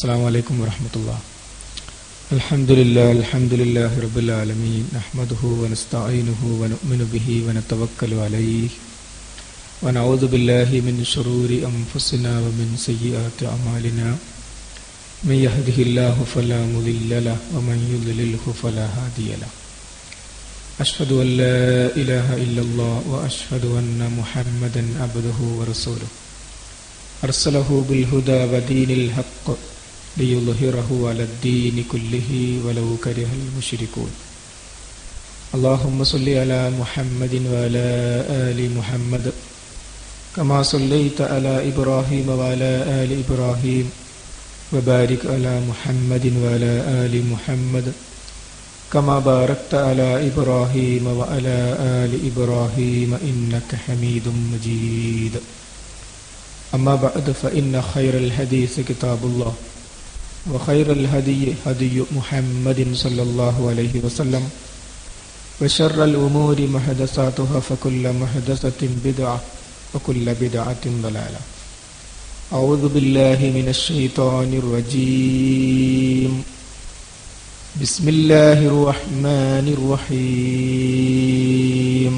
السلام عليكم ورحمة الله الحمد لله الحمد لله رب العالمين نحمده ونستعينه ونؤمن به ونتوكل عليه ونعوذ بالله من شرور أنفسنا ومن سيئات أعمالنا من يهده الله فلا مضل له ومن يضلله فلا هادي له أشهد أن لا إله إلا الله وأشهد أن محمدا عبده ورسوله أرسله بالهدى ودين الحق ليظهره على الدين كله ولو كره المشركون اللهم صل على محمد وعلى آل محمد كما صليت على إبراهيم وعلى آل إبراهيم وبارك على محمد وعلى آل محمد كما باركت على إبراهيم وعلى آل إبراهيم إنك حميد مجيد أما بعد فإن خير الحديث كتاب الله وخير الهدي هدي محمد صلى الله عليه وسلم وشر الأمور محدثاتها فكل محدثة بدعة وكل بدعة ضلالة أعوذ بالله من الشيطان الرجيم بسم الله الرحمن الرحيم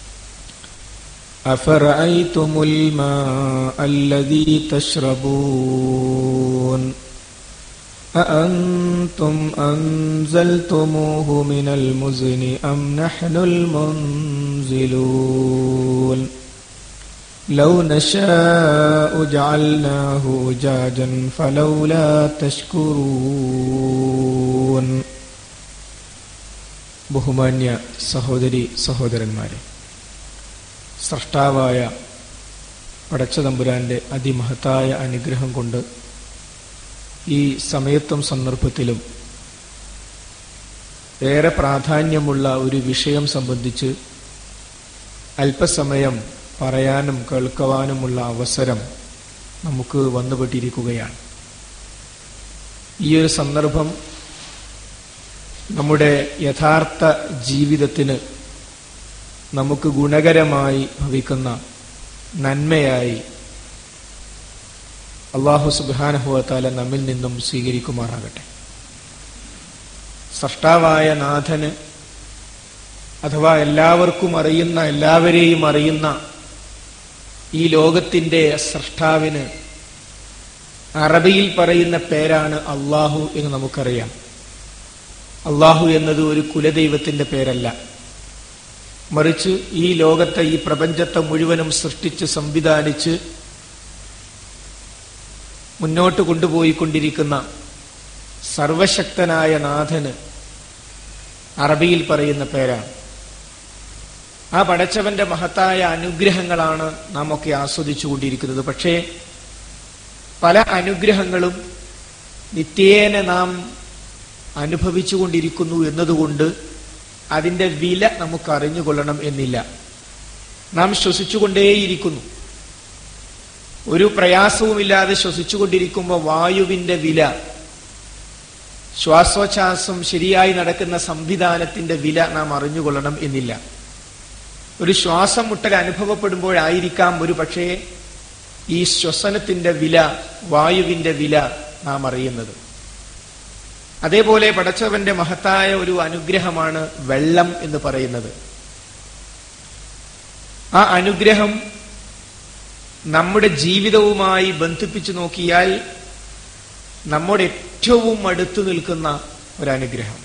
أفرأيتم الماء الذي تشربون أأنتم أنزلتموه من المزن أم نحن المنزلون لو نشاء جعلناه أجاجا فلولا تشكرون ബഹുമാന്യ സഹോദരി സഹോദരന്മാരെ സ്രഷ്ടാവായ പടച്ചതമ്പുരാന്റെ അതിമഹത്തായ അനുഗ്രഹം കൊണ്ട് ഈ സമയത്തും സന്ദർഭത്തിലും ഏറെ പ്രാധാന്യമുള്ള ഒരു വിഷയം സംബന്ധിച്ച് അല്പസമയം പറയാനും കേൾക്കുവാനുമുള്ള അവസരം നമുക്ക് വന്നുപെട്ടിരിക്കുകയാണ് ഈ ഒരു സന്ദർഭം നമ്മുടെ യഥാർത്ഥ ജീവിതത്തിന് നമുക്ക് ഗുണകരമായി ഭവിക്കുന്ന നന്മയായി അള്ളാഹു സുബാനഹുവത്താല നമ്മിൽ നിന്നും സ്വീകരിക്കുമാറാകട്ടെ സൃഷ്ടാവായ നാഥന് അഥവാ എല്ലാവർക്കും അറിയുന്ന എല്ലാവരെയും അറിയുന്ന ഈ ലോകത്തിന്റെ സൃഷ്ടാവിന് അറബിയിൽ പറയുന്ന പേരാണ് അള്ളാഹു എന്ന് നമുക്കറിയാം അള്ളാഹു എന്നത് ഒരു കുലദൈവത്തിന്റെ പേരല്ല മറിച്ച് ഈ ലോകത്തെ ഈ പ്രപഞ്ചത്തെ മുഴുവനും സൃഷ്ടിച്ച് സംവിധാനിച്ച് മുന്നോട്ട് കൊണ്ടുപോയിക്കൊണ്ടിരിക്കുന്ന സർവശക്തനായ നാഥന് അറബിയിൽ പറയുന്ന പേരാണ് ആ പടച്ചവന്റെ മഹത്തായ അനുഗ്രഹങ്ങളാണ് നാം ഒക്കെ ആസ്വദിച്ചുകൊണ്ടിരിക്കുന്നത് പക്ഷേ പല അനുഗ്രഹങ്ങളും നിത്യേന നാം അനുഭവിച്ചുകൊണ്ടിരിക്കുന്നു എന്നതുകൊണ്ട് അതിന്റെ വില നമുക്ക് അറിഞ്ഞുകൊള്ളണം എന്നില്ല നാം ശ്വസിച്ചുകൊണ്ടേയിരിക്കുന്നു ഒരു പ്രയാസവുമില്ലാതെ ശ്വസിച്ചുകൊണ്ടിരിക്കുമ്പോൾ വായുവിന്റെ വില ശ്വാസോച്ഛ്വാസം ശരിയായി നടക്കുന്ന സംവിധാനത്തിന്റെ വില നാം അറിഞ്ഞുകൊള്ളണം എന്നില്ല ഒരു ശ്വാസം മുട്ടൽ അനുഭവപ്പെടുമ്പോഴായിരിക്കാം ഒരു പക്ഷേ ഈ ശ്വസനത്തിന്റെ വില വായുവിന്റെ വില നാം അറിയുന്നത് അതേപോലെ പടച്ചവന്റെ മഹത്തായ ഒരു അനുഗ്രഹമാണ് വെള്ളം എന്ന് പറയുന്നത് ആ അനുഗ്രഹം നമ്മുടെ ജീവിതവുമായി ബന്ധിപ്പിച്ചു നോക്കിയാൽ നമ്മുടെ ഏറ്റവും അടുത്തു നിൽക്കുന്ന ഒരു അനുഗ്രഹം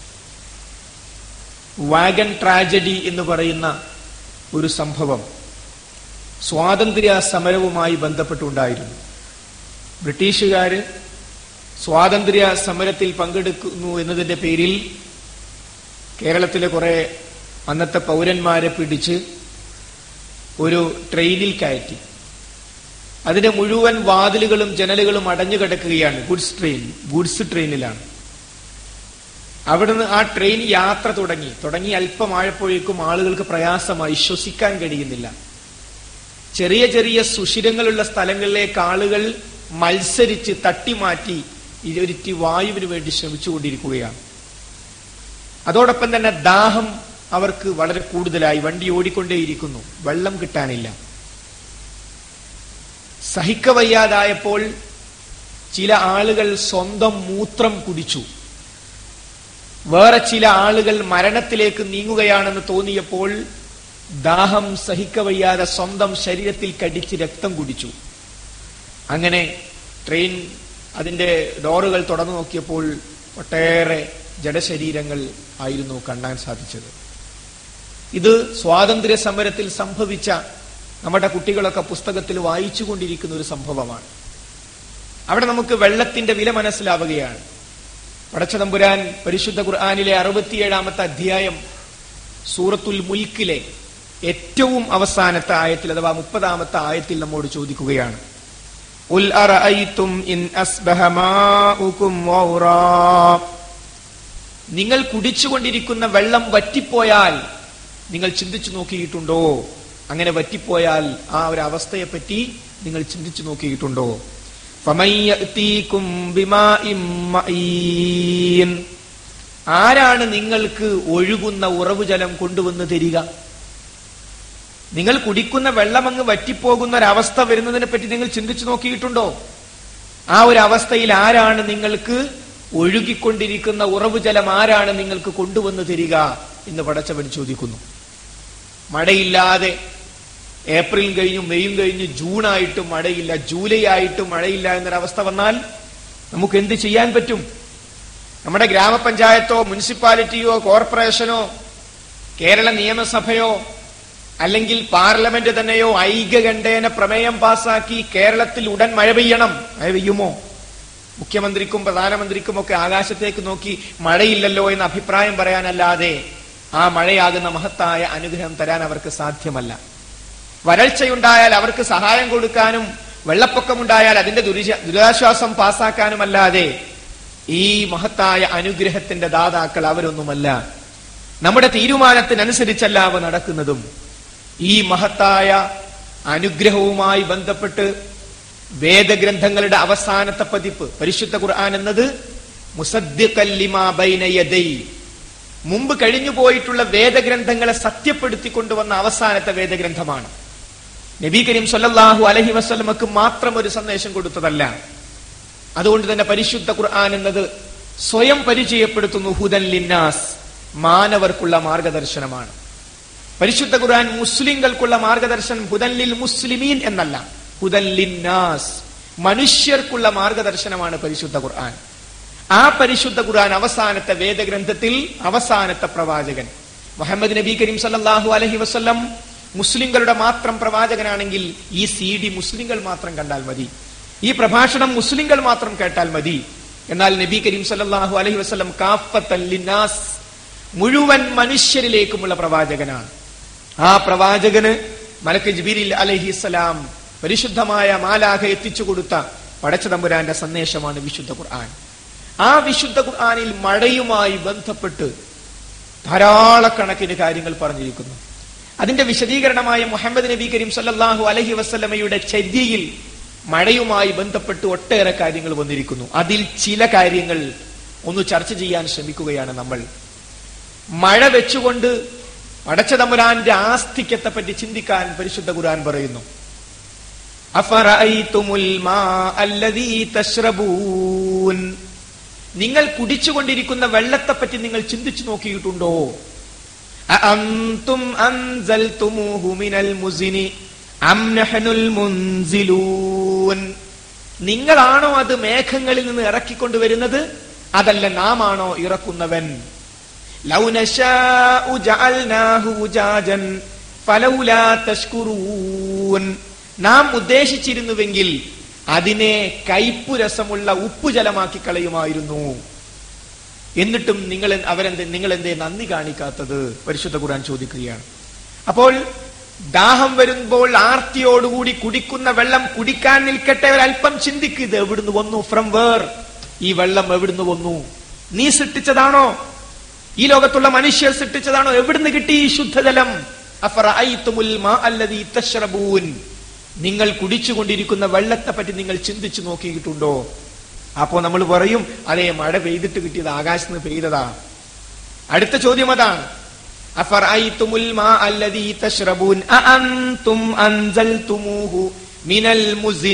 വാഗൻ ട്രാജഡി എന്ന് പറയുന്ന ഒരു സംഭവം സ്വാതന്ത്ര്യ സമരവുമായി ബന്ധപ്പെട്ടുണ്ടായിരുന്നു ബ്രിട്ടീഷുകാര് സ്വാതന്ത്ര്യ സമരത്തിൽ പങ്കെടുക്കുന്നു എന്നതിന്റെ പേരിൽ കേരളത്തിലെ കുറെ അന്നത്തെ പൗരന്മാരെ പിടിച്ച് ഒരു ട്രെയിനിൽ കയറ്റി അതിന്റെ മുഴുവൻ വാതിലുകളും ജനലുകളും അടഞ്ഞു കിടക്കുകയാണ് ഗുഡ്സ് ട്രെയിൻ ഗുഡ്സ് ട്രെയിനിലാണ് അവിടുന്ന് ആ ട്രെയിൻ യാത്ര തുടങ്ങി തുടങ്ങി അല്പമായപ്പോഴേക്കും ആളുകൾക്ക് പ്രയാസമായി ശ്വസിക്കാൻ കഴിയുന്നില്ല ചെറിയ ചെറിയ സുഷിരങ്ങളുള്ള സ്ഥലങ്ങളിലേക്ക് ആളുകൾ മത്സരിച്ച് തട്ടിമാറ്റി ഇരറ്റി വായുവിന് വേണ്ടി ശ്രമിച്ചുകൊണ്ടിരിക്കുകയാണ് അതോടൊപ്പം തന്നെ ദാഹം അവർക്ക് വളരെ കൂടുതലായി വണ്ടി ഓടിക്കൊണ്ടേയിരിക്കുന്നു വെള്ളം കിട്ടാനില്ല സഹിക്കവയ്യാതായപ്പോൾ ചില ആളുകൾ സ്വന്തം മൂത്രം കുടിച്ചു വേറെ ചില ആളുകൾ മരണത്തിലേക്ക് നീങ്ങുകയാണെന്ന് തോന്നിയപ്പോൾ ദാഹം സഹിക്കവയ്യാതെ സ്വന്തം ശരീരത്തിൽ കടിച്ച് രക്തം കുടിച്ചു അങ്ങനെ ട്രെയിൻ അതിന്റെ ഡോറുകൾ തുറന്നു നോക്കിയപ്പോൾ ഒട്ടേറെ ജഡശരീരങ്ങൾ ആയിരുന്നു കാണാൻ സാധിച്ചത് ഇത് സ്വാതന്ത്ര്യ സമരത്തിൽ സംഭവിച്ച നമ്മുടെ കുട്ടികളൊക്കെ പുസ്തകത്തിൽ വായിച്ചുകൊണ്ടിരിക്കുന്ന ഒരു സംഭവമാണ് അവിടെ നമുക്ക് വെള്ളത്തിന്റെ വില മനസ്സിലാവുകയാണ് പടച്ചതമ്പുരാൻ പരിശുദ്ധ ഖുർആാനിലെ അറുപത്തിയേഴാമത്തെ അധ്യായം സൂറത്തുൽ മുൽക്കിലെ ഏറ്റവും അവസാനത്തെ ആയത്തിൽ അഥവാ മുപ്പതാമത്തെ ആയത്തിൽ നമ്മോട് ചോദിക്കുകയാണ് ഉൽ അറഅയ്തും ഇൻ അസ്ബഹ മാഉകും വൗറാ. നിങ്ങൾ കുടിച്ചുകൊണ്ടിരിക്കുന്ന വെള്ളം വറ്റിപ്പോയാൽ നിങ്ങൾ ചിന്തിച്ചു നോക്കിയിട്ടുണ്ടോ അങ്ങനെ വറ്റിപ്പോയാൽ ആ ഒരു അവസ്ഥയെപ്പറ്റി നിങ്ങൾ ചിന്തിച്ചു നോക്കിയിട്ടുണ്ടോ ഫമൻ യഅ്തീകും ബിമാഇൻ മഈൻ. ആരാണ് നിങ്ങൾക്ക് ഒഴുകുന്ന ഉറവുജലം കൊണ്ടുവന്ന് തരിക നിങ്ങൾ കുടിക്കുന്ന വെള്ളം അങ്ങ് വറ്റിപ്പോകുന്ന ഒരവസ്ഥ വരുന്നതിനെ പറ്റി നിങ്ങൾ ചിന്തിച്ചു നോക്കിയിട്ടുണ്ടോ ആ ഒരു അവസ്ഥയിൽ ആരാണ് നിങ്ങൾക്ക് ഒഴുകിക്കൊണ്ടിരിക്കുന്ന ഉറവുജലം ആരാണ് നിങ്ങൾക്ക് കൊണ്ടുവന്ന് തരിക എന്ന് പടച്ചവൻ ചോദിക്കുന്നു മഴയില്ലാതെ ഏപ്രിൽ കഴിഞ്ഞു മെയും കഴിഞ്ഞു ജൂൺ ആയിട്ടും മഴയില്ല ജൂലൈ ആയിട്ടും മഴയില്ല എന്നൊരവസ്ഥ വന്നാൽ നമുക്ക് എന്ത് ചെയ്യാൻ പറ്റും നമ്മുടെ ഗ്രാമപഞ്ചായത്തോ മുനിസിപ്പാലിറ്റിയോ കോർപ്പറേഷനോ കേരള നിയമസഭയോ അല്ലെങ്കിൽ പാർലമെന്റ് തന്നെയോ ഐക്യകണ്ഠേന പ്രമേയം പാസാക്കി കേരളത്തിൽ ഉടൻ മഴ പെയ്യണം മഴ പെയ്യുമോ മുഖ്യമന്ത്രിക്കും പ്രധാനമന്ത്രിക്കും ഒക്കെ ആകാശത്തേക്ക് നോക്കി മഴയില്ലല്ലോ എന്ന് അഭിപ്രായം പറയാനല്ലാതെ ആ മഴയാകുന്ന മഹത്തായ അനുഗ്രഹം തരാൻ അവർക്ക് സാധ്യമല്ല വരൾച്ചയുണ്ടായാൽ അവർക്ക് സഹായം കൊടുക്കാനും വെള്ളപ്പൊക്കമുണ്ടായാൽ അതിന്റെ ദുരിശ- ദുരിതാശ്വാസം പാസാക്കാനുമല്ലാതെ ഈ മഹത്തായ അനുഗ്രഹത്തിന്റെ ദാതാക്കൾ അവരൊന്നുമല്ല നമ്മുടെ തീരുമാനത്തിനനുസരിച്ചല്ല അവ നടക്കുന്നതും ഈ മഹത്തായ അനുഗ്രഹവുമായി ബന്ധപ്പെട്ട് വേദഗ്രന്ഥങ്ങളുടെ അവസാനത്തെ പതിപ്പ് പരിശുദ്ധ ഖുർആൻ എന്നത് മുസദ്ദിഖൻ ലിമാ ബൈന യദൈ മുമ്പ് കഴിഞ്ഞു പോയിട്ടുള്ള വേദഗ്രന്ഥങ്ങളെ സത്യപ്പെടുത്തിക്കൊണ്ടുവന്ന അവസാനത്തെ വേദഗ്രന്ഥമാണ് നബി കരീം സല്ലല്ലാഹു അലഹി വസ്ലമക്ക് മാത്രം ഒരു സന്ദേശം കൊടുത്തതല്ല അതുകൊണ്ട് തന്നെ പരിശുദ്ധ ഖുർആൻ എന്നത് സ്വയം പരിചയപ്പെടുത്തുന്നു ഹുദൻ ലിന്നാസ് മാനവർക്കുള്ള മാർഗദർശനമാണ് പരിശുദ്ധ ഖുർആൻ മുസ്ലിങ്ങൾക്കുള്ള മാർഗദർശനം ഹുദൻ ലിൽ മുസ്ലിമീൻ എന്നല്ല ഹുദൻ ലിന്നാസ് മനുഷ്യർക്കുള്ള മാർഗദർശനമാണ് പരിശുദ്ധ ഖുർആൻ ആ പരിശുദ്ധ ഖുർആൻ അവസാനത്തെ വേദഗ്രന്ഥത്തിൽ അവസാനത്തെ പ്രവാചകൻ മുഹമ്മദ് നബി കരീം സല്ലല്ലാഹു അലൈഹി വസല്ലം മുസ്ലിങ്ങളുടെ മാത്രം പ്രവാചകനാണെങ്കിൽ ഈ സി ഡി മുസ്ലിങ്ങൾ മാത്രം കണ്ടാൽ മതി ഈ പ്രഭാഷണം മുസ്ലിങ്ങൾ മാത്രം കേട്ടാൽ മതി എന്നാൽ നബി കരീം സല്ലല്ലാഹു അലൈഹി വസല്ലം കാഫത്തൻ ലിന്നാസ് മുഴുവൻ മനുഷ്യരിലേക്കുമുള്ള പ്രവാചകനാണ് ആ പ്രവാചകന് മലക്ക് ജിബിരിൽ അലഹിസ്സലാം പരിശുദ്ധമായ മാലാഖ എത്തിച്ചു കൊടുത്ത പടച്ചതമ്പുരാന്റെ സന്ദേശമാണ് വിശുദ്ധ ഖുർആൻ ആ വിശുദ്ധ ഖുർആനിൽ മഴയുമായി ബന്ധപ്പെട്ട് ധാരാളക്കണക്കിന് കാര്യങ്ങൾ പറഞ്ഞിരിക്കുന്നു അതിന്റെ വിശദീകരണമായ മുഹമ്മദ് നബി കരീം സല്ലല്ലാഹു അലഹി വസ്ലമയുടെ ചര്യയിൽ മഴയുമായി ബന്ധപ്പെട്ട് ഒട്ടേറെ കാര്യങ്ങൾ വന്നിരിക്കുന്നു അതിൽ ചില കാര്യങ്ങൾ ഒന്ന് ചർച്ച ചെയ്യാൻ ശ്രമിക്കുകയാണ് നമ്മൾ മഴ വെച്ചുകൊണ്ട് പടച്ചതമ്പുരാന്റെ ആസ്തിക്യത്തെ പറ്റി ചിന്തിക്കാൻ പരിശുദ്ധ ഖുർആൻ പറയുന്നു അഫറഅയ്തുമുൽ മാ അല്ലദീ തശ്റബൂൻ നിങ്ങൾ കുടിച്ചുകൊണ്ടിരിക്കുന്ന വെള്ളത്തെപ്പറ്റി നിങ്ങൾ ചിന്തിച്ചു നോക്കിയിട്ടുണ്ടോ അഅന്തും അൻസൽതുമൂഹു മിനൽ മുസിനി അം നഹ്നുൽ മുൻസിലൂൻ നിങ്ങളാണോ അത് മേഘങ്ങളിൽ നിന്ന് ഇറക്കിക്കൊണ്ടുവരുന്നത് അതല്ല നാം ആണോ ഇറക്കുന്നവൻ ലൗ നശാഉ ജഅൽനാഹു ഉജാജൻ ഫലൗലാ തഷ്കുറൂൻ നാം ഉദ്ദേശിച്ചിരുന്നുവെങ്കിൽ അതിനെ കയ്പുരസമുള്ള ഉപ്പുജലമാക്കി കളയുമായിരുന്നു എന്നിട്ടും നിങ്ങൾ അവരെന്ത് നിങ്ങൾ എന്തേ നന്ദി കാണിക്കാത്തത് പരിശുദ്ധ ഖുർആൻ ചോദിക്കുകയാണ് അപ്പോൾ ദാഹം വരുമ്പോൾ ആർത്തിയോടുകൂടി കുടിക്കുന്ന വെള്ളം കുടിക്കാൻ നിൽക്കട്ടെ ഒരല്പം ചിന്തിക്കുക ഇത് എവിടുന്ന് വന്നു ഫ്രം വേർ ഈ വെള്ളം എവിടുന്ന് വന്നു നീ സൃഷ്ടിച്ചതാണോ ഈ ലോകത്തുള്ള മനുഷ്യർ സൃഷ്ടിച്ചതാണോ എവിടുന്ന് കിട്ടി ഈ ശുദ്ധജലം അഫറഅയ്തുമുൽ മാ അല്ലദീ തശ്റബൂൻ നിങ്ങൾ കുടിച്ചുകൊണ്ടിരിക്കുന്ന വെള്ളത്തെ പറ്റി നിങ്ങൾ ചിന്തിച്ചു നോക്കിയിട്ടുണ്ടോ അപ്പോ നമ്മൾ പറയും അതെ മഴ പെയ്തിട്ട് കിട്ടിയത് ആകാശത്ത് നിന്ന് പെയ്തതാ അടുത്ത ചോദ്യം അതാണ് അഫറഅയ്തുമുൽ മാ അല്ലദീ തശ്റബൂൻ അഅൻതും അൻസൽതുമൂഹു മിനൽ മുസിനി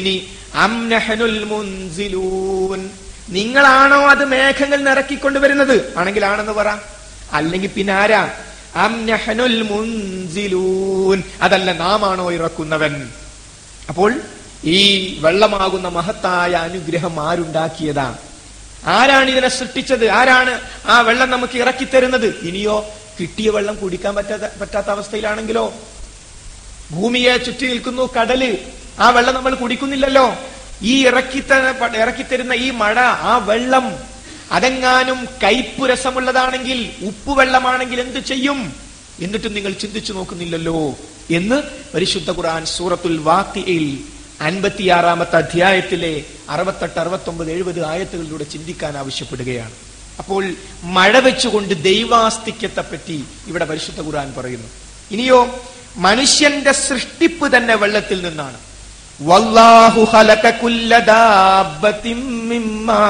അം നഹ്നുൽ മുൻസിലൂൻ നിങ്ങളാണോ അത് മേഘങ്ങൾ നിറക്കിക്കൊണ്ടുവരുന്നത് ആണെങ്കിൽ ആണെന്ന് പറ അല്ലെങ്കിൽ പിന്നെ ആരാ അം നഹ്നുൽ മുൻസിലൂൻ അതല്ല നാം ആണോ ഇറക്കുന്നവൻ അപ്പോൾ ഈ വെള്ളമാകുന്ന മഹത്തായ അനുഗ്രഹം ആരുണ്ടാക്കിയതാ ആരാണ് ഇതിനെ സൃഷ്ടിച്ചത് ആരാണ് ആ വെള്ളം നമുക്ക് ഇറക്കി തരുന്നത് ഇനിയോ കിട്ടിയ വെള്ളം കുടിക്കാൻ പറ്റാത്ത പറ്റാത്ത അവസ്ഥയിലാണെങ്കിലോ ഭൂമിയെ ചുറ്റി നിൽക്കുന്നു കടല് ആ വെള്ളം നമ്മൾ കുടിക്കുന്നില്ലല്ലോ ഈ ഇറക്കി ത- ഇറക്കി തരുന്ന ഈ മഴ ആ വെള്ളം അതെങ്ങാനും കയ്പു രസമുള്ളതാണെങ്കിൽ ഉപ്പ് വെള്ളമാണെങ്കിൽ എന്ത് ചെയ്യും എന്നിട്ടും നിങ്ങൾ ചിന്തിച്ചു നോക്കുന്നില്ലല്ലോ എന്ന് പരിശുദ്ധ ഖുർആൻ സൂറത്തുൽ വാക്കിയിൽ അൻപത്തിയാറാമത്തെ അധ്യായത്തിലെ അറുപത്തെട്ട് അറുപത്തി ഒമ്പത് എഴുപത് ആയത്തുകളിലൂടെ ചിന്തിക്കാൻ ആവശ്യപ്പെടുകയാണ് അപ്പോൾ മഴ വെച്ചുകൊണ്ട് ദൈവാസ്തിക്യത്തെ പറ്റി ഇവിടെ പരിശുദ്ധ ഖുർആൻ പറയുന്നു ഇനിയോ മനുഷ്യന്റെ സൃഷ്ടിപ്പ് തന്നെ വെള്ളത്തിൽ നിന്നാണ് വല്ലാഹു ഖലഖ കുല്ല ദാബത്തിൻ മിമ്മാ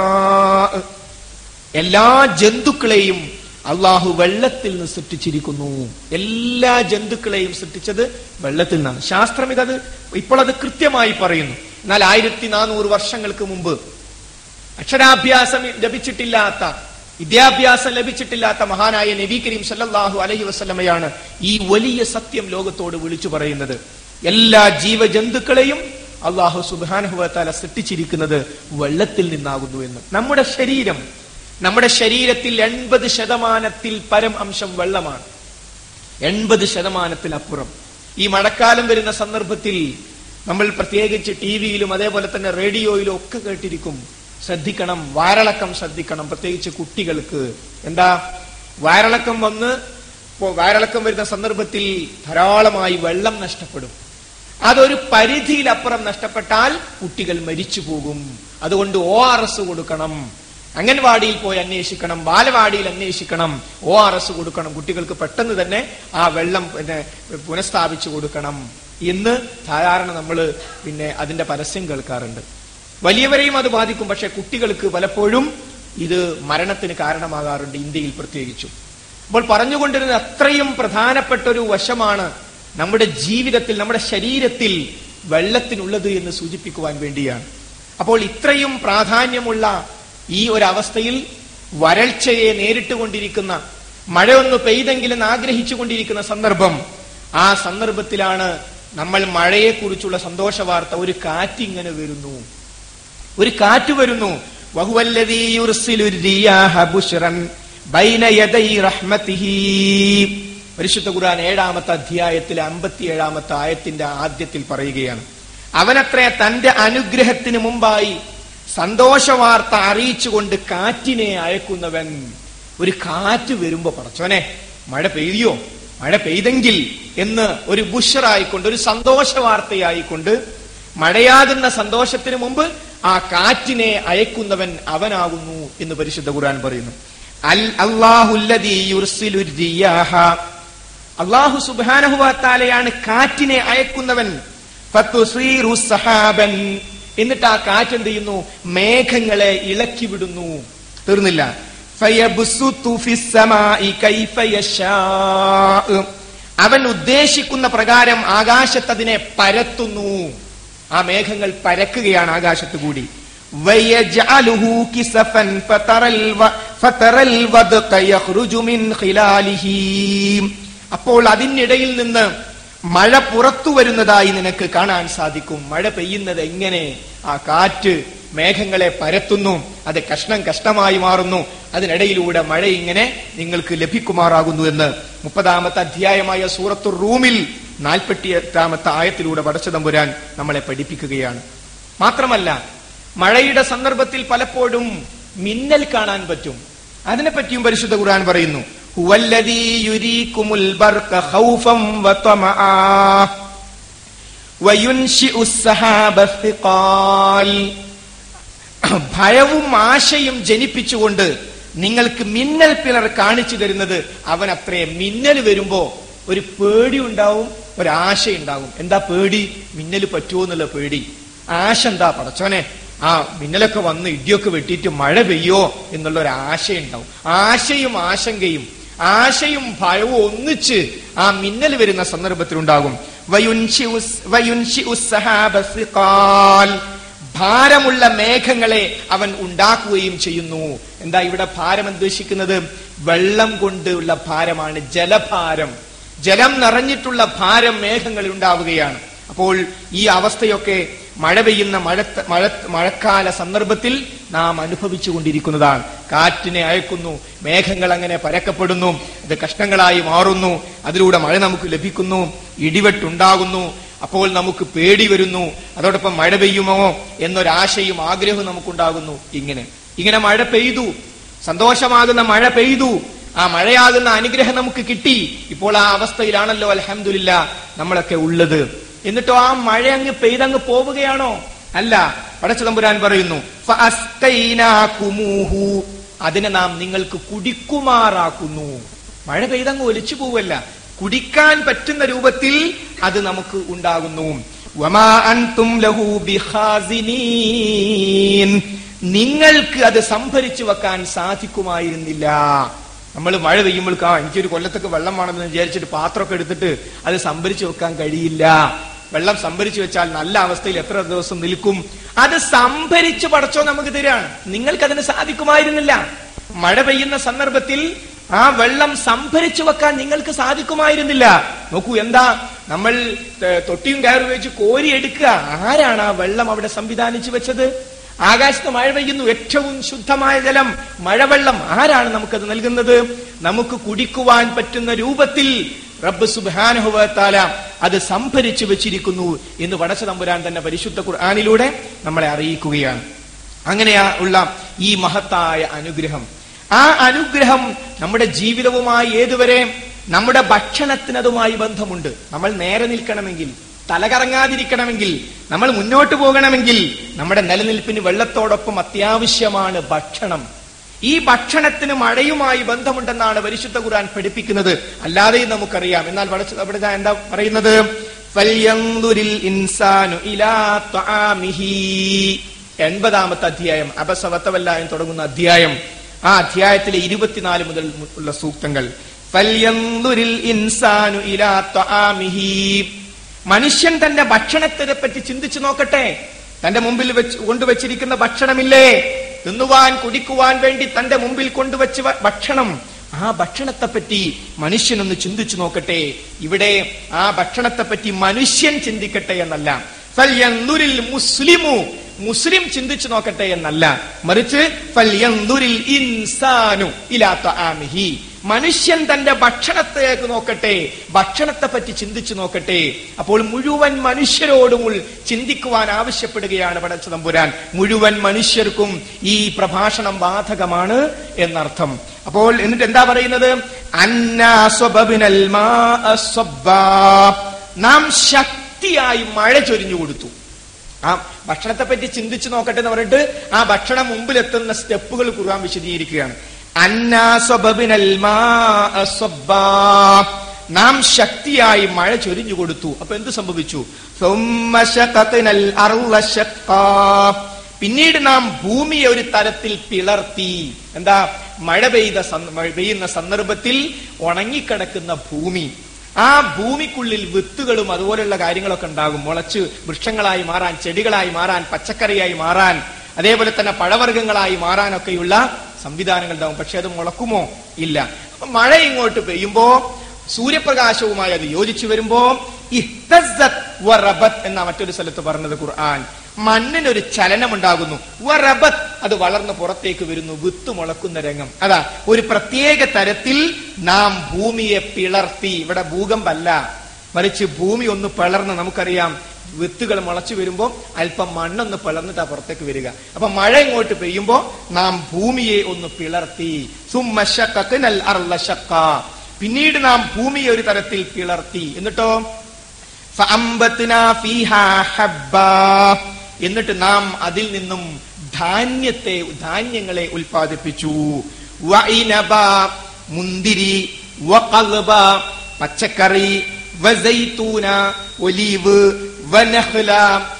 എല്ലാ ജന്തുക്കളെയും അള്ളാഹു വെള്ളത്തിൽ നിന്ന് സൃഷ്ടിച്ചിരിക്കുന്നു എല്ലാ ജന്തുക്കളെയും സൃഷ്ടിച്ചത് വെള്ളത്തിൽ നിന്നാണ് ശാസ്ത്രം ഇതത് ഇപ്പോൾ അത് കൃത്യമായി പറയുന്നു എന്നാൽ ആയിരത്തി നാനൂറ് വർഷങ്ങൾക്ക് മുമ്പ് അക്ഷരാഭ്യാസം ലഭിച്ചിട്ടില്ലാത്ത വിദ്യാഭ്യാസം ലഭിച്ചിട്ടില്ലാത്ത മഹാനായ നബി കരീം സല്ലല്ലാഹു അലൈഹി വസല്ലമയാണ് ഈ വലിയ സത്യം ലോകത്തോട് വിളിച്ചു പറയുന്നത് എല്ലാ ജീവജന്തുക്കളെയും അള്ളാഹു സുബാനുഭവത്താല സൃഷ്ടിച്ചിരിക്കുന്നത് വെള്ളത്തിൽ നിന്നാകുന്നു എന്ന് നമ്മുടെ ശരീരം നമ്മുടെ ശരീരത്തിൽ എൺപത് ശതമാനത്തിൽ പരം അംശം വെള്ളമാണ് എൺപത് ശതമാനത്തിൽ അപ്പുറം ഈ മഴക്കാലം വരുന്ന സന്ദർഭത്തിൽ നമ്മൾ പ്രത്യേകിച്ച് ടി വിയിലും അതേപോലെ തന്നെ റേഡിയോയിലും ഒക്കെ കേട്ടിരിക്കും ശ്രദ്ധിക്കണം വയറിളക്കം ശ്രദ്ധിക്കണം പ്രത്യേകിച്ച് കുട്ടികൾക്ക് എന്താ വയറിളക്കം വന്ന് ഇപ്പോ വയറിളക്കം വരുന്ന സന്ദർഭത്തിൽ ധാരാളമായി വെള്ളം നഷ്ടപ്പെടും അതൊരു പരിധിയിലപ്പുറം നഷ്ടപ്പെട്ടാൽ കുട്ടികൾ മരിച്ചു പോകും അതുകൊണ്ട് ഒ ആർ എസ് കൊടുക്കണം അംഗൻവാടിയിൽ പോയി അന്വേഷിക്കണം ബാലവാടിയിൽ അന്വേഷിക്കണം ഒ ആർ എസ് കൊടുക്കണം കുട്ടികൾക്ക് പെട്ടെന്ന് തന്നെ ആ വെള്ളം പിന്നെ പുനഃസ്ഥാപിച്ചു കൊടുക്കണം എന്ന് സാധാരണ നമ്മൾ പിന്നെ അതിന്റെ പരസ്യം കേൾക്കാറുണ്ട് വലിയവരെയും അത് ബാധിക്കും പക്ഷെ കുട്ടികൾക്ക് പലപ്പോഴും ഇത് മരണത്തിന് കാരണമാകാറുണ്ട് ഇന്ത്യയിൽ പ്രത്യേകിച്ചും അപ്പോൾ പറഞ്ഞുകൊണ്ടിരുന്ന അത്രയും പ്രധാനപ്പെട്ട ഒരു വശമാണ് നമ്മുടെ ജീവിതത്തിൽ നമ്മുടെ ശരീരത്തിൽ വെള്ളത്തിനുള്ളത് എന്ന് സൂചിപ്പിക്കുവാൻ വേണ്ടിയാണ് അപ്പോൾ ഇത്രയും പ്രാധാന്യമുള്ള ഈ ഒരു അവസ്ഥയിൽ വരൾച്ചയെ നേരിട്ട് കൊണ്ടിരിക്കുന്ന മഴയൊന്ന് പെയ്തെങ്കിലും ആഗ്രഹിച്ചു കൊണ്ടിരിക്കുന്ന സന്ദർഭം ആ സന്ദർഭത്തിലാണ് നമ്മൾ മഴയെക്കുറിച്ചുള്ള സന്തോഷ വാർത്ത ഒരു കാറ്റിങ്ങനെ വരുന്നു ഒരു കാറ്റ് വരുന്നു വഹുവല്ലദീ യുർസിലു റിയാഹ ബുശ്റൻ ബൈന യദൈ റഹ്മതിഹി പരിശുദ്ധ ഖുർആൻ ഏഴാമത്തെ അധ്യായത്തിലെ അമ്പത്തി ഏഴാമത്തെ ആയത്തിന്റെ ആദ്യത്തിൽ പറയുകയാണ് അവനത്രേ തന്റെ അനുഗ്രഹത്തിന് മുമ്പായി സന്തോഷ വാർത്ത അറിയിച്ചുകൊണ്ട് കാറ്റിനെ അയക്കുന്നവൻ ഒരു കാറ്റ് വരുമ്പോ പടച്ചോനെ മഴ പെയ്യോ മഴ പെയ്തെങ്കിൽ എന്ന് ഒരു ബുഷറായിക്കൊണ്ട് ഒരു സന്തോഷ വാർത്തയായിക്കൊണ്ട് മഴയാകുന്ന സന്തോഷത്തിന് മുമ്പ് ആ കാറ്റിനെ അയക്കുന്നവൻ അവനാകുന്നു എന്ന് പരിശുദ്ധ ഖുർആൻ പറയുന്നു അൽ അല്ലാഹുല്ലദീ യുർസിലു റിയാഹ അള്ളാഹു സുബാനഹുവാത്താലയാണ് കാറ്റിനെ അയക്കുന്നവൻ ഫതുസീറു സഹാബൻ എന്നിട്ട് ആ കാറ്റ് എന്ത് ചെയ്യുന്നു മേഘങ്ങളെ ഇളക്കി വിടുന്നു തീർന്നില്ല ഫയബ്സുത്തു ഫിസ്സമാഇ കൈഫ യശാഅ്. അവൻ ഉദ്ദേശിക്കുന്ന പ്രകാരം ആകാശത്തതിനെ പരത്തുന്നു ആ മേഘങ്ങൾ പരക്കുകയാണ് ആകാശത്ത് കൂടി വയജ്അലുഹു കിസഫൻ ഫതറൽ വ- ഫതറൽ വദ്ക യഖ്റുജു മിൻ ഖിലാലിഹി അപ്പോൾ അതിനിടയിൽ നിന്ന് മഴ പുറത്തു വരുന്നതായി നിനക്ക് കാണാൻ സാധിക്കും മഴ പെയ്യുന്നത് എങ്ങനെ ആ കാറ്റ് മേഘങ്ങളെ പരത്തുന്നു അത് കഷ്ണം കഷ്ടമായി മാറുന്നു അതിനിടയിലൂടെ മഴ ഇങ്ങനെ നിങ്ങൾക്ക് ലഭിക്കുമാറാകുന്നു എന്ന് മുപ്പതാമത്തെ അധ്യായമായ സൂറത്തു റൂമിൽ നാൽപ്പത്തി എട്ടാമത്തെ ആയത്തിലൂടെ പടച്ചതമ്പുരാൻ നമ്മളെ പഠിപ്പിക്കുകയാണ് മാത്രമല്ല മഴയുടെ സന്ദർഭത്തിൽ പലപ്പോഴും മിന്നൽ കാണാൻ പറ്റും അതിനെപ്പറ്റിയും പരിശുദ്ധ ഖുർആൻ പറയുന്നു ഹുവല്ലദീ യുരീകുമുൽ ബർഖ ഖൗഫൻ വതമആ വയുൻഷിഉ السحاب الثقال ഭയവും ആശയും ജനിപ്പിച്ചുകൊണ്ട് നിങ്ങൾക്ക് മിന്നൽ പിളർ കാണിച്ചു തരുന്നത് അവൻ അത്രേ മിന്നൽ വരുമ്പോ ഒരു പേടി ഉണ്ടാവും ഒരു ആശ ഉണ്ടാവും എന്താ പേടി മിന്നൽ പറ്റുമോ എന്നുള്ള പേടി ആശ എന്താ പടച്ചോനെ ആ മിന്നലൊക്കെ വന്ന് ഇടിയൊക്കെ വെട്ടിയിട്ട് മഴ പെയ്യോ എന്നുള്ള ഒരു ആശയുണ്ടാവും ആശയും ആശങ്കയും ആശയും ഭയവും ഒന്നിച്ച് ആ മിന്നൽ വരുന്ന സന്ദർഭത്തിലുണ്ടാകും വയുൻഷിഉസ് വയുൻഷിഉസ് സഹാബ സിഖാൽ. ഭാരമുള്ള മേഘങ്ങളെ അവൻ ഉണ്ടാക്കുകയും ചെയ്യുന്നു എന്താ ഇവിടെ ഭാരം ഉദ്ദേശിക്കുന്നത് വെള്ളം കൊണ്ടുള്ള ഭാരമാണ് ജലഭാരം ജലം നിറഞ്ഞിട്ടുള്ള ഭാരം മേഘങ്ങളിൽ ഉണ്ടാവുകയാണ് അപ്പോൾ ഈ അവസ്ഥയൊക്കെ മഴ പെയ്യുന്ന മഴ മഴ മഴക്കാല സന്ദർഭത്തിൽ നാം അനുഭവിച്ചു കൊണ്ടിരിക്കുന്നതാണ് കാറ്റിനെ അയക്കുന്നു മേഘങ്ങൾ അങ്ങനെ പരക്കപ്പെടുന്നു അത് കഷ്ണങ്ങളായി മാറുന്നു അതിലൂടെ മഴ നമുക്ക് ലഭിക്കുന്നു ഇടിവെട്ടുണ്ടാകുന്നു അപ്പോൾ നമുക്ക് പേടി വരുന്നു അതോടൊപ്പം മഴ പെയ്യുമോ എന്നൊരാശയും ആഗ്രഹവും നമുക്കുണ്ടാകുന്നു ഇങ്ങനെ ഇങ്ങനെ മഴ പെയ്തു സന്തോഷമാകുന്ന മഴ പെയ്തു ആ മഴയാകുന്ന അനുഗ്രഹം നമുക്ക് കിട്ടി ഇപ്പോൾ ആ അവസ്ഥയിലാണല്ലോ അലഹമില്ല നമ്മളൊക്കെ ഉള്ളത് എന്നിട്ടോ ആ മഴ അങ്ങ് പെയ്തങ്ങ് പോവുകയാണോ അല്ല പടച്ചതമ്പുരാൻ പറയുന്നു ഫഅസ്തൈനാകുമൂഹു. അതിനെ നാം നിങ്ങൾക്ക് കുടിക്കുമാറാക്കുന്നു മഴ പെയ്തങ്ങ് ഒലിച്ചു പോവല്ല കുടിക്കാൻ പറ്റുന്ന രൂപത്തിൽ അത് നമുക്ക് ഉണ്ടാകുന്നു വമാ അൻതും ലഹു ബിഹാസിനീൻ. നിങ്ങൾക്ക് അത് സംഭരിച്ചു വെക്കാൻ സാധിക്കുമായിരുന്നില്ല നമ്മൾ മഴ പെയ്യുമ്പോൾ ആ എനിക്കൊരു കൊല്ലത്തൊക്കെ വെള്ളം വേണമെന്ന് വിചാരിച്ചിട്ട് പാത്രമൊക്കെ എടുത്തിട്ട് അത് സംഭരിച്ചു വെക്കാൻ കഴിയില്ല വെള്ളം സംഭരിച്ചു വെച്ചാൽ നല്ല അവസ്ഥയിൽ എത്ര ദിവസം നിൽക്കും അത് സംഭരിച്ചു പടച്ചോ നമുക്ക് തരാണ് നിങ്ങൾക്ക് അതിന് സാധിക്കുമായിരുന്നില്ല മഴ പെയ്യുന്ന സന്ദർഭത്തിൽ ആ വെള്ളം സംഭരിച്ചു വെക്കാൻ നിങ്ങൾക്ക് സാധിക്കുമായിരുന്നില്ല നോക്കൂ എന്താ നമ്മൾ ഏ, തൊട്ടിയും കയറി വെച്ച് കോരിയെടുക്കുക ആരാണ് ആ വെള്ളം അവിടെ സംവിധാനിച്ചു വെച്ചത് ആകാശത്ത് മഴ പെയ്യുന്നു ഏറ്റവും ശുദ്ധമായ ജലം മഴവെള്ളം ആരാണ് നമുക്കത് നൽകുന്നത് നമുക്ക് കുടിക്കുവാൻ പറ്റുന്ന രൂപത്തിൽ റബ്ബ് സുബാനുഭവത്താല അത് സംഭരിച്ചു വെച്ചിരിക്കുന്നു എന്ന് വടച്ച തമ്പുരാൻ തന്നെ പരിശുദ്ധ ഖുർആാനിലൂടെ നമ്മളെ അറിയിക്കുകയാണ് അങ്ങനെയാ ഉള്ള ഈ മഹത്തായ അനുഗ്രഹം ആ അനുഗ്രഹം നമ്മുടെ ജീവിതവുമായി ഏതുവരെ നമ്മുടെ ഭക്ഷണത്തിനതുമായി ബന്ധമുണ്ട് നമ്മൾ നേരെ നിൽക്കണമെങ്കിൽ തലകറങ്ങാതിരിക്കണമെങ്കിൽ നമ്മൾ മുന്നോട്ട് പോകണമെങ്കിൽ നമ്മുടെ നിലനിൽപ്പിന് വെള്ളത്തോടൊപ്പം അത്യാവശ്യമാണ് ഭക്ഷണം ഈ ഭക്ഷണത്തിന് മഴയുമായി ബന്ധമുണ്ടെന്നാണ് പരിശുദ്ധ ഖുർആൻ പഠിപ്പിക്കുന്നത് അല്ലാതെയും നമുക്കറിയാം എന്നാൽ പഠിച്ച- അവിടെ ദാ എന്താ പറയുന്നത് ഫല്യൻദുരിൽ ഇൻസാനു ഇലാ ത്വആമിഹി. എൺപതാമത്തെ അധ്യായം അബസവത്തവല്ല എന്ന് തുടങ്ങുന്ന അധ്യായം ആ അധ്യായത്തിലെ ഇരുപത്തിനാല് മുതൽ ഉള്ള സൂക്തങ്ങൾ ഫല്യൻദുരിൽ ഇൻസാനു ഇലാ ത്വആമിഹി. മനുഷ്യൻ തന്റെ ഭക്ഷണത്തിനെ പറ്റി ചിന്തിച്ചു നോക്കട്ടെ തന്റെ മുമ്പിൽ വെച്ച് കൊണ്ടുവച്ചിരിക്കുന്ന ഭക്ഷണമില്ലേ തിന്നുവാൻ കുടിക്കുവാൻ വേണ്ടി തന്റെ മുമ്പിൽ കൊണ്ടുവച്ച ഭ- ഭക്ഷണം ആ ഭക്ഷണത്തെ പറ്റി മനുഷ്യനൊന്ന് ചിന്തിച്ചു നോക്കട്ടെ ഇവിടെ ആ ഭക്ഷണത്തെ പറ്റി മനുഷ്യൻ ചിന്തിക്കട്ടെ എന്നല്ല ഫല്യൻദുരിൽ മുസ്ലിമു മുസ്ലിം ചിന്തിച്ചു നോക്കട്ടെ എന്നല്ല മറിച്ച് ഫല്യൻദുരിൽ ഇൻസാനു ഇലാ ത്വആമിഹി. മനുഷ്യൻ തന്റെ ഭക്ഷണത്തേക്ക് നോക്കട്ടെ ഭക്ഷണത്തെ പറ്റി ചിന്തിച്ചു നോക്കട്ടെ അപ്പോൾ മുഴുവൻ മനുഷ്യരോടും ഉൾ ചിന്തിക്കുവാൻ ആവശ്യപ്പെടുകയാണ് പടച്ച തമ്പുരാൻ മുഴുവൻ മനുഷ്യർക്കും ഈ പ്രഭാഷണം ബാധകമാണ് എന്നർത്ഥം അപ്പോൾ എന്നിട്ട് എന്താ പറയുന്നത് അന്നാ സ്വബബിനൽ മാഅ സ്വബ്ബാ. നാം ശക്തിയായി മഴ ചൊരിഞ്ഞു കൊടുത്തു ആ ഭക്ഷണത്തെ പറ്റി ചിന്തിച്ചു നോക്കട്ടെ എന്ന് പറഞ്ഞിട്ട് ആ ഭക്ഷണം മുമ്പിലെത്തുന്ന സ്റ്റെപ്പുകൾ ഖുർആൻ വിശദീകരിക്കുകയാണ് അന്നാ സ്വബബിനൽ മാഅ സ്വബ്ബാ. നാം ശക്തിയായി മഴ ചൊരിഞ്ഞു കൊടുത്തു അപ്പൊ എന്ത് സംഭവിച്ചു ثم شققنا الأرض شقا. പിന്നീട് നാം ഭൂമിയെ ഒരു തരത്തിൽ പിളർത്തി എന്താ മഴ പെയ്ത സന്ദ- മഴ പെയ്യുന്ന സന്ദർഭത്തിൽ ഉണങ്ങിക്കിടക്കുന്ന ഭൂമി ആ ഭൂമിക്കുള്ളിൽ വിത്തുകളും അതുപോലെയുള്ള കാര്യങ്ങളൊക്കെ ഉണ്ടാകും മുളച്ച് വൃക്ഷങ്ങളായി മാറാൻ ചെടികളായി മാറാൻ പച്ചക്കറിയായി മാറാൻ അതേപോലെ തന്നെ പഴവർഗ്ഗങ്ങളായി മാറാനൊക്കെയുള്ള സംവിധാനങ്ങൾ ഉണ്ടാവും പക്ഷെ അത് മുളക്കുമോ ഇല്ല അപ്പൊ മഴ ഇങ്ങോട്ട് പെയ്യുമ്പോ സൂര്യപ്രകാശവുമായി അത് യോജിച്ചു വരുമ്പോ ഇഹ്തസ്സത്ത് വറബത്ത് എന്ന മറ്റൊരു സ്ഥലത്ത് പറഞ്ഞത് ഖുർആൻ മണ്ണിനൊരു ചലനമുണ്ടാകുന്നു വറബത്ത് അത് വളർന്ന് പുറത്തേക്ക് വരുന്നു വിത്ത് മുളക്കുന്ന രംഗം അതാ ഒരു പ്രത്യേക തരത്തിൽ നാം ഭൂമിയെ പിളർത്തി ഇവിടെ ഭൂകമ്പല്ല മറിച്ച് ഭൂമി ഒന്ന് പിളർന്ന് നമുക്കറിയാം വിത്തുകൾ മുളച്ചു വരുമ്പോൾ അല്പം മണ്ണൊന്ന് പിളർന്നിട്ടാ പുറത്തേക്ക് വരിക അപ്പൊ മഴ ഇങ്ങോട്ട് പെയ്യുമ്പോ നാം ഭൂമിയെ ഒന്ന് പിളർത്തി സുമ്മ ശഖഖ്നൽ അർള ശഖ്ഖാ. പിന്നീട് നാം ഭൂമിയെ ഒരു തരത്തിൽ പിളർത്തി എന്നിട്ടോ ഫഅംബത്നാ ഫീഹാ ഹബ്ബാ. എന്നിട്ട് നാം അതിൽ നിന്നും ധാന്യത്തെ ധാന്യങ്ങളെ ഉൽപ്പാദിപ്പിച്ചു വഇനബ മുന്തിരി വഖൽബ പച്ചക്കറി വസൈത്തൂന ഒലീവ് വനഹ്ല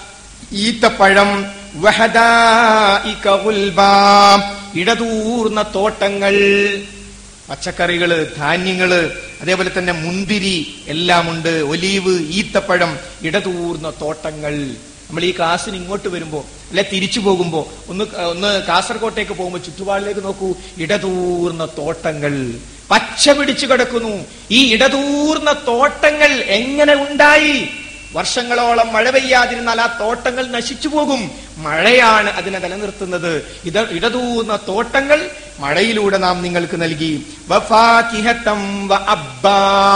ഈത്തപ്പഴം വഹദായിക ഗുൽബ. ഇടതൂർന്ന തോട്ടങ്ങൾ പച്ചക്കറികള് ധാന്യങ്ങള് അതേപോലെ തന്നെ മുന്തിരി എല്ലാമുണ്ട് ഒലീവ് ഈത്തപ്പഴം ഇടതൂർന്ന തോട്ടങ്ങൾ നമ്മൾ ഈ ക്ലാസ്സിന് ഇങ്ങോട്ട് വരുമ്പോ അല്ലെ തിരിച്ചു പോകുമ്പോ ഒന്ന് ക- ഒന്ന് കാസർകോട്ടേക്ക് പോകുമ്പോ ചുറ്റുപാടിലേക്ക് നോക്കൂ ഇടതൂർന്ന തോട്ടങ്ങൾ പച്ച പിടിച്ചു കിടക്കുന്നു ഈ ഇടതൂർന്ന തോട്ടങ്ങൾ എങ്ങനെ ഉണ്ടായി വർഷങ്ങളോളം മഴ പെയ്യാതിരുന്നാൽ ആ തോട്ടങ്ങൾ നശിച്ചു പോകും മഴയാണ് അതിനെ നിലനിർത്തുന്നത് ഇത് ഇടതൂർന്ന തോട്ടങ്ങൾ മഴയിലൂടെ നാം നിങ്ങൾക്ക് നൽകി വഫാകിഹത്തം വഅബ്ബാ.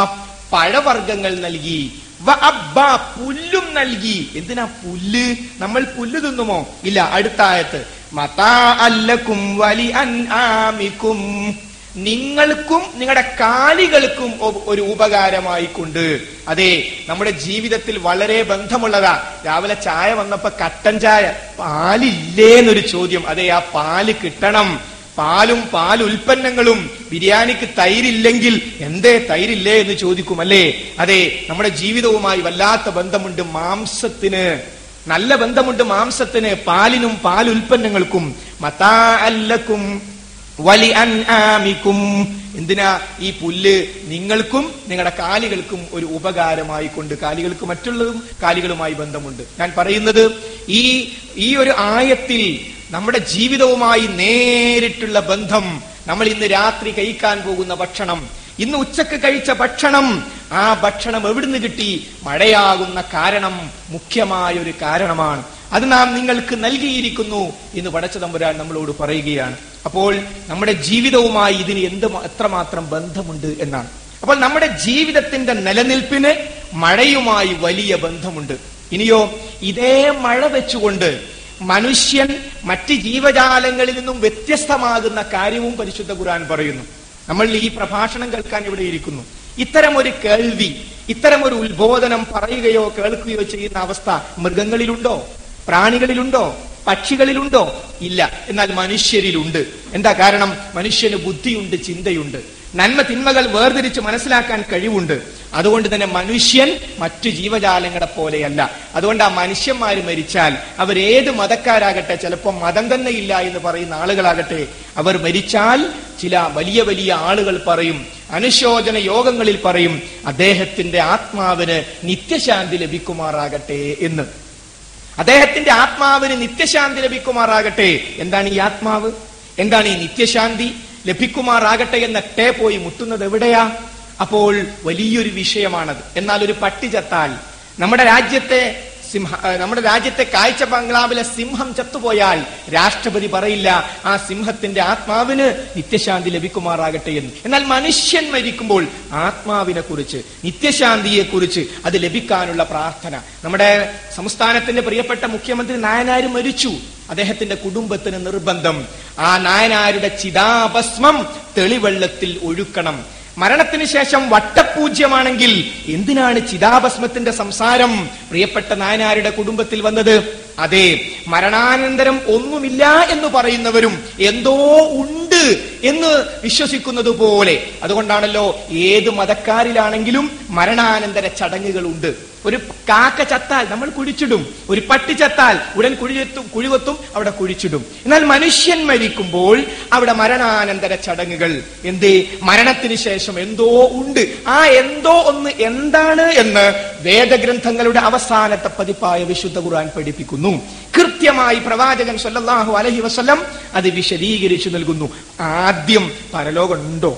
പഴവർഗ്ഗങ്ങൾ നൽകി വ അബ്ബ പുല്ലും നൽകി എന്തിനാ പുല്ല് നമ്മൾ പുല്ല് തിന്നുമോ ഇല്ല അടുത്ത ആയത്ത് മതാ അല്ലക്കും വലി അൻ ആമിക്കും നിങ്ങൾക്കും നിങ്ങളുടെ കാലികൾക്കും ഒ- ഒരു ഉപകാരമായിക്കൊണ്ട് അതെ നമ്മുടെ ജീവിതത്തിൽ വളരെ ബന്ധമുള്ളതാ രാവിലെ ചായ വന്നപ്പോ കട്ടൻ ചായ പാലില്ലേ എന്നൊരു ചോദ്യം അതെ ആ പാല് കിട്ടണം പാലും പാൽ ഉൽപ്പന്നങ്ങളും ബിരിയാണിക്ക് തൈരില്ലെങ്കിൽ എന്തേ തൈരില്ലേ എന്ന് ചോദിക്കും അല്ലേ അതെ നമ്മുടെ ജീവിതവുമായി വല്ലാത്ത ബന്ധമുണ്ട് മാംസത്തിന് നല്ല ബന്ധമുണ്ട് മാംസത്തിന് പാലിനും പാൽ ഉൽപ്പന്നങ്ങൾക്കും മതാ അല്ലക്കും വലി അൻആമിക്കും എന്തിനാ ഈ പുല്ല് നിങ്ങൾക്കും നിങ്ങളുടെ കാലികൾക്കും ഒരു ഉപകാരമായി കൊണ്ട് കാലികൾക്ക് മറ്റുള്ളതും കാലികളുമായി ബന്ധമുണ്ട് ഞാൻ പറയുന്നത് ഈ ഈ ഒരു ആയത്തിൽ നമ്മുടെ ജീവിതവുമായി നേരിട്ടുള്ള ബന്ധം നമ്മൾ ഇന്ന് രാത്രി കഴിക്കാൻ പോകുന്ന ഭക്ഷണം ഇന്ന് ഉച്ചക്ക് കഴിച്ച ഭക്ഷണം ആ ഭക്ഷണം എവിടുന്ന് കിട്ടി മഴയാകുന്ന കാരണം മുഖ്യമായ ഒരു കാരണമാണ് അത് നാം നിങ്ങൾക്ക് നൽകിയിരിക്കുന്നു എന്ന് പടച്ച തമ്പുരാൻ നമ്മളോട് പറയുകയാണ് അപ്പോൾ നമ്മുടെ ജീവിതവുമായി ഇതിന് എന്ത് മ- എത്രമാത്രം ബന്ധമുണ്ട് എന്നാണ് അപ്പോൾ നമ്മുടെ ജീവിതത്തിന്റെ നിലനിൽപ്പിന് മഴയുമായി വലിയ ബന്ധമുണ്ട് ഇനിയോ ഇതേ മഴ വെച്ചുകൊണ്ട് മനുഷ്യൻ മറ്റ് ജീവജാലങ്ങളിൽ നിന്നും വ്യത്യസ്തമാകുന്ന കാര്യവും പരിശുദ്ധ ഖുർആൻ പറയുന്നു നമ്മൾ ഈ പ്രഭാഷണം കേൾക്കാൻ ഇവിടെ ഇരിക്കുന്നു ഇത്തരം ഒരു കേൾവി ഇത്തരം ഒരു ഉത്ബോധനം പറയുകയോ കേൾക്കുകയോ ചെയ്യുന്ന അവസ്ഥ മൃഗങ്ങളിലുണ്ടോ പ്രാണികളിലുണ്ടോ പക്ഷികളിലുണ്ടോ ഇല്ല എന്നാൽ മനുഷ്യരിലുണ്ട് എന്താ കാരണം മനുഷ്യന് ബുദ്ധിയുണ്ട് ചിന്തയുണ്ട് നന്മ തിന്മകൾ വേർതിരിച്ച് മനസ്സിലാക്കാൻ കഴിവുണ്ട് അതുകൊണ്ട് തന്നെ മനുഷ്യൻ മറ്റു ജീവജാലങ്ങളെ പോലെയല്ല അതുകൊണ്ട് ആ മനുഷ്യന്മാര് മരിച്ചാൽ അവരേത് മതക്കാരാകട്ടെ ചിലപ്പോൾ മതം തന്നെ ഇല്ല എന്ന് പറയുന്ന ആളുകളാകട്ടെ അവർ മരിച്ചാൽ ചില വലിയ വലിയ ആളുകൾ പറയും അനുശോചന യോഗങ്ങളിൽ പറയും അദ്ദേഹത്തിന്റെ ആത്മാവിന് നിത്യശാന്തി ലഭിക്കുമാറാകട്ടെ എന്ന് അദ്ദേഹത്തിന്റെ ആത്മാവിന് നിത്യശാന്തി ലഭിക്കുമാറാകട്ടെ എന്താണ് ഈ ആത്മാവ് എന്താണ് ഈ നിത്യശാന്തി ലഭിക്കുമാറാകട്ടെ എന്ന ടേ പോയി മുട്ടുന്നത് എവിടെയാ അപ്പോൾ വലിയൊരു വിഷയമാണത് എന്നാൽ ഒരു പട്ടി ചത്താൽ നമ്മുടെ രാജ്യത്തെ സിംഹ ആ, നമ്മുടെ രാജ്യത്തെ കാഴ്ച ബംഗ്ലാവിലെ സിംഹം ചത്തുപോയാൽ രാഷ്ട്രപതി പറയില്ല ആ സിംഹത്തിന്റെ ആത്മാവിന് നിത്യശാന്തി ലഭിക്കുമാറാകട്ടെ എന്ന് എന്നാൽ മനുഷ്യൻ മരിക്കുമ്പോൾ ആത്മാവിനെ കുറിച്ച് നിത്യശാന്തിയെ കുറിച്ച് അത് ലഭിക്കാനുള്ള പ്രാർത്ഥന നമ്മുടെ സംസ്ഥാനത്തിന്റെ പ്രിയപ്പെട്ട മുഖ്യമന്ത്രി നായനാര് മരിച്ചു അദ്ദേഹത്തിന്റെ കുടുംബത്തിന് നിർബന്ധം ആ നായനാരുടെ ചിതാഭസ്മം തെളിവെള്ളത്തിൽ ഒഴുക്കണം മരണത്തിന് ശേഷം വട്ടപൂജ്യമാണെങ്കിൽ എന്തിനാണ് ചിതാഭസ്മത്തിന്റെ സംസാരം പ്രിയപ്പെട്ട നായനാരുടെ കുടുംബത്തിൽ വന്നത് അതെ മരണാനന്തരം ഒന്നുമില്ല എന്ന് പറയുന്നവരും എന്തോ ഉണ്ട് എന്ന് വിശ്വസിക്കുന്നത് പോലെ അതുകൊണ്ടാണല്ലോ ഏത് മതക്കാരിലാണെങ്കിലും മരണാനന്തര ചടങ്ങുകളുണ്ട് ഒരു കാക്ക ചത്താൽ നമ്മൾ കുഴിച്ചിടും ഒരു പട്ടി ചത്താൽ ഉടൻ കുഴിയെത്തും കുഴികൊത്തും അവിടെ കുഴിച്ചിടും എന്നാൽ മനുഷ്യൻ മരിക്കുമ്പോൾ അവിടെ മരണാനന്തര ചടങ്ങുകൾ എന്തേ മരണത്തിന് ശേഷം എന്തോ ഉണ്ട് ആ എന്തോ ഒന്ന് എന്താണ് എന്ന് വേദഗ്രന്ഥങ്ങളുടെ അവസാനത്തെ പതിപ്പായ വിശുദ്ധ ഖുർആൻ പഠിപ്പിക്കുന്നു കൃത്യമായി പ്രവാചകൻ സല്ലല്ലാഹു അലൈഹി വസല്ലം അത് വിശദീകരിച്ചു നൽകുന്നു ആദ്യം പരലോകമുണ്ടോ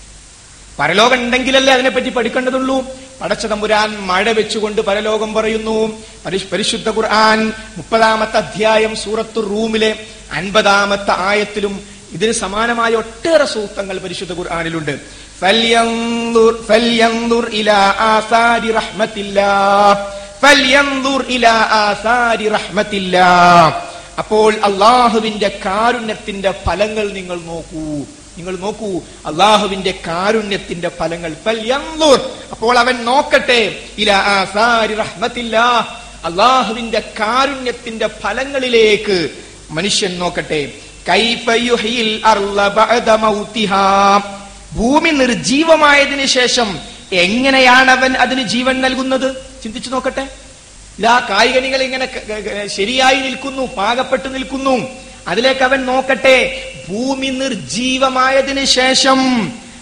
പരലോകം ഉണ്ടെങ്കിലല്ലേ അതിനെപ്പറ്റി പഠിക്കേണ്ടതുള്ളൂ പടച്ച തമ്പുരാൻ മഴ വെച്ചുകൊണ്ട് പരലോകം പറയുന്നു പരിശ്- പരിശുദ്ധ ഖുർആൻ മുപ്പതാമത്തെ അധ്യായം സൂറത്തു റൂമിലെ അൻപതാമത്തെ ആയത്തിലും ഇതിന് സമാനമായ ഒട്ടേറെ സൂക്തങ്ങൾ പരിശുദ്ധ ഖുർആനിലുണ്ട് ഫല്യൻദുർ ഫല്യൻദുർ ഇലാ ആസാരി റഹ്മത്തില്ലാഹ് ഫല്യൻദുർ ഇലാ ആസാരി റഹ്മത്തില്ലാഹ് അപ്പോൾ അള്ളാഹുവിന്റെ കാരുണ്യത്തിന്റെ ഫലങ്ങൾ നിങ്ങൾ നോക്കൂ നിങ്ങൾ നോക്കൂ അള്ളാഹുവിന്റെ കാരുണ്യത്തിന്റെ ഫലങ്ങൾ ഫല്യൻദുർ. അപ്പോൾ അവൻ നോക്കട്ടെ ഇലാ ആസാരി റഹ്മത്തില്ലാഹ് അള്ളാഹുവിന്റെ കാരുണ്യത്തിന്റെ ഫലങ്ങളിലേക്ക് മനുഷ്യൻ നോക്കട്ടെ കൈഫ യുഹ്യിൽ അർള ബഅദ മൗതിഹാ. ഭൂമി നിർജീവമായതിനു ശേഷം എങ്ങനെയാണ് അവൻ അതിന് ജീവൻ നൽകുന്നത് ചിന്തിച്ചു നോക്കട്ടെ ഇതാ കായികനികൾ ഇങ്ങനെ ക- ക- ക- ശരിയായി നിൽക്കുന്നു പാകപ്പെട്ട് നിൽക്കുന്നു അതിലേക്ക് അവൻ നോക്കട്ടെ ഭൂമി നിർജീവമായതിനു ശേഷം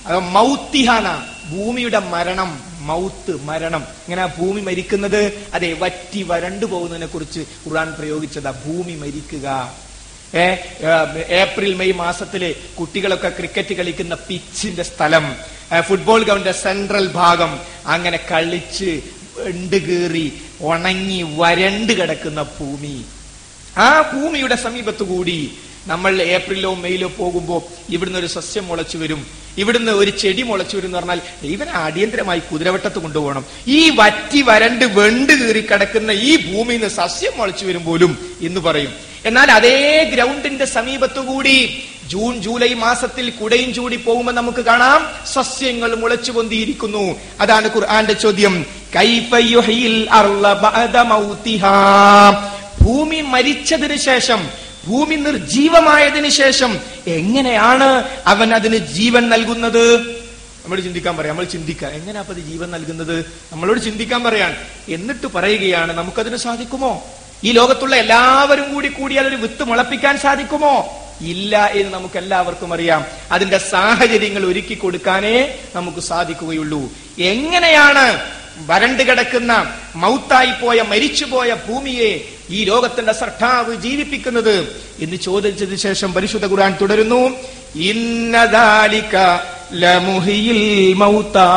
അത് മൗത്തിഹാന ഭൂമിയുടെ മരണം മൗത്ത് മരണം ഇങ്ങനെ ആ ഭൂമി മരിക്കുന്നത് അതെ വറ്റി വരണ്ടു പോകുന്നതിനെ കുറിച്ച് ഖുർആൻ പ്രയോഗിച്ചതാ ഭൂമി മരിക്കുക ഏ ഏപ്രിൽ മെയ് മാസത്തില് കുട്ടികളൊക്കെ ക്രിക്കറ്റ് കളിക്കുന്ന പിച്ചിന്റെ സ്ഥലം ഏ, ഫുട്ബോൾ ഗ്രൗണ്ടിന്റെ സെൻട്രൽ ഭാഗം അങ്ങനെ കളിച്ച് ഉണ്ട് കീറി ഉണങ്ങി വരണ്ട് കിടക്കുന്ന ഭൂമി ആ ഭൂമിയുടെ സമീപത്ത് കൂടി നമ്മൾ ഏപ്രിലോ മെയിലോ പോകുമ്പോൾ ഇവിടുന്ന് ഒരു സസ്യം മുളച്ചു വരും ഇവിടുന്ന് ഒരു ചെടി മുളച്ചു വരും എന്ന് പറഞ്ഞാൽ ഇവനെ അടിയന്തരമായി കുതിരവട്ടത്ത് കൊണ്ടുപോകണം ഈ വറ്റി വരണ്ട് വെണ്ട് കീറി കിടക്കുന്ന ഈ ഭൂമിയിൽ നിന്ന് സസ്യം മുളച്ചു വരും പോലും എന്ന് പറയും എന്നാൽ അതേ ഗ്രൗണ്ടിന്റെ സമീപത്തു കൂടി ജൂൺ ജൂലൈ മാസത്തിൽ കുടയും ചൂടി പോകുമ്പോൾ നമുക്ക് കാണാം സസ്യങ്ങൾ മുളച്ചു പൊന്തിയിരിക്കുന്നു അതാണ് ഖുർആന്റെ ചോദ്യം കൈഫ യുഹ്യിൽ അർള ബഅദ മൗതിഹാ ഭൂമി മരിച്ചതിന് ശേഷം ഭൂമി നിർജീവമായതിനു ശേഷം എങ്ങനെയാണ് അവൻ അതിന് ജീവൻ നൽകുന്നത് നമ്മൾ ചിന്തിക്കാൻ പറയാം നമ്മൾ ചിന്തിക്കാം എങ്ങനെയാ അപ്പൊ അത് ജീവൻ നൽകുന്നത് നമ്മളോട് ചിന്തിക്കാൻ പറയാൻ എന്നിട്ട് പറയുകയാണ് നമുക്കതിന് സാധിക്കുമോ ഈ ലോകത്തുള്ള എല്ലാവരും കൂടി കൂടിയാൽ ഒരു വിത്ത് മുളപ്പിക്കാൻ സാധിക്കുമോ ഇല്ല എന്ന് നമുക്ക് എല്ലാവർക്കും അറിയാം അതിന്റെ സാഹചര്യങ്ങൾ ഒരുക്കി കൊടുക്കാനേ നമുക്ക് സാധിക്കുകയുള്ളൂ എങ്ങനെയാണ് വരണ്ട് കിടക്കുന്ന മൗത്തായി പോയ മരിച്ചുപോയ ഭൂമിയെ ഈ ലോകത്തിന്റെ സർട്ടാവ് ജീവിപ്പിക്കുന്നത് എന്ന് ചോദിച്ചതിന് ശേഷം പരിശുദ്ധ ഖുർആൻ തുടരുന്നു ഇന്നദാലിക ലമുഹിയിൽ മൗത്താ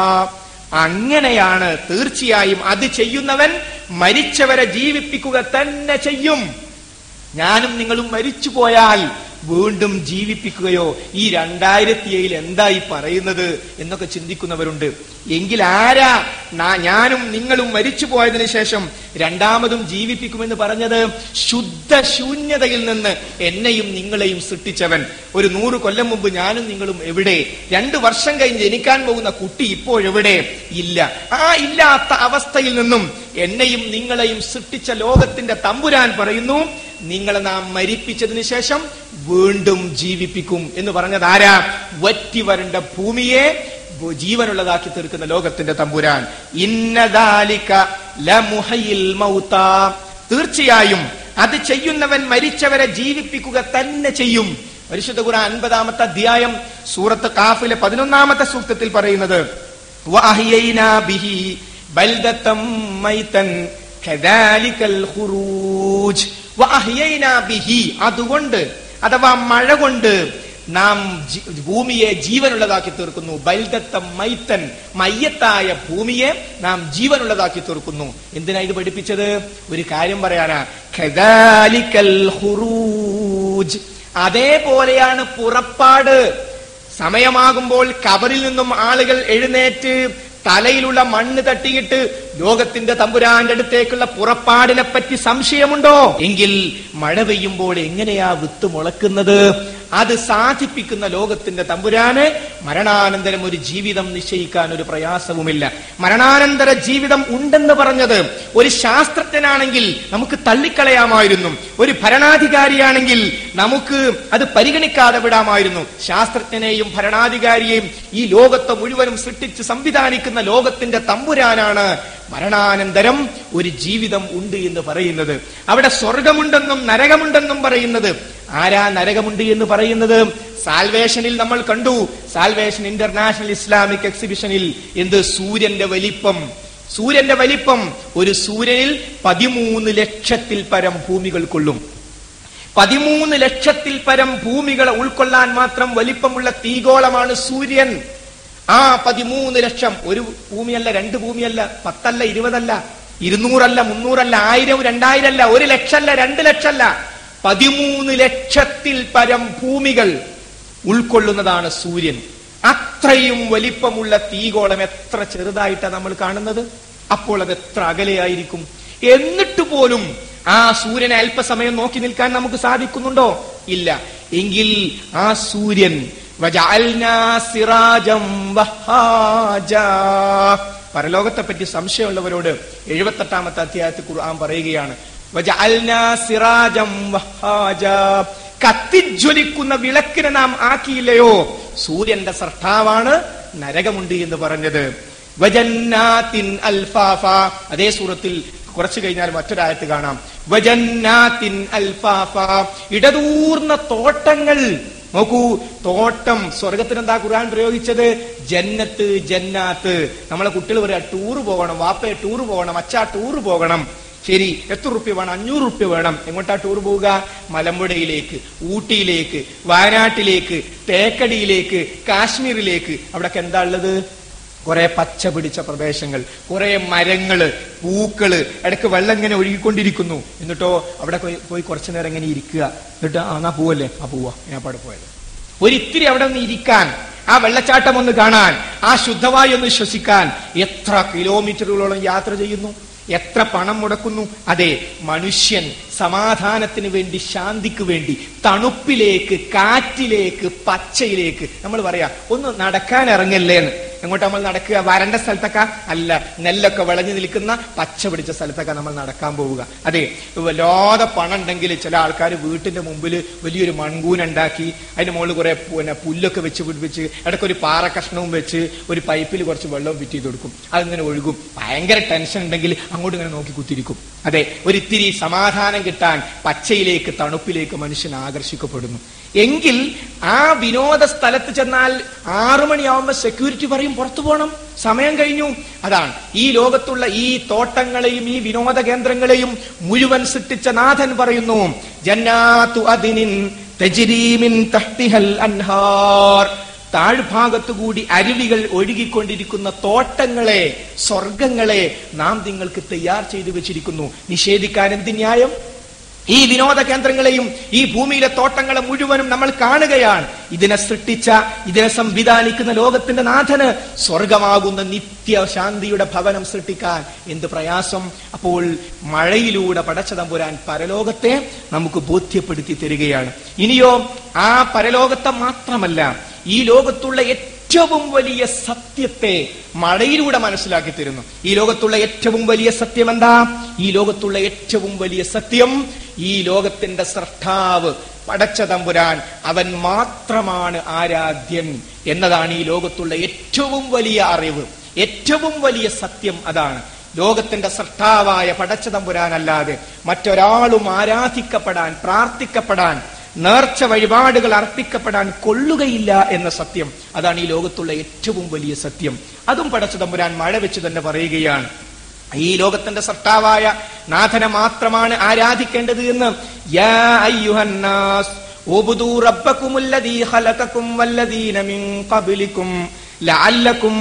അങ്ങനെയാണ് തീർച്ചയായും അത് ചെയ്യുന്നവൻ മരിച്ചവരെ ജീവിപ്പിക്കുക തന്നെ ചെയ്യും ഞാനും നിങ്ങളും മരിച്ചു പോയാൽ വീണ്ടും ജീവിപ്പിക്കുകയോ ഈ രണ്ടായിരത്തി ഏഴിൽ എന്തായി പറയുന്നത് എന്നൊക്കെ ചിന്തിക്കുന്നവരുണ്ട് എങ്കിൽ ആരാ നാ- ഞാനും നിങ്ങളും മരിച്ചു പോയതിനു ശേഷം രണ്ടാമതും ജീവിപ്പിക്കുമെന്ന് പറഞ്ഞത് ശുദ്ധ ശൂന്യതയിൽ നിന്ന് എന്നെയും നിങ്ങളെയും സൃഷ്ടിച്ചവൻ ഒരു നൂറ് കൊല്ലം മുമ്പ് ഞാനും നിങ്ങളും എവിടെ രണ്ടു വർഷം കഴിഞ്ഞ് ജനിക്കാൻ പോകുന്ന കുട്ടി ഇപ്പോഴെവിടെ ഇല്ല ആ ഇല്ലാത്ത അവസ്ഥയിൽ നിന്നും എന്നെയും നിങ്ങളെയും സൃഷ്ടിച്ച ലോകത്തിന്റെ തമ്പുരാൻ പറയുന്നു നിങ്ങളെ നാം മരിപ്പിച്ചതിന് ശേഷം വീണ്ടും ജീവിപ്പിക്കും എന്ന് പറഞ്ഞത് ആരാ വറ്റി വരണ്ട ഭൂമിയെ ഭൂ- ജീവനുള്ളതാക്കി തീർക്കുന്ന ലോകത്തിന്റെ തമ്പുരാൻ ഇന്നദാലിക ലമുഹയിൽ മൗതാ തീർച്ചയായും അത് ചെയ്യുന്നവൻ മരിച്ചവരെ ജീവിപ്പിക്കുക തന്നെ ചെയ്യും പരിശുദ്ധ ഖുർആൻ അൻപതാമത്തെ അധ്യായം സൂറത്ത് കാഫിലെ പതിനൊന്നാമത്തെ സൂക്തത്തിൽ പറയുന്നത് വഅഹ്യൈനാ ബിഹി ബൽദത്തം മൈതൻ കദാലിക്കൽ ഖുറൂജ് വഅഹ്യൈനാ ബിഹി അതുകൊണ്ട് അഥവാ മഴ കൊണ്ട് നാം ജി- ഭൂമിയെ ജീവനുള്ളതാക്കി തീർക്കുന്നു ബൽദത്തം മൈത്തൻ മയ്യത്തായ ഭൂമിയെ നാം ജീവനുള്ളതാക്കി തീർക്കുന്നു എന്തിനാ ഇത് പഠിപ്പിച്ചത് ഒരു കാര്യം പറയാനാ ഖദാലിക്കൽ ഖുറൂജ് അതേപോലെയാണ് പുറപ്പാട് സമയമാകുമ്പോൾ കബറിൽ നിന്നും ആളുകൾ എഴുന്നേറ്റ് തലയിലുള്ള മണ്ണ് തട്ടിയിട്ട് ലോകത്തിന്റെ തമ്പുരാന്റെ അടുത്തേക്കുള്ള പുറപ്പാടിനെ പറ്റി സംശയമുണ്ടോ എങ്കിൽ മഴ പെയ്യുമ്പോൾ എങ്ങനെയാ വിത്ത് മുളക്കുന്നത് അത് സാധിപ്പിക്കുന്ന ലോകത്തിന്റെ തമ്പുരാന് മരണാനന്തരം ഒരു ജീവിതം നിശ്ചയിക്കാൻ ഒരു പ്രയാസവുമില്ല മരണാനന്തര ജീവിതം ഉണ്ടെന്ന് പറഞ്ഞത് ഒരു ശാസ്ത്രജ്ഞനാണെങ്കിൽ നമുക്ക് തള്ളിക്കളയാമായിരുന്നു ഒരു ഭരണാധികാരിയാണെങ്കിൽ നമുക്ക് അത് പരിഗണിക്കാതെ വിടാമായിരുന്നു ശാസ്ത്രജ്ഞനെയും ഭരണാധികാരിയെയും ഈ ലോകത്തെ മുഴുവനും സൃഷ്ടിച്ച് സംവിധാനിക്കുന്ന ലോകത്തിന്റെ തമ്പുരാനാണ് മരണാനന്തരം ഒരു ജീവിതം ഉണ്ട് എന്ന് പറയുന്നത് അവിടെ സ്വർഗമുണ്ടെന്നും നരകമുണ്ടെന്നും പറയുന്നത് ആരാ നരകമുണ്ട് എന്ന് പറയുന്നത് സാൽവേഷനിൽ നമ്മൾ കണ്ടു സാൽവേഷൻ ഇന്റർനാഷണൽ ഇസ്ലാമിക് എക്സിബിഷനിൽ എന്ത് സൂര്യന്റെ വലിപ്പം സൂര്യന്റെ വലിപ്പം ഒരു സൂര്യനിൽ പതിമൂന്ന് ലക്ഷത്തിൽ പരം ഭൂമികൾ കൊള്ളും പതിമൂന്ന് ലക്ഷത്തിൽ പരം ഭൂമികളെ ഉൾക്കൊള്ളാൻ മാത്രം വലിപ്പമുള്ള തീഗോളമാണ് സൂര്യൻ ആ പതിമൂന്ന് ലക്ഷം ഒരു ഭൂമിയല്ല രണ്ട് ഭൂമിയല്ല പത്തല്ല ഇരുപതല്ല ഇരുന്നൂറല്ല മുന്നൂറല്ല ആയിരം രണ്ടായിരമല്ല ഒരു ലക്ഷമല്ല രണ്ട് ലക്ഷമല്ല പതിമൂന്ന് ലക്ഷത്തിൽ പരം ഭൂമികൾ ഉൾക്കൊള്ളുന്നതാണ് സൂര്യൻ അത്രയും വലിപ്പമുള്ള തീഗോളം എത്ര ചെറുതായിട്ടാണ് നമ്മൾ കാണുന്നത് അപ്പോൾ അത് എത്ര അകലെയായിരിക്കും എന്നിട്ട് പോലും ആ സൂര്യനെ അല്പസമയം നോക്കി നിൽക്കാൻ നമുക്ക് സാധിക്കുന്നുണ്ടോ ഇല്ല എങ്കിൽ ആ സൂര്യൻ വജഅൽനാ സിറാജം വഹാജാ. പരലോകത്തെ പറ്റി സംശയമുള്ളവരോട് എഴുപത്തെട്ടാമത്തെ അധ്യായത്തിൽ ഖുർആൻ പറയുകയാണ് വജഅൽനാ സിറാജം വഹാജാ. കത്തിജ്വലിക്കുന്ന വിളക്കിനെ നാം ആക്കിയില്ലയോ സൂര്യന്റെ സർട്ടാവാണ് നരകമുണ്ട് എന്ന് പറഞ്ഞത് വജന്നാത്തിൻ അൽഫാഫ അതേ സൂറത്തിൽ കുറച്ചു കഴിഞ്ഞാൽ മറ്റൊരായത്ത് കാണാം വജന്നാത്തിൻ അൽഫാഫ ഇടതൂർന്ന തോട്ടങ്ങൾ നോക്കൂ തോട്ടം സ്വർഗത്തിന് എന്താ ഖുർആൻ പ്രയോഗിച്ചത് ജന്നത്ത് ജന്നാത്ത് നമ്മളെ കുട്ടികൾ പറയാ ടൂറ് പോകണം വാപ്പയെ ടൂറ് പോകണം അച്ഛാ ടൂറ് പോകണം ശരി എത്ര റുപ്യ വേണം അഞ്ഞൂറ് റുപ്യ വേണം എങ്ങോട്ടാ ടൂർ പോവുക മലമ്പുഴയിലേക്ക് ഊട്ടിയിലേക്ക് വയനാട്ടിലേക്ക് തേക്കടിയിലേക്ക് കാശ്മീരിലേക്ക് അവിടൊക്കെ എന്താ ഉള്ളത് കുറെ പച്ച പിടിച്ച പ്രദേശങ്ങൾ കുറെ മരങ്ങള് പൂക്കള് ഇടയ്ക്ക് വെള്ളം ഇങ്ങനെ ഒഴുകിക്കൊണ്ടിരിക്കുന്നു എന്നിട്ടോ അവിടെ പോയി- പോയി കുറച്ചു നേരം ഇങ്ങനെ ഇരിക്കുക എന്നിട്ട് ആ എന്നാ പോവല്ലേ ആ പോവാ ഞാൻ പാടെ പോയത് ഒരിത്തിരി അവിടെ ഒന്ന് ഇരിക്കാൻ ആ വെള്ളച്ചാട്ടം ഒന്ന് കാണാൻ ആ ശുദ്ധവായു ഒന്ന് ശ്വസിക്കാൻ എത്ര കിലോമീറ്ററുകളോളം യാത്ര ചെയ്യുന്നു എത്ര പണം മുടക്കുന്നു അതെ മനുഷ്യൻ സമാധാനത്തിന് വേണ്ടി ശാന്തിക്ക് വേണ്ടി തണുപ്പിലേക്ക് കാറ്റിലേക്ക് പച്ചയിലേക്ക് നമ്മൾ പറയാ ഒന്ന് നടക്കാൻ ഇറങ്ങല്ലേന്ന് എങ്ങോട്ടാ നമ്മൾ നടക്കുക വരണ്ട സ്ഥലത്തൊക്കെ അല്ല നെല്ലൊക്കെ വിളഞ്ഞു നിൽക്കുന്ന പച്ച പിടിച്ച സ്ഥലത്തൊക്കെ നമ്മൾ നടക്കാൻ പോവുക അതെ വല്ലാതെ പണം ഉണ്ടെങ്കിൽ ചില ആൾക്കാർ വീട്ടിന്റെ മുമ്പിൽ വലിയൊരു മൺകൂന ഉണ്ടാക്കി അതിന്റെ മുകളിൽ കുറെ പിന്നെ പുല്ലൊക്കെ വെച്ച് പിടിപ്പിച്ച് ഇടയ്ക്ക് ഒരു പാറ കഷ്ണവും വെച്ച് ഒരു പൈപ്പിൽ കുറച്ച് വെള്ളവും ഫിറ്റ് ചെയ്ത് കൊടുക്കും അതിങ്ങനെ ഒഴുകും ഭയങ്കര ടെൻഷൻ ഉണ്ടെങ്കിൽ അങ്ങോട്ട് ഇങ്ങനെ നോക്കി കുത്തിരിക്കും അതെ ഒരിത്തിരി സമാധാനം കിട്ടാൻ പച്ചയിലേക്ക് തണുപ്പിലേക്ക് മനുഷ്യൻ ആകർഷിക്കപ്പെടുന്നു എങ്കിൽ ആ വിനോദ സ്ഥലത്ത് ചെന്നാൽ ആറു മണിയാവുമ്പോ സെക്യൂരിറ്റി പറയും പുറത്തു പോകണം സമയം കഴിഞ്ഞു അതാണ് ഈ ലോകത്തുള്ള ഈ തോട്ടങ്ങളെയും ഈ വിനോദ കേന്ദ്രങ്ങളെയും മുഴുവൻ സൃഷ്ടിച്ച നാഥൻ പറയുന്നു ജന്നാത്തു അതിനിൻ തജ്രീമിൻ തഹ്തിഹൽ അൻഹാർ താഴ്ഭാഗത്തുകൂടി അരുവികൾ ഒഴുകിക്കൊണ്ടിരിക്കുന്ന തോട്ടങ്ങളെ സ്വർഗങ്ങളെ നാം നിങ്ങൾക്ക് തയ്യാർ ചെയ്തു വെച്ചിരിക്കുന്നു നിഷേധിക്കാൻ എന്ത് ന്യായം ഈ വിനോദ കേന്ദ്രങ്ങളെയും ഈ ഭൂമിയിലെ തോട്ടങ്ങളെ മുഴുവനും നമ്മൾ കാണുകയാണ് ഇതിനെ സൃഷ്ടിച്ച ഇതിനെ സംവിധാനിക്കുന്ന ലോകത്തിന്റെ നാഥന് സ്വർഗമാകുന്ന നിത്യ ശാന്തിയുടെ ഭവനം സൃഷ്ടിക്കാൻ എന്ത് പ്രയാസം അപ്പോൾ മഴയിലൂടെ പടച്ചതമ്പുരാൻ പരലോകത്തെ നമുക്ക് ബോധ്യപ്പെടുത്തി തരികയാണ് ഇനിയോ ആ പരലോകത്തെ മാത്രമല്ല ഈ ലോകത്തുള്ള ഏറ്റവും വലിയ സത്യത്തെ മഴയിലൂടെ മനസ്സിലാക്കി തരുന്നു ഈ ലോകത്തുള്ള ഏറ്റവും വലിയ സത്യം എന്താ ഈ ലോകത്തുള്ള ഏറ്റവും വലിയ സത്യം ഈ ലോകത്തിന്റെ സൃഷ്ടാവ് പടച്ച തമ്പുരാൻ അവൻ മാത്രമാണ് ആരാധ്യൻ എന്നതാണ് ഈ ലോകത്തുള്ള ഏറ്റവും വലിയ അറിവ് ഏറ്റവും വലിയ സത്യം അതാണ് ലോകത്തിന്റെ സൃഷ്ടാവായ പടച്ച തമ്പുരാനല്ലാതെ മറ്റൊരാളും ആരാധിക്കപ്പെടാൻ പ്രാർത്ഥിക്കപ്പെടാൻ നേർച്ച വഴിപാടുകൾ അർപ്പിക്കപ്പെടാൻ കൊള്ളുകയില്ല എന്ന സത്യം അതാണ് ഈ ലോകത്തുള്ള ഏറ്റവും വലിയ സത്യം അതും പടച്ച തമ്പുരാൻ മഴ വെച്ച് തന്നെ പറയുകയാണ് ഈ ലോകത്തിന്റെ സൃഷ്ടാവായ നാഥനെ മാത്രമാണ് ആരാധിക്കേണ്ടത് എന്ന് യാ അയ്യുഹന്നാസ് ഉബ്ദൂ റബ്ബക്കുമുല്ലദീ ഖലഖക്കും വല്ലദീന മിൻ ഖബ്ലിക്കും ലഅല്ലക്കും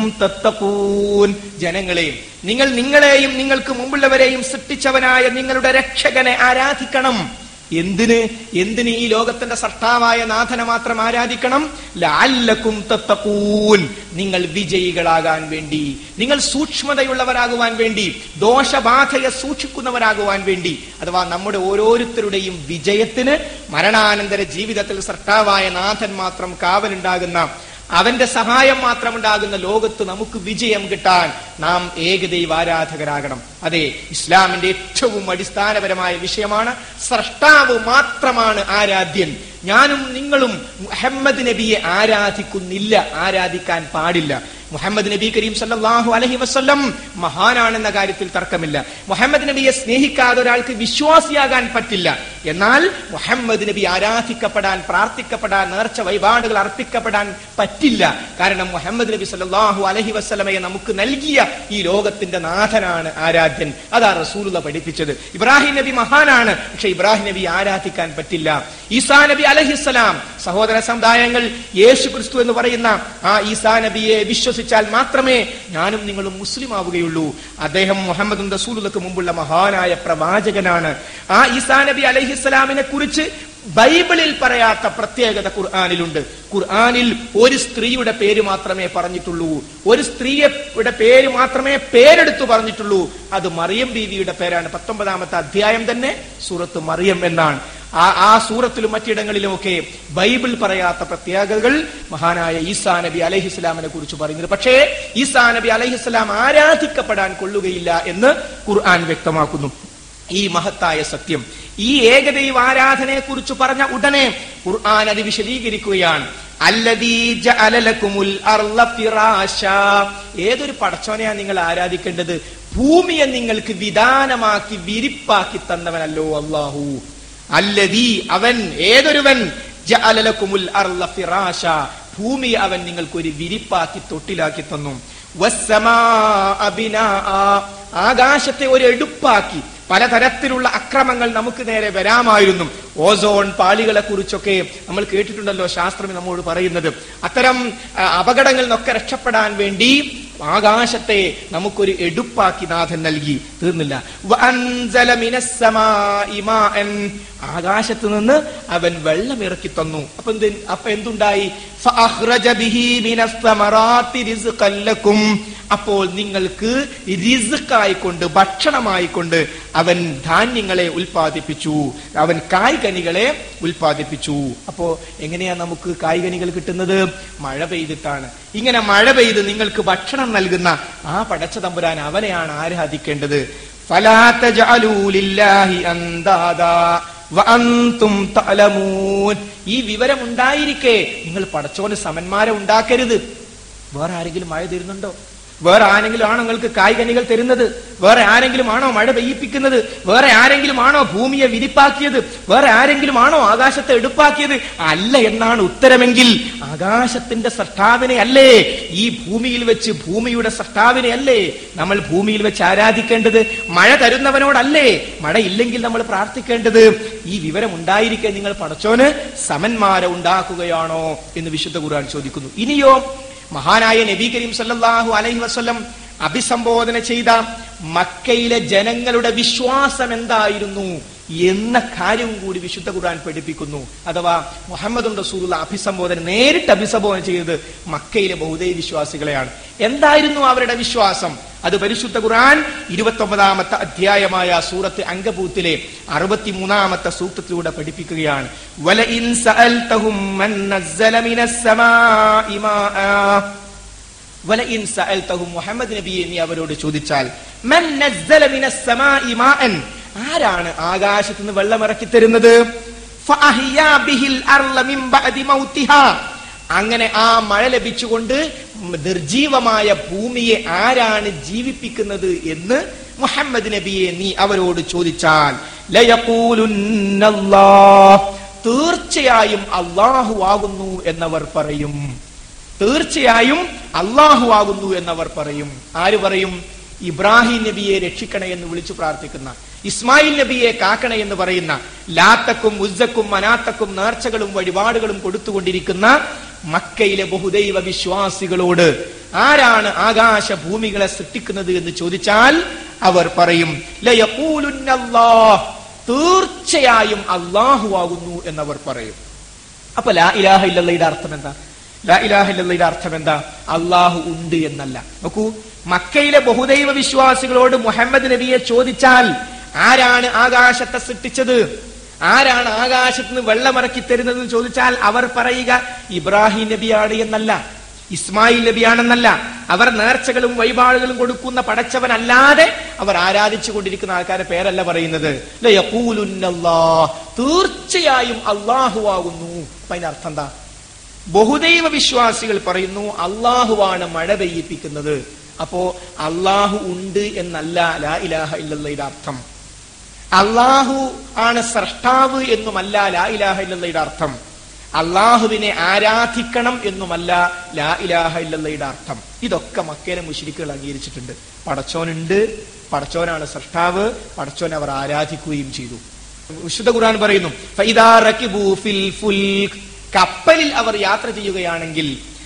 തത്തഖൂൻ ജനങ്ങളെ നിങ്ങൾ നിങ്ങളെയും നിങ്ങൾക്ക് മുമ്പുള്ളവരെയും സൃഷ്ടിച്ചവനായ നിങ്ങളുടെ രക്ഷകനെ ആരാധിക്കണം എന്തിന് എന്തിന് ഈ ലോകത്തിന്റെ സൃഷ്ടാവായ നാഥനെ മാത്രം ആരാധിക്കണം ലാല്ലക്കും തത്തക്കൂൻ നിങ്ങൾ വിജയികളാകാൻ വേണ്ടി നിങ്ങൾ സൂക്ഷ്മതയുള്ളവരാകുവാൻ വേണ്ടി ദോഷബാധയെ സൂക്ഷിക്കുന്നവരാകുവാൻ വേണ്ടി അഥവാ നമ്മുടെ ഓരോരുത്തരുടെയും വിജയത്തിന് മരണാനന്തര ജീവിതത്തിൽ സൃഷ്ടാവായ നാഥൻ മാത്രം കാവലുണ്ടാകുന്ന അവന്റെ സഹായം മാത്രമുണ്ടാകുന്ന ലോകത്ത് നമുക്ക് വിജയം കിട്ടാൻ നാം ഏകദൈവ ആരാധകരാകണം അതെ ഇസ്ലാമിന്റെ ഏറ്റവും അടിസ്ഥാനപരമായ വിഷയമാണ് സ്രഷ്ടാവ് മാത്രമാണ് ആരാധ്യൻ ഞാനും നിങ്ങളും മുഹമ്മദ് നബിയെ ആരാധിക്കുന്നില്ല ആരാധിക്കാൻ പാടില്ല മുഹമ്മദ് നബി കരീം സല്ലല്ലാഹു അലൈഹി വസല്ലം മഹാനാണെന്ന കാര്യത്തിൽ തർക്കമില്ല മുഹമ്മദ് നബിയെ സ്നേഹിക്കാതെ ഒരാൾക്ക് വിശ്വാസിയാകാൻ പറ്റില്ല എന്നാൽ മുഹമ്മദ് നബി ആരാധിക്കപ്പെടാൻ പ്രാർത്ഥിക്കപ്പെടാൻ നേർച്ച വഴിപാടുകൾ അർപ്പിക്കപ്പെടാൻ പറ്റില്ല കാരണം മുഹമ്മദ് നബി സല്ലല്ലാഹു അലൈഹി വസല്ലമയെ നമുക്ക് നൽകിയ ഈ ലോകത്തിന്റെ നാഥനാണ് ആരാധ്യൻ അതാ റസൂലുള്ള പഠിപ്പിച്ചത് ഇബ്രാഹിം നബി മഹാനാണ് പക്ഷെ ഇബ്രാഹിം നബി ആരാധിക്കാൻ പറ്റില്ല ഈസാ നബി അലഹിസ്സലാം സഹോദര സമുദായങ്ങൾ യേശു ക്രിസ്തു എന്ന് പറയുന്ന ആ ഈസാ നബിയെ വിശ്വസിച്ചാൽ മാത്രമേ ഞാനും നിങ്ങളും മുസ്ലിം ആവുകയുള്ളൂ അദ്ദേഹം മുഹമ്മദ് റസൂലുള്ളക്ക് മുമ്പുള്ള മഹാനായ പ്രവാചകനാണ് ആ ഈസാ നബി അലഹിസ്സലാമിനെ കുറിച്ച് ബൈബിളിൽ പറയാത്ത പ്രത്യേകത ഖുർആാനിലുണ്ട് ഖുർആാനിൽ ഒരു സ്ത്രീയുടെ പേര് മാത്രമേ പറഞ്ഞിട്ടുള്ളൂ ഒരു സ്ത്രീയുടെ പേര് മാത്രമേ പേരെടുത്തു പറഞ്ഞിട്ടുള്ളൂ അത് മറിയം ബീവിയുടെ പേരാണ് പത്തൊമ്പതാമത്തെ അധ്യായം തന്നെ സൂറത്ത് മറിയം എന്നാണ് ആ ആ സൂറത്തിലും മറ്റിടങ്ങളിലും ഒക്കെ ബൈബിൾ പറയാത്ത പ്രത്യേകതകൾ മഹാനായ ഈസാ നബി അലഹിസ്ലാമിനെ കുറിച്ച് പറയുന്നത് പക്ഷേ ഈസാ നബി അലഹിസ്ലാം ആരാധിക്കപ്പെടാൻ കൊള്ളുകയില്ല എന്ന് ഖുർആൻ വ്യക്തമാക്കുന്നു ഈ മഹത്തായ സത്യം ഈ ഏകദൈവ ആരാധനയെ കുറിച്ച് പറഞ്ഞ ഉടനെ ഖുർആൻ അത് വിശദീകരിക്കുകയാണ് അല്ലദീ ജഅല ലക്കുമുൽ അർള ഫിറാശാ. ഏതൊരു പടച്ചോനെയാ നിങ്ങൾ ആരാധിക്കേണ്ടത് ഭൂമിയെ നിങ്ങൾക്ക് വിധാനമാക്കി വിരിപ്പാക്കി തന്നവനല്ലോ അള്ളാഹു അല്ലദീ അവൻ ഏതൊരുവൻ ജഅലലക്കുമുൽ അർള ഫിറാശ ഭൂമി അവൻ നിങ്ങൾക്ക് ഒരു വിരിപ്പാക്കി തൊട്ടിലാക്കി തന്നു വസ്സമാഅ ബിനാഅ. ആകാശത്തെ ഒരു എടുപ്പാക്കി പലതരത്തിലുള്ള അക്രമങ്ങൾ നമുക്ക് നേരെ വരാമായിരുന്നു ഓസോൺ പാളികളെ കുറിച്ചൊക്കെ നമ്മൾ കേട്ടിട്ടുണ്ടല്ലോ ശാസ്ത്രം നമ്മോട് പറയുന്നത് അത്തരം ആ, അപകടങ്ങളിൽ നിന്നൊക്കെ രക്ഷപ്പെടാൻ വേണ്ടി ആകാശത്തെ നമുക്കൊരു എടുപ്പാക്കി നാഥൻ നൽകി തീർന്നില്ല വഅൻസല മിനസ്സമാഇ മാഅൻ. ആകാശത്ത് നിന്ന് അവൻ വെള്ളം ഇറക്കി തന്നു അപ്പൊ എന്ത് അപ്പൊ എന്തുണ്ടായി ഫഅഖ്റജ ബിഹി മിനസ്സമറാത്തി റിസ്ഖൻ ലക്കും. അപ്പോൾ നിങ്ങൾക്ക് റിസ്ക്കായിക്കൊണ്ട് ഭക്ഷണമായിക്കൊണ്ട് അവൻ ധാന്യങ്ങളെ ഉൽപ്പാദിപ്പിച്ചു അവൻ കായ്കനികളെ ഉൽപ്പാദിപ്പിച്ചു അപ്പോ എങ്ങനെയാ നമുക്ക് കായ്കനികൾ കിട്ടുന്നത് മഴ പെയ്തിട്ടാണ് ഇങ്ങനെ മഴ പെയ്ത് നിങ്ങൾക്ക് ഭക്ഷണം നൽകുന്ന ആ പടച്ച തമ്പുരാൻ അവനെയാണ് ആരാധിക്കേണ്ടത് ഫലാ തജ്അലൂ ലില്ലാഹി അന്താദാ വഅൻതും തഅലമൂൻ ഈ വിവരം ഉണ്ടായിരിക്കെ നിങ്ങൾ പടച്ചോന് സമന്മാരെ ഉണ്ടാക്കരുത് വേറെ ആരെങ്കിലും മഴ തരുന്നുണ്ടോ വേറെ ആരെങ്കിലും ആണോ നിങ്ങൾക്ക് കായ്കനികൾ തരുന്നത് വേറെ ആരെങ്കിലും ആണോ മഴ പെയ്യിപ്പിക്കുന്നത് വേറെ ആരെങ്കിലും ആണോ ഭൂമിയെ വിരിപ്പാക്കിയത് വേറെ ആരെങ്കിലും ആണോ ആകാശത്തെ എടുപ്പാക്കിയത് അല്ല എന്നാണ് ഉത്തരമെങ്കിൽ ആകാശത്തിന്റെ സൃഷ്ടാവിനെ അല്ലേ ഈ ഭൂമിയിൽ വെച്ച് ഭൂമിയുടെ സൃഷ്ടാവിനെ അല്ലേ നമ്മൾ ഭൂമിയിൽ വെച്ച് ആരാധിക്കേണ്ടത് മഴ തരുന്നവനോടല്ലേ മഴ ഇല്ലെങ്കിൽ നമ്മൾ പ്രാർത്ഥിക്കേണ്ടത് ഈ വിവരം ഉണ്ടായിരിക്കെ നിങ്ങൾ പടച്ചോന് സമന്മാരെ ഉണ്ടാക്കുകയാണോ എന്ന് വിശുദ്ധ ഖുർആൻ ചോദിക്കുന്നു ഇനിയോ മഹാനായ നബി കരീം സല്ലല്ലാഹു അലൈഹി വസല്ലം അഭിസംബോധന ചെയ്ത മക്കയിലെ ജനങ്ങളുടെ വിശ്വാസം എന്തായിരുന്നു എന്ന കാര്യവും കൂടി വിശുദ്ധ ഖുർആൻ പഠിപ്പിക്കുന്നു അഥവാ മുഹമ്മദ് റസൂലുള്ള അഭിസംബോധന നേരിട്ട് അഭിസംബോധന ചെയ്തത് മക്കയിലെ ബഹുദൈവ വിശ്വാസികളെയാണ് എന്തായിരുന്നു അവരുടെ വിശ്വാസം അത് പരിശുദ്ധ ഖുർആൻ ഇരുപത്തി ഒമ്പതാമത്തെ അധ്യായമായ സൂറത്ത് അങ്കബൂത്തിലെ അറുപത്തിമൂന്നാമത്തെ സൂക്തത്തിലൂടെ പഠിപ്പിക്കുകയാണ് വലഇൻ സഅൽതഹും മൻ നസ്സല മിനസ് സമാഇ മാആ വലഇൻ സഅൽതഹും മുഹമ്മദ് നബിയെ നീ അവരോട് ചോദിച്ചാൽ മൻ നസ്സല മിനസ് സമാഇ മാഅൻ ആരാണ് ആകാശത്ത് നിന്ന് വെള്ളം ഇറക്കി തരുന്നത് ഫഅഹ്യാ ബിഹിൽ അർള മിൻ ബഅദി മൗതിഹാ അങ്ങനെ ആ മഴ ലഭിച്ചുകൊണ്ട് നിർജീവമായ ഭൂമിയെ ആരാണ് ജീവിപ്പിക്കുന്നത് എന്ന് മുഹമ്മദ് നബിയെ നീ അവരോട് ചോദിച്ചാൽ ലയഖൂലുന്നല്ലാഹ്. തീർച്ചയായും അള്ളാഹു ആകുന്നു എന്നവർ പറയും തീർച്ചയായും അള്ളാഹു ആകുന്നു എന്നവർ പറയും ആര് പറയും ഇബ്രാഹിം നബിയെ രക്ഷിക്കണേ എന്ന് വിളിച്ചു പ്രാർത്ഥിക്കുന്ന ഇസ്മായിൽ നബിയെ കാക്കണേ എന്ന് പറയുന്ന ലാത്തക്കും ഉസ്സക്കും മനാത്തക്കും നേർച്ചകളും വഴിപാടുകളും കൊടുത്തുകൊണ്ടിരിക്കുന്ന മക്കയിലെ ബഹുദൈവ വിശ്വാസികളോട് ആരാണ് ആകാശ ഭൂമികളെ സൃഷ്ടിക്കുന്നത് എന്ന് ചോദിച്ചാൽ അവർ പറയും ലയഖൂലുന്നല്ലാഹ്. തീർച്ചയായും അള്ളാഹു ആകുന്നു എന്നവർ പറയും അപ്പൊ ലാ ഇലാഹ ഇല്ലയുടെ അർത്ഥം എന്താ ലാ ഇലാഹ ഇല്ലയുടെ അർത്ഥം എന്താ അള്ളാഹു ഉണ്ട് എന്നല്ല നോക്കൂ മക്കയിലെ ബഹുദൈവ വിശ്വാസികളോട് മുഹമ്മദ് നബിയെ ചോദിച്ചാൽ ആരാണ് ആകാശത്തെ സൃഷ്ടിച്ചത് ആരാണ് ആകാശത്ത് നിന്ന് വെള്ളമിറക്കി തരുന്നത് എന്ന് ചോദിച്ചാൽ അവർ പറയുക ഇബ്രാഹിം നബിയാണ് എന്നല്ല ഇസ്മായിൽ നബിയാണെന്നല്ല അവർ നേർച്ചകളും വഴിപാടുകളും കൊടുക്കുന്ന പടച്ചവനല്ലാതെ അവർ ആരാധിച്ചു കൊണ്ടിരിക്കുന്ന ആൾക്കാരെ പേരല്ല പറയുന്നത് ലയഖൂലുന്നല്ലാഹ്. തീർച്ചയായും അള്ളാഹു ആകുന്നു അപ്പൊ അതിന്റെ അർത്ഥം എന്താ ബഹുദൈവ വിശ്വാസികൾ പറയുന്നു അള്ളാഹുവാണ് മഴ പെയ്യിപ്പിക്കുന്നത് അപ്പോ അള്ളാഹു ഉണ്ട് എന്നല്ല ലാ ഇലാഹ ഇല്ലയുടെ അർത്ഥം അള്ളാഹു ആണ് സ്രഷ്ടാവ് എന്നുമല്ല ലാ ഇലാഹ ഇല്ലയുടെ അർത്ഥം അള്ളാഹുവിനെ ആരാധിക്കണം എന്നുമല്ല ലാ ഇലാഹ ഇല്ലയുടെ അർത്ഥം ഇതൊക്കെ മക്കയിലെ മുഷിരിക്കുകൾ അംഗീകരിച്ചിട്ടുണ്ട് പടച്ചോനുണ്ട് പടച്ചോനാണ് സ്രഷ്ടാവ് പടച്ചോനെ അവർ ആരാധിക്കുകയും ചെയ്തു വിശുദ്ധ ഖുർആൻ പറയുന്നു "ഫഇദാ റകിബൂ ഫിൽ ഫുൽക്" കപ്പലിൽ അവർ യാത്ര ചെയ്യുകയാണെങ്കിൽ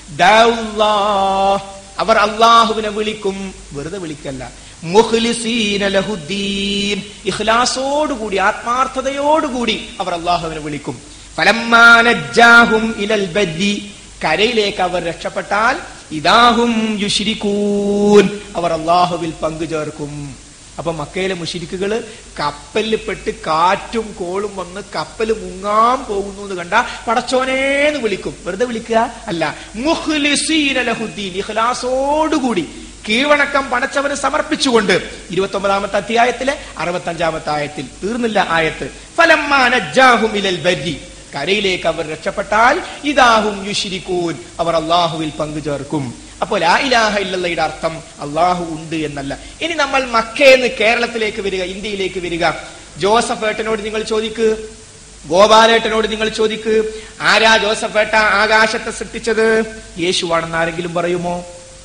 ദഅല്ലാഹ് അവർ അള്ളാഹുവിനെ വിളിക്കും വെറുതെ വിളിക്കല്ല മുഖ്ലിസീന ലഹുദ്ദീൻ ഇഖ്ലാസോടുകൂടി ആത്മാർത്ഥതയോടുകൂടി അവർ അള്ളാഹുവിനെ വിളിക്കും ഫലമ്മാ നജ്ജാഹും ഇലൽ ബദ്ദി കരയിലേക്ക് അവർ രക്ഷപ്പെട്ടാൽ ഇദാഹും യുശ്രികൂൻ അവർ അള്ളാഹുവിൽ പങ്കു ചേർക്കും അപ്പൊ മക്കയിലെ മുഷിരിക്കുകള് കപ്പലിൽ പെട്ട് കാറ്റും കോളും വന്ന് കപ്പൽ മുങ്ങാൻ പോകുന്നു എന്ന് കണ്ട പടച്ചോനേന്ന് വിളിക്കും വെറുതെ വിളിക്കുക അല്ല മുഖ്ലിസീന ലഹുദ്ദീൻ ഇഖ്ലാസോടുകൂടി കീഴ്വണക്കം പടച്ചവന് സമർപ്പിച്ചുകൊണ്ട് ഇരുപത്തി ഒമ്പതാമത്തെ അധ്യായത്തിലെ അറുപത്തി അഞ്ചാമത്തെ ആയത്തിൽ തീർന്നില്ല ആയത്ത് ഫലമ്മാ നജ്ജാഹും ഇലൽ ബരി കരയിലേക്ക് അവർ രക്ഷപ്പെട്ടാൽ ഇതാഹും യുഷിരിക്കൂൻ അവർ അള്ളാഹുവിൽ പങ്കുചേർക്കും അപ്പോൾ ലാ ഇലാഹ ഇല്ലയുടെ അർത്ഥം അള്ളാഹു ഉണ്ട് എന്നല്ല ഇനി നമ്മൾ മക്കയെന്ന് കേരളത്തിലേക്ക് വരിക ഇന്ത്യയിലേക്ക് വരിക ജോസഫ് ഏട്ടനോട് നിങ്ങൾ ചോദിക്ക് ഗോപാലേട്ടനോട് നിങ്ങൾ ചോദിക്ക് ആരാ ജോസഫേട്ട ആകാശത്തെ സൃഷ്ടിച്ചത് യേശുവാണെന്ന് ആരെങ്കിലും പറയുമോ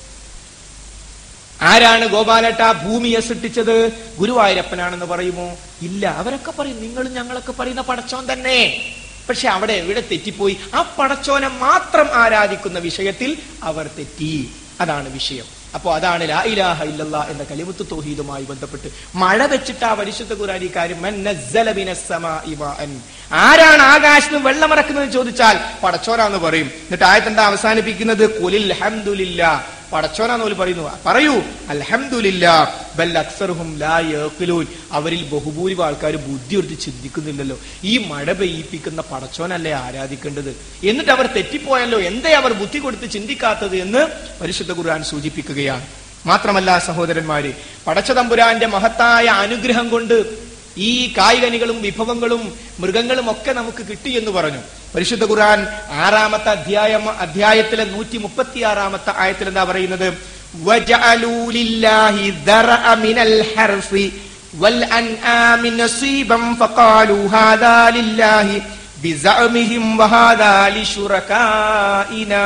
ആരാണ് ഗോപാലേട്ട ഭൂമിയെ സൃഷ്ടിച്ചത് ഗുരുവായൂരപ്പനാണെന്ന് പറയുമോ ഇല്ല അവരൊക്കെ പറയും നിങ്ങളും ഞങ്ങളൊക്കെ പറയുന്ന പടച്ചോൻ തന്നെ പക്ഷെ അവിടെ എവിടെ തെറ്റിപ്പോയി ആ പടച്ചോനെ മാത്രം ആരാധിക്കുന്ന വിഷയത്തിൽ അവർ തെറ്റി അതാണ് വിഷയം അപ്പോ അതാണ് ലാ ഇലാഹ ഇല്ലല്ലാ എന്ന കലിമത്ത് തൗഹീദുമായി ബന്ധപ്പെട്ട് മഴ വെച്ചിട്ട് ആ പരിശുദ്ധ ഖുർആൻ ഈ കാര്യം മൻ നസ്സല മിനസ് സമാഇ മാഅൻ. ആരാണ് ആകാശത്ത് വെള്ളമിറക്കുന്നത് ചോദിച്ചാൽ പടച്ചോനാന്ന് പറയും എന്നിട്ട് ആയത്തെന്താ അവസാനിപ്പിക്കുന്നത് കുലിൽ ഹംദുലില്ലാ പടച്ചോനാന്ന് പോലും പറയുന്നു പറയൂ അൽഹംദുലില്ലാ ബൽ അക്സറുഹും ലാ യഖിലൂൻ അവരിൽ ബഹുഭൂരിഭാഗം ആൾക്കാർ ബുദ്ധി എടുത്ത് ചിന്തിക്കുന്നില്ലല്ലോ ഈ മഴ പെയ്യിപ്പിക്കുന്ന പടച്ചോനല്ലേ ആരാധിക്കേണ്ടത് എന്നിട്ട് അവർ തെറ്റിപ്പോയല്ലോ എന്തേ അവർ ബുദ്ധി കൊടുത്ത് ചിന്തിക്കാത്തത് എന്ന് പരിശുദ്ധ ഖുർആൻ സൂചിപ്പിക്കുകയാണ് മാത്രമല്ല സഹോദരന്മാര് പടച്ചതമ്പുരാന്റെ മഹത്തായ അനുഗ്രഹം കൊണ്ട് ഈ കായികനികളും വിഭവങ്ങളും മൃഗങ്ങളും ഒക്കെ നമുക്ക് കിട്ടി എന്ന് പറഞ്ഞു പരിശുദ്ധ ഖുർആൻ ആറാമത്തെ അധ്യായം അധ്യായത്തിലെ നൂറ്റി മുപ്പത്തി ആറാമത്തെ ആയത്തിൽ എന്താ പറയുന്നത് وَجَعَلُوا لِلَّهِ ذَرَأً مِنَ الْحَرْثِ وَالْأَنْعَامِ نَصِيبًا فَقَالُوا هَذَا لِلَّهِ بِزَعْمِهِمْ وَهَذَا لِشُرَكَائِنَا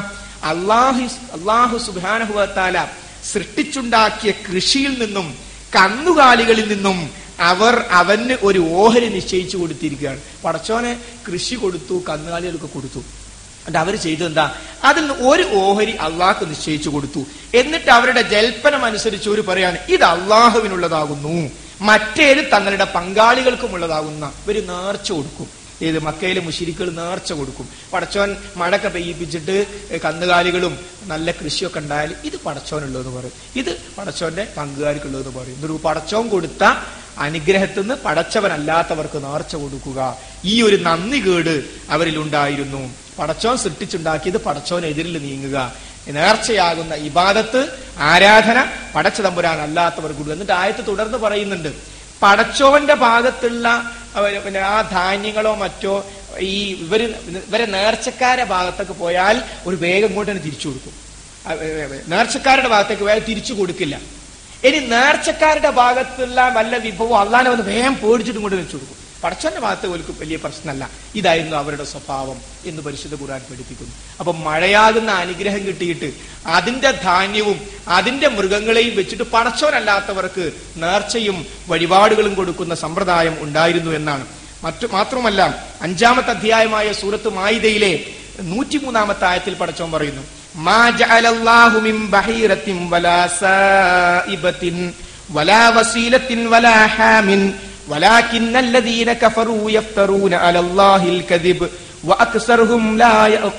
അള്ളാഹു അള്ളാഹു സുബ്ഹാനഹു വതആല സൃഷ്ടിച്ചുണ്ടാക്കിയ കൃഷിയിൽ നിന്നും കന്നുകാലികളിൽ നിന്നും അവർ അവന് ഒരു ഓഹരി നിശ്ചയിച്ചു കൊടുത്തിരിക്കുകയാണ് പടച്ചോനെ കൃഷി കൊടുത്തു കന്നുകാലികൾക്ക് കൊടുത്തു എന്നിട്ട് അവർ ചെയ്തത് എന്താ അതിൽ നിന്ന് ഒരു ഓഹരി അള്ളാഹ്ക്ക് നിശ്ചയിച്ചു കൊടുത്തു എന്നിട്ട് അവരുടെ ജൽപ്പനം അനുസരിച്ച് ഒരു പറയാണ് ഇത് അള്ളാഹുവിനുള്ളതാകുന്നു മറ്റേത് തങ്ങളുടെ പങ്കാളികൾക്കും ഉള്ളതാകുന്ന ഒരു നേർച്ച കൊടുക്കും ഏത് മക്കയിലെ മുഷിരിക്കൾ നേർച്ച കൊടുക്കും പടച്ചോൻ മഴക്കെ പെയ്യിപ്പിച്ചിട്ട് കന്നുകാലികളും നല്ല കൃഷിയൊക്കെ ഉണ്ടായാൽ ഇത് പടച്ചോനുള്ളതെന്ന് പറയും ഇത് പടച്ചോന്റെ പങ്കുകാർക്കുള്ളതെന്ന് പറയും ഇതൊരു പടച്ചോൻ കൊടുത്ത അനുഗ്രഹത്തിൽ നിന്ന് പടച്ചവനല്ലാത്തവർക്ക് നേർച്ച കൊടുക്കുക ഈ ഒരു നന്ദി കേട് അവരിൽ ഉണ്ടായിരുന്നു പടച്ചോൻ സൃഷ്ടിച്ചുണ്ടാക്കിയത് പടച്ചോനെതിരിൽ നീങ്ങുക നേർച്ചയാകുന്ന ഇബാദത്ത് ആരാധന പടച്ച തമ്പുരാൻ അല്ലാത്തവർക്ക് കൊടുക്കുക എന്നിട്ട് ആയത്ത് തുടർന്ന് പറയുന്നുണ്ട് പടച്ചോന്റെ ഭാഗത്തുള്ള അവര് പിന്നെ ആ ധാന്യങ്ങളോ മറ്റോ ഈ ഇവര് ഇവരെ നേർച്ചക്കാരെ ഭാഗത്തൊക്കെ പോയാൽ ഒരു വേഗം ഇങ്ങോട്ട് തന്നെ തിരിച്ചു കൊടുക്കും ആ, ഏ, ഏ, നേർച്ചക്കാരുടെ ഭാഗത്തേക്ക് പോയാൽ തിരിച്ചു കൊടുക്കില്ല ഇനി നേർച്ചക്കാരുടെ ഭാഗത്തുള്ള വല്ല വിഭവം അള്ളാനെ വന്ന് വേഗം പേടിച്ചിട്ട് ഇങ്ങോട്ട് വെച്ചു കൊടുക്കും പടച്ചോന്റെ ഭാഗത്ത് പോലും വലിയ പ്രശ്നമല്ല ഇതായിരുന്നു അവരുടെ സ്വഭാവം എന്ന് പരിശുദ്ധ ഖുർആൻ പഠിപ്പിക്കുന്നു അപ്പൊ മഴയാകുന്ന അനുഗ്രഹം കിട്ടിയിട്ട് അതിന്റെ ധാന്യവും അതിന്റെ മൃഗങ്ങളെയും വെച്ചിട്ട് പടച്ചോനല്ലാത്തവർക്ക് നേർച്ചയും വഴിപാടുകളും കൊടുക്കുന്ന സമ്പ്രദായം ഉണ്ടായിരുന്നു എന്നാണ് മറ്റു മാത്രമല്ല അഞ്ചാമത്തെ അധ്യായമായ സൂറത്ത് മായിദയിലെ നൂറ്റിമൂന്നാമത്തെ ആയത്തിൽ പടച്ചോൻ പറയുന്നു മാ ജഅലല്ലാഹു മിൻ ബഹീറത്തിൻ വലാ സായിബത്തിൻ വലാ വസീലത്തിൻ വലാ ഹാമിൻ ولكن الذين كفروا يفترون على الله الكذب وأكثرهم لا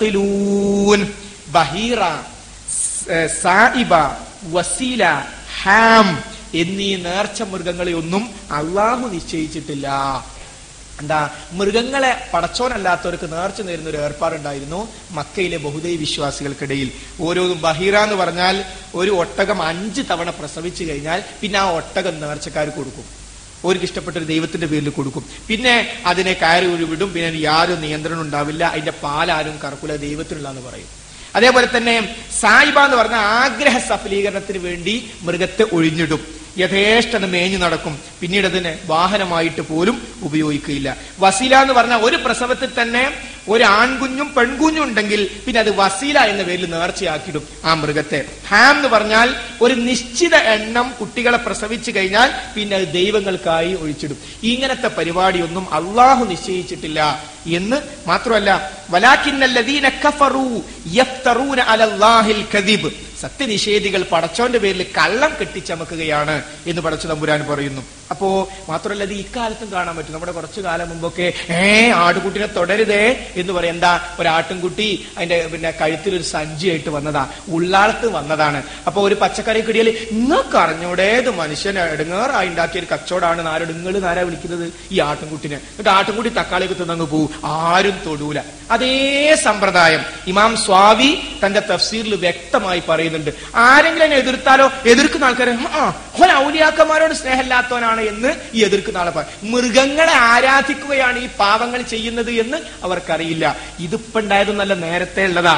يعقلون ബഹീറ സ- സായിബ വസീല ഹാം എന്നീ നേർച്ച മൃഗങ്ങളെ ഒന്നും അള്ളാഹു നിശ്ചയിച്ചിട്ടില്ല എന്താ മൃഗങ്ങളെ പടച്ചോനല്ലാത്തവർക്ക് നേർച്ച നേരുന്ന ഒരു ഏർപ്പാടുണ്ടായിരുന്നു മക്കയിലെ ബഹുദൈ വിശ്വാസികൾക്കിടയിൽ ഓരോന്നും ബഹീറ എന്ന് പറഞ്ഞാൽ ഒരു ഒട്ടകം അഞ്ച് തവണ പ്രസവിച്ചു കഴിഞ്ഞാൽ പിന്നെ ആ ഒട്ടകം നേർച്ചക്കാർക്ക് കൊടുക്കും ഓർക്ക് ഇഷ്ടപ്പെട്ട ഒരു ദൈവത്തിന്റെ പേരിൽ കൊടുക്കും പിന്നെ അതിനെ കയറി ഒരു വിടും പിന്നെ അതിന് യാതൊരു നിയന്ത്രണം ഉണ്ടാവില്ല അതിന്റെ പാലാരും കറക്കൂല ദൈവത്തിനുള്ള എന്ന് പറയും അതേപോലെ തന്നെ സായിബ എന്ന് പറഞ്ഞ ആഗ്രഹ സഫലീകരണത്തിന് വേണ്ടി മൃഗത്തെ ഒഴിഞ്ഞിടും യഥേഷ്ടം മേഞ്ഞു നടക്കും പിന്നീട് അതിനെ വാഹനമായിട്ട് പോലും ഉപയോഗിക്കുകയില്ല വസീല എന്ന് പറഞ്ഞാൽ ഒരു പ്രസവത്തിൽ തന്നെ ഒരു ആൺകുഞ്ഞും പെൺകുഞ്ഞും ഉണ്ടെങ്കിൽ പിന്നെ അത് വസീല എന്ന പേരിൽ നേർച്ചയാക്കിയിടും ആ മൃഗത്തെ ഹാം എന്ന് പറഞ്ഞാൽ ഒരു നിശ്ചിത എണ്ണം കുട്ടികളെ പ്രസവിച്ചു കഴിഞ്ഞാൽ പിന്നെ അത് ദൈവങ്ങൾക്കായി ഒഴിച്ചിടും ഇങ്ങനത്തെ പരിപാടിയൊന്നും അള്ളാഹു നിശ്ചയിച്ചിട്ടില്ല എന്ന് മാത്രമല്ല വലാക്കിന്നല്ലദീന കഫറു യഫ്തറൂന അലല്ലാഹിൽ കദിബ് സത്യനിഷേധികൾ പടച്ചോന്റെ പേരിൽ കള്ളം കെട്ടിച്ചമക്കുകയാണ് എന്ന് പടച്ചു തമ്പുരാൻ പറയുന്നു അപ്പോ മാത്രമല്ല ഇത് ഇക്കാലത്തും കാണാൻ പറ്റും നമ്മുടെ കുറച്ചു കാലം മുമ്പൊക്കെ ഏ ആടുകുട്ടിനെ തുടരുതേ എന്ന് പറയും എന്താ ഒരാട്ടുംകുട്ടി അതിന്റെ പിന്നെ കഴുത്തിൽ ഒരു സഞ്ചിയായിട്ട് വന്നതാ ഉള്ളാളത്ത് വന്നതാണ് അപ്പൊ ഒരു പച്ചക്കറി കിടിയൽ നിങ്ങൾക്ക് അറിഞ്ഞൂടെ ഇത് മനുഷ്യനെ എടുങ്ങാറായി ഉണ്ടാക്കിയ ഒരു കച്ചവടമാണ് നാരോട് നിങ്ങൾ നാരാ വിളിക്കുന്നത് ഈ ആട്ടുംകുട്ടിനെ എന്നിട്ട് ആട്ടുംകുട്ടി തക്കാളിയൊക്കെ തിന്നങ്ങ് പോവും ആരും തൊടൂല അതേ സമ്പ്രദായം ഇമാം സ്വാവി തന്റെ തഫ്സീറിൽ വ്യക്തമായി പറയുന്നുണ്ട് ആരെങ്കിലും എന്നെ എതിർത്താലോ എതിർക്കുന്ന ആൾക്കാരെ ആ ഓൻ ഔലിയാക്കന്മാരോട് സ്നേഹമില്ലാത്തവനാണ് എന്ന് ഈ എതിർക്കുന്ന ആളെ പറയും മൃഗങ്ങളെ ആരാധിക്കുകയാണ് ഈ പാവങ്ങൾ ചെയ്യുന്നത് എന്ന് അവർക്കറിയില്ല ഇതിപ്പോ ഉണ്ടായത് നല്ല നേരത്തെ ഉള്ളതാ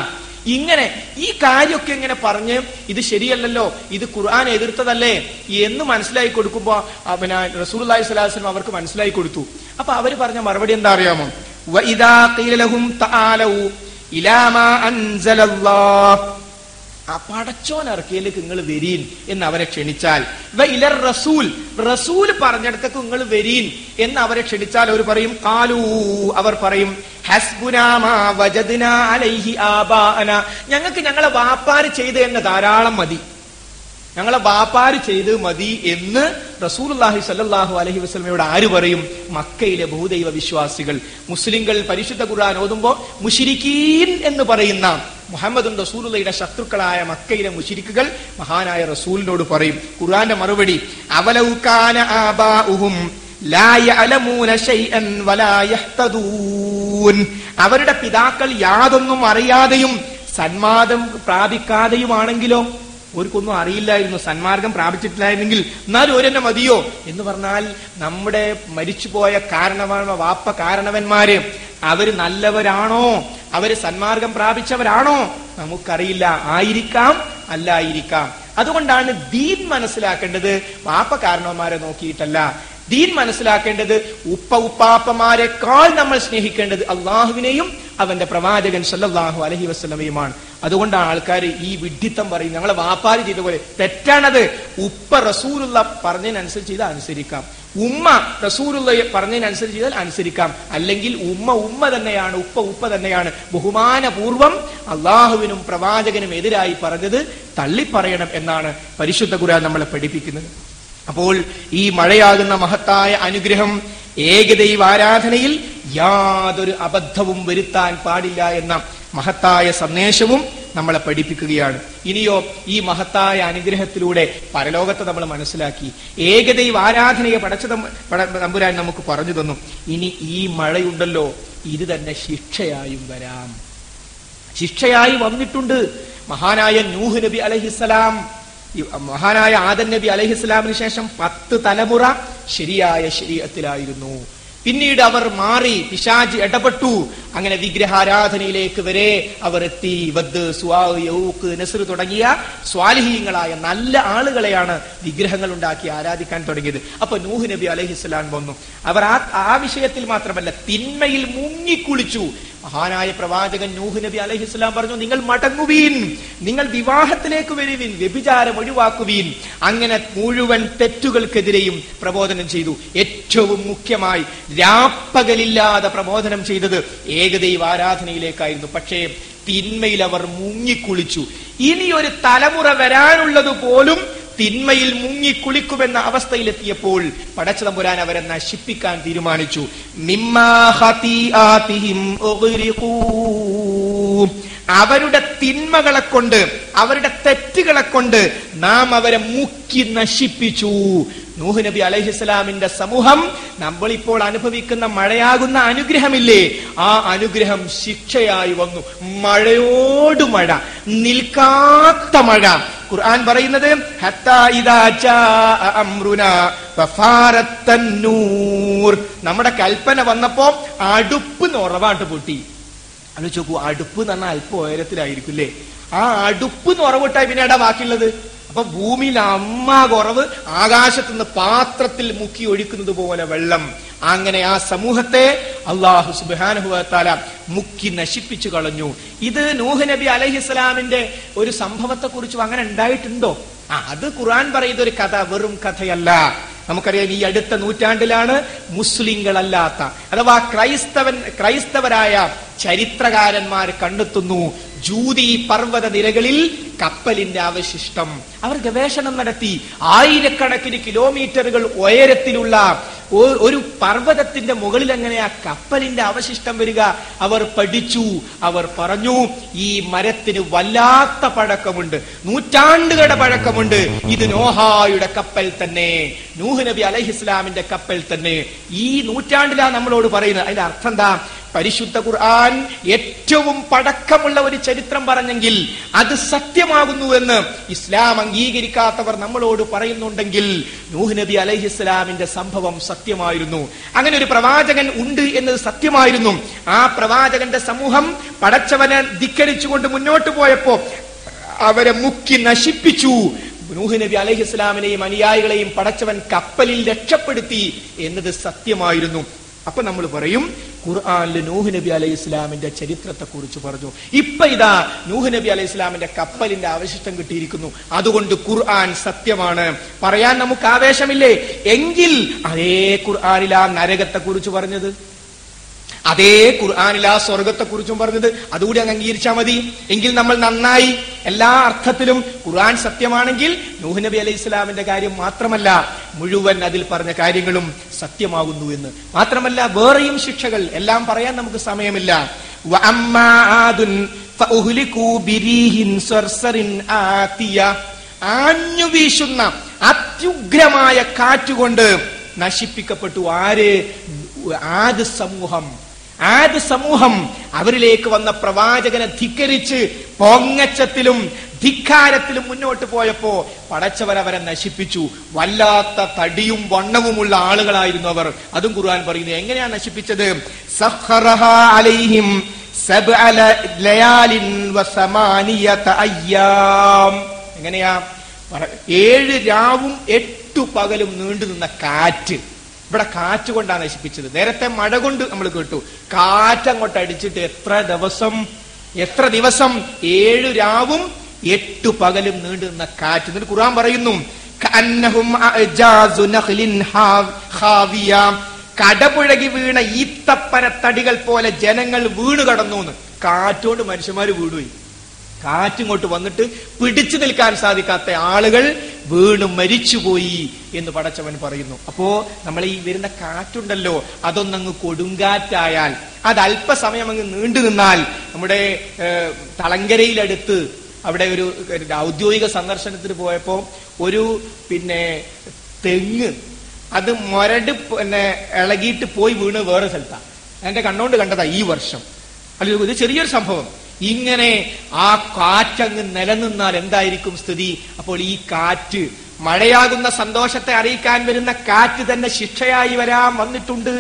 ഇങ്ങനെ ഈ കാര്യമൊക്കെ ഇങ്ങനെ പറഞ്ഞ് ഇത് ശരിയല്ലല്ലോ ഇത് ഖുർആൻ എതിർത്തതല്ലേ എന്ന് മനസ്സിലാക്കി കൊടുക്കുമ്പോ ആ, പിന്നെ റസൂൽ സ്വലാസ്ലം അവർക്ക് മനസ്സിലാക്കി കൊടുത്തു അപ്പൊ അവര് പറഞ്ഞ മറുപടി എന്താ അറിയാമോ വഇദാ ഖീല ലഹും തആലൗ ഇലാ മാ അൻസലല്ലാഹ് ആ പടച്ചോൻ ഇറക്കിയിലേക്ക് നിങ്ങൾ വരീൻ എന്ന് അവരെ ക്ഷണിച്ചാൽ വ ഇലർ റസൂൽ റസൂൽ പറഞ്ഞിടത്തേക്ക് നിങ്ങൾ വരീൻ എന്ന് അവരെ ക്ഷണിച്ചാൽ അവർ പറയും കാലൂ അവർ പറയും ഹസ്ബുനാ മാ വജദ്നാ അലൈഹി ആബാഅന ഞങ്ങൾക്ക് ഞങ്ങളെ വാപ്പാര് ചെയ്ത് തന്നെ ധാരാളം മതി ഞങ്ങളെ വാപ്പാര് ചെയ്ത് മതി എന്ന് റസൂലുള്ളാഹി സല്ലല്ലാഹു അലൈഹി വസല്ലമയോട് ആര് പറയും മക്കയിലെ ബഹുദൈവ വിശ്വാസികൾ മുസ്ലിങ്ങൾ പരിശുദ്ധ ഖുർആൻ ഓതുമ്പോൾ മുഷിരിക്കീൻ എന്ന് പറയുന്ന മുഹമ്മദും റസൂലുള്ളയുടെ ശത്രുക്കളായ മക്കയിലെ മുഷിരിക്കുകൾ മഹാനായ റസൂലിനോട് പറയും ഖുർആന്റെ മറുപടി അവലൗകാന ആബാഉഹും ലാ യഅലമൂന ശൈഅൻ വലാ യഹ്തദൂൻ അവരുടെ പിതാക്കൾ യാതൊന്നും അറിയാതെയും സന്മാദം പ്രാപിക്കാതെയുമാണെങ്കിലോ അവർക്കൊന്നും അറിയില്ലായിരുന്നു സന്മാർഗം പ്രാപിച്ചിട്ടില്ലായിരുന്നെങ്കിൽ എന്നാലും ഒരെന്നെ മതിയോ എന്ന് പറഞ്ഞാൽ നമ്മുടെ മരിച്ചുപോയ കാരണവ വാപ്പ കാരണവന്മാര് അവര് നല്ലവരാണോ അവര് സന്മാർഗം പ്രാപിച്ചവരാണോ നമുക്കറിയില്ല ആയിരിക്കാം അല്ലായിരിക്കാം അതുകൊണ്ടാണ് ദീൻ മനസ്സിലാക്കേണ്ടത് വാപ്പ കാരണവന്മാരെ നോക്കിയിട്ടല്ല ദീൻ മനസ്സിലാക്കേണ്ടത് ഉപ്പ ഉപ്പാപ്പമാരെക്കാൾ നമ്മൾ സ്നേഹിക്കേണ്ടത് അള്ളാഹുവിനെയും അവന്റെ പ്രവാചകൻ സല്ലല്ലാഹു അലഹി വസ്ലമയുമാണ് അതുകൊണ്ടാണ് ആൾക്കാർ ഈ വിഡ്ഢിത്തം പറയും ഞങ്ങളെ വാപ്പാര് ചെയ്ത പോലെ തെറ്റാണത് ഉപ്പ റസൂലുള്ള പറഞ്ഞതിനനുസരിച്ച് ചെയ്താൽ അനുസരിക്കാം ഉമ്മ റസൂലുള്ള പറഞ്ഞതിനനുസരിച്ച് ചെയ്താൽ അനുസരിക്കാം അല്ലെങ്കിൽ ഉമ്മ ഉമ്മ തന്നെയാണ് ഉപ്പ ഉപ്പ തന്നെയാണ് ബഹുമാനപൂർവം അള്ളാഹുവിനും പ്രവാചകനും എതിരായി പറഞ്ഞത് തള്ളിപ്പറയണം എന്നാണ് പരിശുദ്ധ ഖുർആൻ നമ്മളെ പഠിപ്പിക്കുന്നത് അപ്പോൾ ഈ മഴയാകുന്ന മഹത്തായ അനുഗ്രഹം ഏകദൈവ ആരാധനയിൽ യാതൊരു അബദ്ധവും വരുത്താൻ പാടില്ല എന്ന മഹത്തായ സന്ദേശവും നമ്മളെ പഠിപ്പിക്കുകയാണ് ഇനിയോ ഈ മഹത്തായ അനുഗ്രഹത്തിലൂടെ പരലോകത്തെ നമ്മൾ മനസ്സിലാക്കി ഏകദൈവ ആരാധനയെ പടച്ച തമ്പ- പട- തമ്പുരാൻ നമുക്ക് പറഞ്ഞു തന്നു ഇനി ഈ മഴയുണ്ടല്ലോ ഇത് തന്നെ ശിക്ഷയായും വരാം ശിക്ഷയായി വന്നിട്ടുണ്ട് മഹാനായ നൂഹ് നബി അലഹിസ്സലാം ഈ മഹാനായ ആദൻ നബി അലഹിസ്സലാമിന് ശേഷം പത്ത് തലമുറ ശരിയായ ശരീരത്തിലായിരുന്നു പിന്നീട് അവർ മാറി പിശാജ് ഇടപെട്ടു അങ്ങനെ വിഗ്രഹാരാധനയിലേക്ക് വരെ അവർ എത്തി വദ് സുവാവ് യൗക്ക് നസർ തുടങ്ങിയ സ്വാലിഹീങ്ങളായ നല്ല ആളുകളെയാണ് വിഗ്രഹങ്ങൾ ഉണ്ടാക്കി ആരാധിക്കാൻ തുടങ്ങിയത് അപ്പൊ നൂഹ് നബി അലഹിസ്ലാം വന്നു അവർ ആ ആ വിഷയത്തിൽ മാത്രമല്ല തിന്മയിൽ മുങ്ങിക്കുളിച്ചു മഹാനായ പ്രവാചകൻ നൂഹ് നബി അലഹിസ്ലാം പറഞ്ഞു നിങ്ങൾ മടങ്ങുവീൻ നിങ്ങൾ വിവാഹത്തിലേക്ക് വരുവിൻ വ്യഭിചാരം ഒഴിവാക്കുവീൻ അങ്ങനെ മുഴുവൻ തെറ്റുകൾക്കെതിരെയും പ്രബോധനം ചെയ്തു ഏറ്റവും മുഖ്യമായി രാപ്പകലില്ലാതെ പ്രബോധനം ചെയ്തത് ഏകദൈവ ആരാധനയിലേക്കായിരുന്നു പക്ഷേ തിന്മയിൽ അവർ മുങ്ങിക്കുളിച്ചു ഇനി ഒരു തലമുറ വരാനുള്ളത് പോലും തിന്മയിൽ മുങ്ങിക്കുളിക്കുമെന്ന അവസ്ഥയിലെത്തിയപ്പോൾ പടച്ചതമ്പുരാൻ അവരെ നശിപ്പിക്കാൻ തീരുമാനിച്ചു മിമ്മാ ഖതീആതിഹിം ഉഗ്രിഖൂ. അവരുടെ തിന്മകളെ കൊണ്ട് അവരുടെ തെറ്റുകളെ കൊണ്ട് നാം അവരെ മുക്കി നശിപ്പിച്ചു നൂഹ് നബി അലൈഹിസ്സലാമിന്റെ സമൂഹം നമ്മളിപ്പോൾ അനുഭവിക്കുന്ന മഴയാകുന്ന അനുഗ്രഹമില്ലേ ആ അനുഗ്രഹം ശിക്ഷയായി വന്നു മഴയോട് മഴ നിൽക്കാത്ത മഴ ഖുർആൻ പറയുന്നത് ഹത്താ ഇദാ ജാഅ അംറുനാ വഫാറത്തൻ നൂർ നമ്മുടെ കൽപ്പന വന്നപ്പോ അടുപ്പ് ഉറവാട്ട് പൊട്ടി ആലോചിച്ച് നോക്കൂ അടുപ്പ് എന്ന് പറഞ്ഞാൽ അല്പം ഉയരത്തിലായിരിക്കും അല്ലേ ആ അടുപ്പ് എന്ന് ഉറവിട്ടായി പിന്നെ എടാ ബാക്കിയുള്ളത് അപ്പൊ ഭൂമിയിൽ അമ്മ കുറവ് ആകാശത്തുനിന്ന് പാത്രത്തിൽ മുക്കി ഒഴിക്കുന്നത് പോലെ വെള്ളം അങ്ങനെ ആ സമൂഹത്തെ അള്ളാഹു സുബാനുഭവത്താല മുക്കി നശിപ്പിച്ചു കളഞ്ഞു ഇത് നൂഹ് നബി അലഹിസ്ലാമിന്റെ ഒരു സംഭവത്തെ കുറിച്ചും അങ്ങനെ ഉണ്ടായിട്ടുണ്ടോ ആ അത് ഖുർആൻ പറയുന്ന ഒരു കഥ വെറും കഥയല്ല നമുക്കറിയാം ഈ അടുത്ത നൂറ്റാണ്ടിലാണ് മുസ്ലിങ്ങളല്ലാത്ത അഥവാ ക്രൈസ്തവൻ ക്രൈസ്തവരായ ചരിത്രകാരന്മാർ കണ്ടെത്തുന്നു ജൂതി പർവ്വത നിരകളിൽ കപ്പലിന്റെ അവശിഷ്ടം അവർ ഗവേഷണം നടത്തി ആയിരക്കണക്കിന് കിലോമീറ്ററുകൾ ഉയരത്തിലുള്ള ഒ- ഒരു പർവ്വതത്തിന്റെ മുകളിൽ എങ്ങനെയാ കപ്പലിന്റെ അവശിഷ്ടം വരിക അവർ പഠിച്ചു അവർ പറഞ്ഞു ഈ മരത്തിന് വല്ലാത്ത പഴക്കമുണ്ട് നൂറ്റാണ്ടുകളുടെ പഴക്കമുണ്ട് ഇത് നോഹായുടെ കപ്പൽ തന്നെ നൂഹ് നബി അലഹിസ്ലാമിന്റെ കപ്പൽ തന്നെ ഈ നൂറ്റാണ്ടിലാ നമ്മളോട് പറയുന്നത് അതിന്റെ അർത്ഥം എന്താ പരിശുദ്ധ ഖുർആൻ ഏറ്റവും പടക്കമുള്ള ഒരു ചരിത്രം പറഞ്ഞെങ്കിൽ അത് സത്യമാകുന്നുവെന്ന് ഇസ്ലാം അംഗീകരിക്കാത്തവർ നമ്മളോട് പറയുന്നുണ്ടെങ്കിൽ നൂഹ് നബി അലൈഹിസ്ലാമിന്റെ സംഭവം സത്യമായിരുന്നു അങ്ങനെ ഒരു പ്രവാചകൻ ഉണ്ട് എന്നത് സത്യമായിരുന്നു ആ പ്രവാചകന്റെ സമൂഹം പടച്ചവനെ ധിക്കരിച്ചുകൊണ്ട് മുന്നോട്ട് പോയപ്പോ അവരെ മുക്കി നശിപ്പിച്ചു നൂഹ് നബി അലൈഹി ഇസ്ലാമിനെയും അനുയായികളെയും പടച്ചവൻ കപ്പലിൽ രക്ഷപ്പെടുത്തി എന്നത് സത്യമായിരുന്നു അപ്പൊ നമ്മൾ പറയും ഖുർആാനിൽ നൂഹ് നബി അലൈഹി ഇസ്ലാമിന്റെ ചരിത്രത്തെ കുറിച്ച് പറഞ്ഞു ഇപ്പൊ ഇതാ നൂഹ് നബി അലൈഹി ഇസ്ലാമിന്റെ കപ്പലിന്റെ അവശിഷ്ടം കിട്ടിയിരിക്കുന്നു അതുകൊണ്ട് ഖുർആൻ സത്യമാണ് പറയാൻ നമുക്ക് ആവേശമില്ലേ എങ്കിൽ അതേ ഖുർആാനിൽ ആ നരകത്തെ കുറിച്ച് പറഞ്ഞത് അതേ ഖുർആാനിൽ ആ സ്വർഗത്തെ കുറിച്ചും പറഞ്ഞത് അതുകൂടി അങ്ങ് അംഗീകരിച്ചാൽ മതി എങ്കിൽ നമ്മൾ നന്നായി എല്ലാ അർത്ഥത്തിലും ഖുർആൻ സത്യമാണെങ്കിൽ നൂഹ് നബി അലൈഹി ഇസ്ലാമിന്റെ കാര്യം മാത്രമല്ല മുഴുവൻ അതിൽ പറഞ്ഞ കാര്യങ്ങളും സത്യമാകുന്നു എന്ന് മാത്രമല്ല വേറെയും ശിക്ഷകൾ എല്ലാം പറയാൻ നമുക്ക് സമയമില്ല വഅമ്മാ ആദുൻ ഫഉഹ്ലികൂ ബിരീഹിൻ സർസറിൻ ആതിയ ആഞ്ഞു വീശുന്ന അത്യുഗ്രമായ കാറ്റുകൊണ്ട് നശിപ്പിക്കപ്പെട്ടു ആര് ആദ് സമൂഹം ആദ് സമൂഹം അവരിലേക്ക് വന്ന പ്രവാചകനെ ധിക്കരിച്ച് പൊങ്ങച്ചത്തിലും ധിക്കാരത്തിലും മുന്നോട്ട് പോയപ്പോ പടച്ചവർ അവരെ നശിപ്പിച്ചു വല്ലാത്ത തടിയും വണ്ണവുമുള്ള ആളുകളായിരുന്നു അവർ അതും ഖുർആൻ പറയുന്നു എങ്ങനെയാണ് നശിപ്പിച്ചത് സഖറഹ അലൈഹിം സബ്അ ലയാലിൻ വസമാനിയത അയ്യാം എങ്ങനെയാ പറ- ഏഴ് രാവും എട്ടു പകലും നീണ്ടു നിന്ന കാറ്റ് ഇവിടെ കാറ്റ് കൊണ്ടാണ് നശിപ്പിച്ചത് നേരത്തെ മഴ കൊണ്ട് നമ്മൾ കേട്ടു കാറ്റ് അങ്ങോട്ട് അടിച്ചിട്ട് എത്ര ദിവസം എത്ര ദിവസം ഏഴു രാവും എട്ടു പകലും നീണ്ടു നിന്ന കാറ്റ് എന്നിട്ട് ഖുർആൻ പറയുന്നു കഅന്നഹും അഅജാസു നഖ്ലിൻ ഹാ- ഖാവിയ. കടപുഴകി വീണ ഈത്തപ്പനത്തടികൾ പോലെ ജനങ്ങൾ വീണു കടന്നു എന്ന് കാറ്റോണ്ട് മനുഷ്യന്മാര് വീണുപോയി കാറ്റിങ്ങോട്ട് വന്നിട്ട് പിടിച്ചു നിൽക്കാൻ സാധിക്കാത്ത ആളുകൾ വീണ് മരിച്ചുപോയി എന്ന് പടച്ചവൻ പറയുന്നു അപ്പോ നമ്മൾ ഈ വരുന്ന കാറ്റുണ്ടല്ലോ അതൊന്നങ്ങ് കൊടുങ്കാറ്റായാൽ അത് അല്പസമയം അങ്ങ് നീണ്ടു നിന്നാൽ നമ്മുടെ ഏഹ്, തളങ്കരയിലടുത്ത് അവിടെ ഒരു ഒരു ഔദ്യോഗിക സന്ദർശനത്തിന് പോയപ്പോ ഒരു പിന്നെ തെങ്ങ് അത് മൊരട് പിന്നെ ഇളകിയിട്ട് പോയി വീണ് വേറെ സ്ഥലത്താണ് എന്റെ കണ്ണോണ്ട് കണ്ടതാ ഈ വർഷം അല്ലെങ്കിൽ ഇത് ചെറിയൊരു സംഭവം ഇങ്ങനെ ആ കാറ്റങ്ങ് നിലനിന്നാൽ എന്തായിരിക്കും സ്ഥിതി അപ്പോൾ ഈ കാറ്റ് മഴയാകുന്ന സന്തോഷത്തെ അറിയിക്കാൻ വരുന്ന കാറ്റ് തന്നെ ശിക്ഷയായി വരാൻ വന്നിട്ടുണ്ട്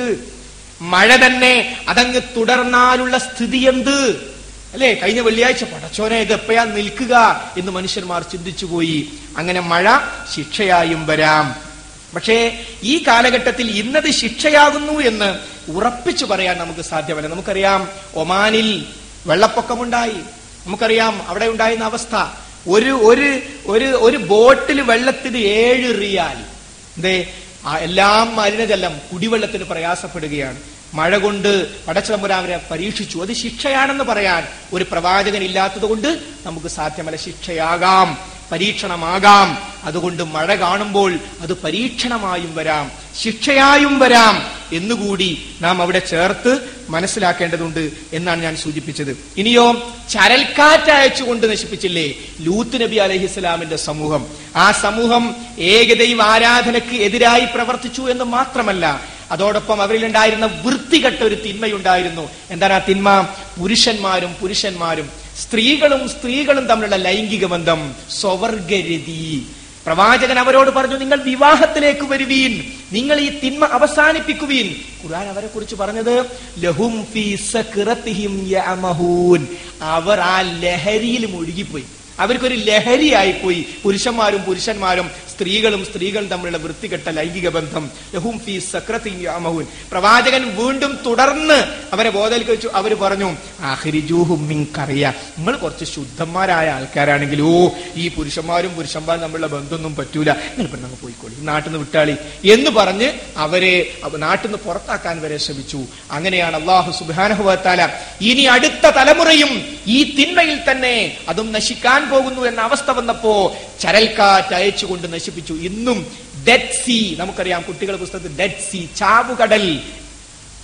മഴ തന്നെ അതങ്ങ് തുടർന്നാലുള്ള സ്ഥിതി എന്ത് അല്ലേ കഴിഞ്ഞ വെള്ളിയാഴ്ച പടച്ചോനെ ഇത് എപ്പോഴാ നിൽക്കുക എന്ന് മനുഷ്യന്മാർ ചിന്തിച്ചു പോയി അങ്ങനെ മഴ ശിക്ഷയായും വരാം പക്ഷേ ഈ കാലഘട്ടത്തിൽ ഇന്നത് ശിക്ഷയാകുന്നു എന്ന് ഉറപ്പിച്ചു പറയാൻ നമുക്ക് സാധ്യമല്ല നമുക്കറിയാം ഒമാനിൽ വെള്ളപ്പൊക്കമുണ്ടായി നമുക്കറിയാം അവിടെ ഉണ്ടായിരുന്ന അവസ്ഥ ഒരു ഒരു ഒരു ഒരു ബോട്ടിൽ വെള്ളത്തിന് ഏഴ് റിയാൽ എന്തേ ആ എല്ലാം മലിനജലം കുടിവെള്ളത്തിന് പ്രയാസപ്പെടുകയാണ് മഴ കൊണ്ട് പടച്ചതമ്പുരാവരെ പരീക്ഷിച്ചു അത് ശിക്ഷയാണെന്ന് പറയാൻ ഒരു പ്രവാചകൻ ഇല്ലാത്തത് കൊണ്ട് നമുക്ക് സാധ്യമല്ല ശിക്ഷയാകാം പരീക്ഷണമാകാം അതുകൊണ്ട് മഴ കാണുമ്പോൾ അത് പരീക്ഷണമായും വരാം ശിക്ഷയായും വരാം എന്നുകൂടി നാം അവിടെ ചേർത്ത് മനസ്സിലാക്കേണ്ടതുണ്ട് എന്നാണ് ഞാൻ സൂചിപ്പിച്ചത് ഇനിയോ ചരൽക്കാറ്റ് അയച്ചുകൊണ്ട് നശിപ്പിച്ചില്ലേ ലൂത്ത് നബി അലഹിസ്ലാമിന്റെ സമൂഹം ആ സമൂഹം ഏകദൈവ ആരാധനക്ക് എതിരായി പ്രവർത്തിച്ചു എന്ന് മാത്രമല്ല അതോടൊപ്പം അവരിലുണ്ടായിരുന്ന വൃത്തികെട്ട ഒരു തിന്മയുണ്ടായിരുന്നു എന്താണ് ആ തിന്മ പുരുഷന്മാരും പുരുഷന്മാരും സ്ത്രീകളും സ്ത്രീകളും തമ്മിലുള്ള ലൈംഗിക ബന്ധം സ്വവർഗരതി പ്രവാചകൻ അവരോട് പറഞ്ഞു നിങ്ങൾ വിവാഹത്തിലേക്ക് വരുവീൻ നിങ്ങൾ ഈ തിന്മ അവസാനിപ്പിക്കുവീൻ ഖുർആൻ അവരെ കുറിച്ച് പറഞ്ഞത് ലഹും ഫീ സക്റത്തിഹിം യഅമഹൂൻ അവർ ആ ലഹരിയിൽ മുഴുകിപ്പോയി അവർക്കൊരു ലഹരിയായി പോയി പുരുഷന്മാരും പുരുഷന്മാരും സ്ത്രീകളും സ്ത്രീകളും തമ്മിലുള്ള വൃത്തികെട്ട ലൈംഗിക ബന്ധം ലഹും ഫീ സക്രത്തിൻ യാമഹൂൻ പ്രവാചകൻ വീണ്ടും തുടർന്ന് അവരെ ബോധവൽക്കരിച്ചു അവർ പറഞ്ഞു ആഹ്രിജൂഹും മിങ്കറിയ നിങ്ങൾ കുറച്ച് ശുദ്ധന്മാരായ ആൾക്കാരാണെങ്കിൽ ഓ ഈ പുരുഷന്മാരും പുരുഷന്മാരും തമ്മിലുള്ള ബന്ധമൊന്നും പറ്റൂല നിങ്ങൾ ഇപ്പൊ അങ്ങ് പോയിക്കോളി നാട്ടിൽ നിന്ന് വിട്ടാളി എന്ന് പറഞ്ഞ് അവരെ അവ- നാട്ടിൽ നിന്ന് പുറത്താക്കാൻ വരെ ശ്രമിച്ചു അങ്ങനെയാണ് അള്ളാഹു സുബാനഹുവത്താല ഇനി അടുത്ത തലമുറയും ഈ തിന്മയിൽ തന്നെ അതും നശിക്കാൻ പോകുന്നു എന്ന അവസ്ഥ വന്നപ്പോ ചരൽക്കാറ്റ് അയച്ചുകൊണ്ട് നശിപ്പിച്ചു ഇന്നും ഡെഡ് സീ നമുക്കറിയാം കുട്ടികളുടെ പുസ്തകത്തിൽ ഡെഡ് സീ ചാവുകടൽ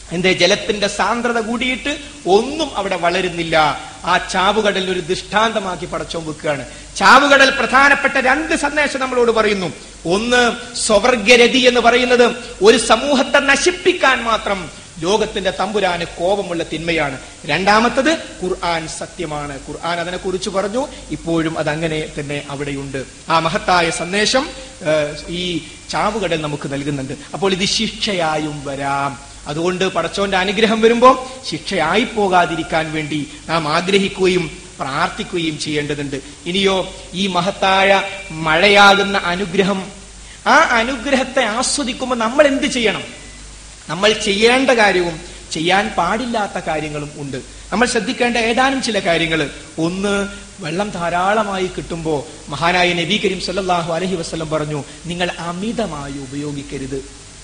എന്തേ ജലത്തിന്റെ സാന്ദ്രത കൂടിയിട്ട് ഒന്നും അവിടെ വളരുന്നില്ല ആ ചാവുകടൽ ഒരു ദൃഷ്ടാന്തമാക്കി പടച്ചോൻ വെക്കുകയാണ് ചാവുകടൽ പ്രധാനപ്പെട്ട രണ്ട് സന്ദേശം നമ്മളോട് പറയുന്നു ഒന്ന് സ്വവർഗരതി എന്ന് പറയുന്നത് ഒരു സമൂഹത്തെ നശിപ്പിക്കാൻ മാത്രം ലോകത്തിന്റെ തമ്പുരാന് കോപമുള്ള തിന്മയാണ് രണ്ടാമത്തത് ഖുർആൻ സത്യമാണ് ഖുർആൻ അതിനെ കുറിച്ച് പറഞ്ഞു ഇപ്പോഴും അത് അങ്ങനെ തന്നെ അവിടെയുണ്ട് ആ മഹത്തായ സന്ദേശം ഏഹ്, ഈ ചാവുകടൽ നമുക്ക് നൽകുന്നുണ്ട് അപ്പോൾ ഇത് ശിക്ഷയായും വരാം അതുകൊണ്ട് പടച്ചോന്റെ അനുഗ്രഹം വരുമ്പോൾ ശിക്ഷയായി പോകാതിരിക്കാൻ വേണ്ടി നാം ആഗ്രഹിക്കുകയും പ്രാർത്ഥിക്കുകയും ചെയ്യേണ്ടതുണ്ട് ഇനിയോ ഈ മഹത്തായ മഴയാകുന്ന അനുഗ്രഹം ആ അനുഗ്രഹത്തെ ആസ്വദിക്കുമ്പോൾ നമ്മൾ എന്ത് ചെയ്യണം നമ്മൾ ചെയ്യേണ്ട കാര്യവും ചെയ്യാൻ പാടില്ലാത്ത കാര്യങ്ങളും ഉണ്ട് നമ്മൾ ശ്രദ്ധിക്കേണ്ട ഏതാനും ചില കാര്യങ്ങൾ ഒന്ന് വെള്ളം ധാരാളമായി കിട്ടുമ്പോൾ മഹാനായ നബി കരീം സല്ലല്ലാഹു അലൈഹി വസല്ലം പറഞ്ഞു നിങ്ങൾ അമിതമായി ഉപയോഗിക്കരുത്